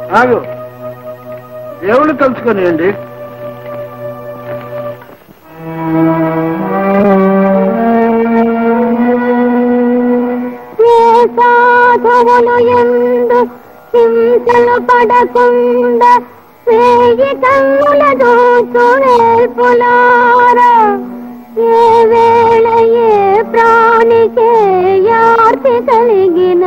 ఆగు దేవుడు కలుసుకొనియండి ఏ సాధువులు ఎందు హింసలు పడకుండా వేయి కన్నుల దూచు వేల్పులారా ఏ వేళ ఏ ప్రాణికే యార్తి కలిగిన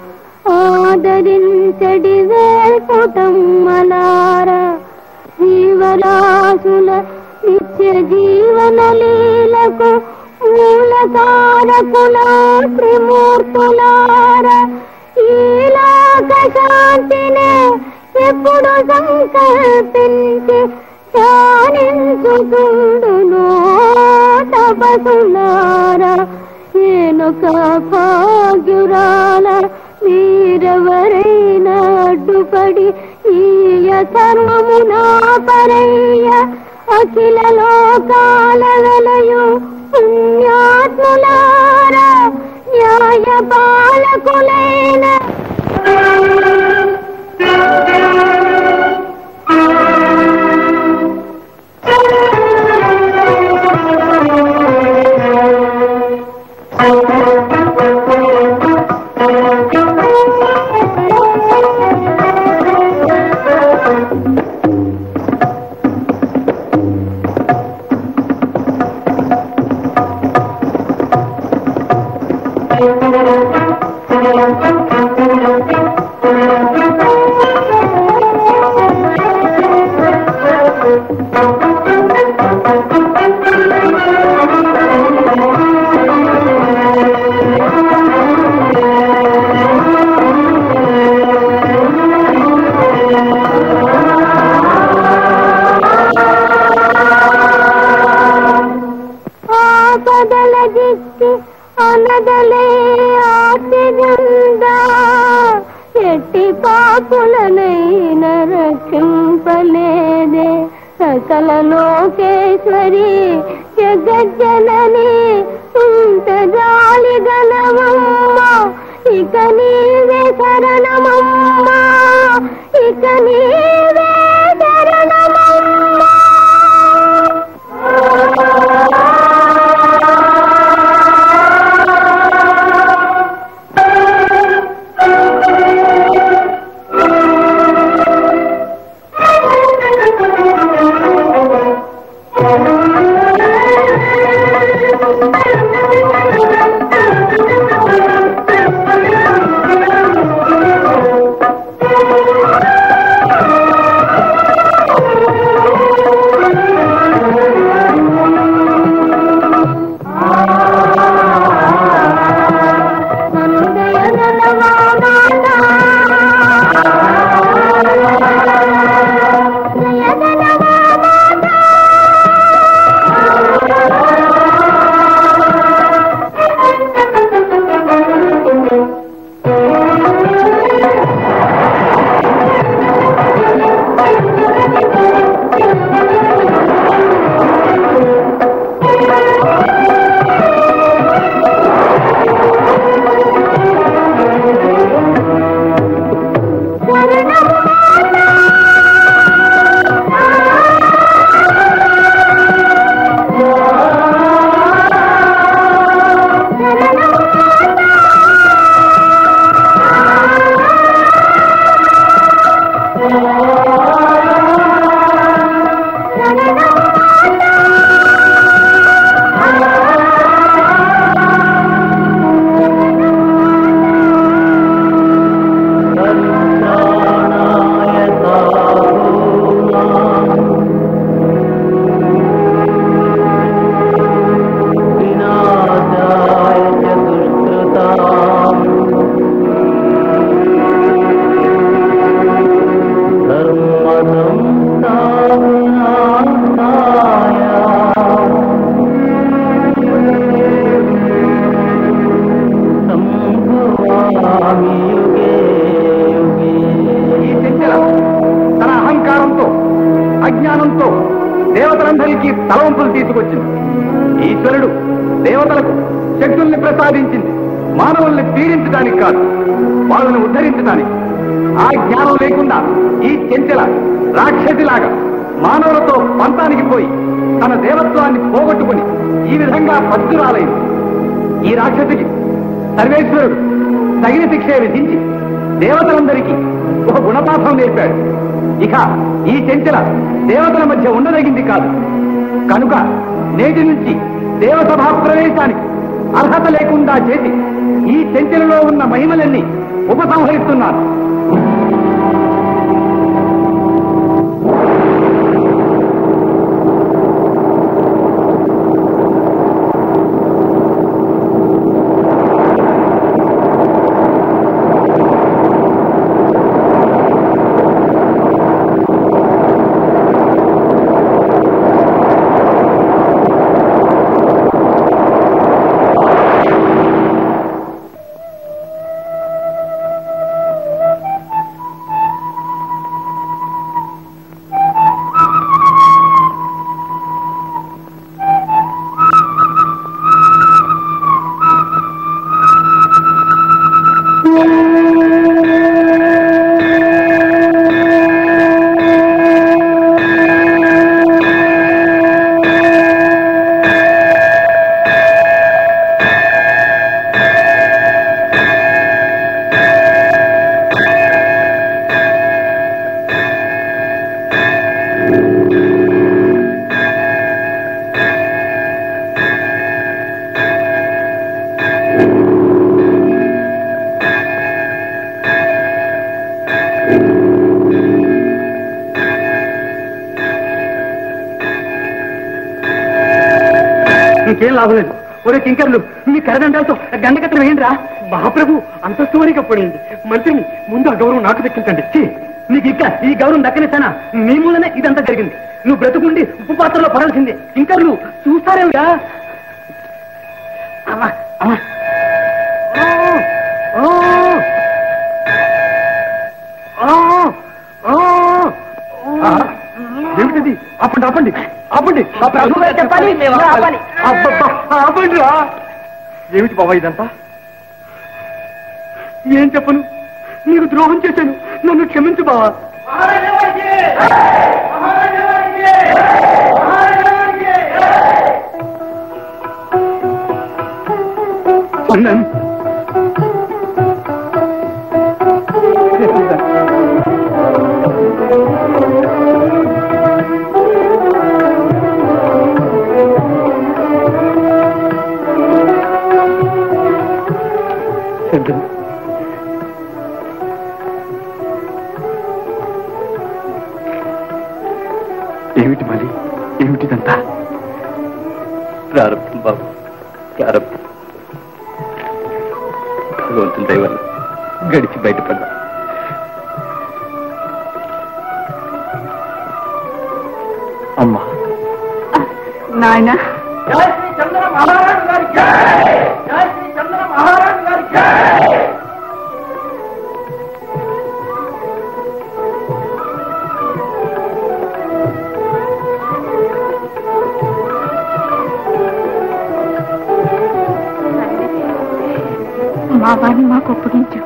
ఆదరించడి వేల్పుటమ్మలారా జీవరాశుల నిత్య జీవన లీలకు మూలకారకుల త్రిమూర్తులార ఈ లోక శాంతినే ఎప్పుడు సంకల్పించి ధ్యానించుకుండును తపసులార ఏనొక భాగ్యురాల మీరెవరైనా అడ్డుపడి ఈయ సర్వమునా పరయ్య అఖిల లోకాల వెలయు పుణ్యాత్ములారా న్యాయ పాలకులైన ఆపదల దిక్కి అనదలే ఆశగందా ఎట్టి పాపులనైన రక్షింపలేదే సకల లోకేశ్వరి జగజ్జనని ఇంత జాలి గలవమ్మ ఇక నీవే శరణమమ్మ ఇక నీవే శరణమమ్మ ఈ శిక్షణ తన అహంకారంతో అజ్ఞానంతో దేవతలందరికీ తలవంపులు తీసుకొచ్చింది ఈశ్వరుడు దేవతలకు శక్తుల్ని ప్రసాదించింది మానవుల్ని పీడించడానికి కాదు వాళ్ళని ఉద్ధరించడానికి ఆ జ్ఞానం లేకుండా ఈ చెంచెల రాక్షసిలాగా మానవులతో పంతానికి పోయి తన దేవత్వాన్ని పోగొట్టుకుని ఈ విధంగా పద్దురాలైంది ఈ రాక్షసికి సర్వేశ్వరుడు తగిన శిక్ష విధించి దేవతలందరికీ ఒక గుణపాఠం నేర్పాడు ఇక ఈ చెంచెల దేవతల మధ్య ఉండదగింది కాదు కనుక నేటి నుంచి దేవసభా ప్రవేశానికి అర్హత లేకుండా చేసి ఈ చెంచెలలో ఉన్న మహిమలన్నీ ఉపసంహరిస్తున్నాను ఇంకేం లాభం లేదు ఒరే కింకర్లు మీ కరదండాలతో గండకత్రం వేయండిరా మహాప్రభు అంతస్తువానికి అప్పుడైంది మంత్రిని ముందు ఆ గౌరవం నాకు దక్కించండి ఛీ, నీకు ఇంకా ఈ గౌరవం దక్కనిస్తానా నీ మూలనే ఇదంతా జరిగింది నువ్వు బ్రతుకుండి ఉప్పు పాత్రలో పడాల్సిందే కింకర్లు చూస్తారేవిరా అమ్మా అమ్మా ఓ, ఓ, ఓ, ఓ. ఆ, ఏమిటిది ఆపండి ఆపండి ఆపండి మా ప్రభువు గారు చెప్పాలి, మేము ఆపాలి. అబ్బబ్బా, ఆపండి రా ఏమిటి బాబా ఇదంతా ఏం చెప్పను నీకు ద్రోహం చేశాను నన్ను క్షమించు బావా అన్నాను చంద్రుడు ఏమిటి మరి ఏమిటిదంతా ప్రారంభం బాబు ప్రారంభం భగవంతుని దయ వల్ల గడిచి బయటపడ్డా అమ్మా నాయనా మా వారిని మాకు ఒప్పగించు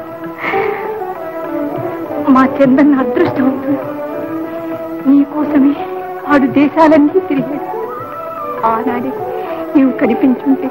మా చందన్న అదృష్టవంతుడు నీకోసమే ఆడు దేశాలన్నీ తిరిగాడు ఆనాడే నీవు కనిపించుంటే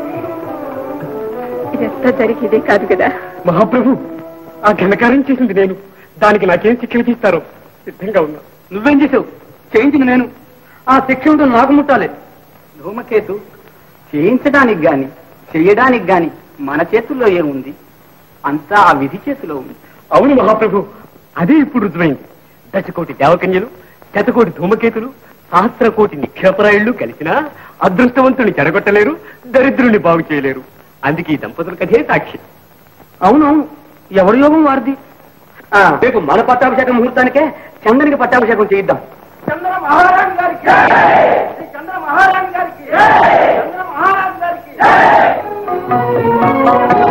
ఇదంతా జరిగేదే కాదు కదా మహాప్రభు ఆ ఘనకార్యం చేసింది నేను దానికి నాకేం శిక్ష విధిస్తారో సిద్ధంగా ఉన్నా నువ్వేం చేసావు చేయించింది నేను ఆ శిక్ష ఉంటూ నాకు ముట్టాలి ధూమకేతు చేయించడానికి గాని చెయ్యడానికి గాని మన చేతుల్లో ఏముంది అంతా ఆ విధి చేతిలో ఉంది అవును మహాప్రభు అదే ఇప్పుడు రుజువైంది దశకోటి దేవకన్యలు శతకోటి ధూమకేతులు సహస్ర కోటి నిక్షేపరాయుళ్ళు కలిసినా అదృష్టవంతుని చెడగొట్టలేరు దరిద్రుని బాగు చేయలేరు అందుకే ఈ దంపతుల కథే సాక్షి అవునవును ఎవరి యోగం వారిది ఆ, రేపు మన పట్టాభిషేకం ముహూర్తానికే చంద్రునికి పట్టాభిషేకం చేయిద్దాం చంద్ర మహారాణి గారికి చంద్ర మహారాణి గారికి చంద్ర మహారాణి గారికి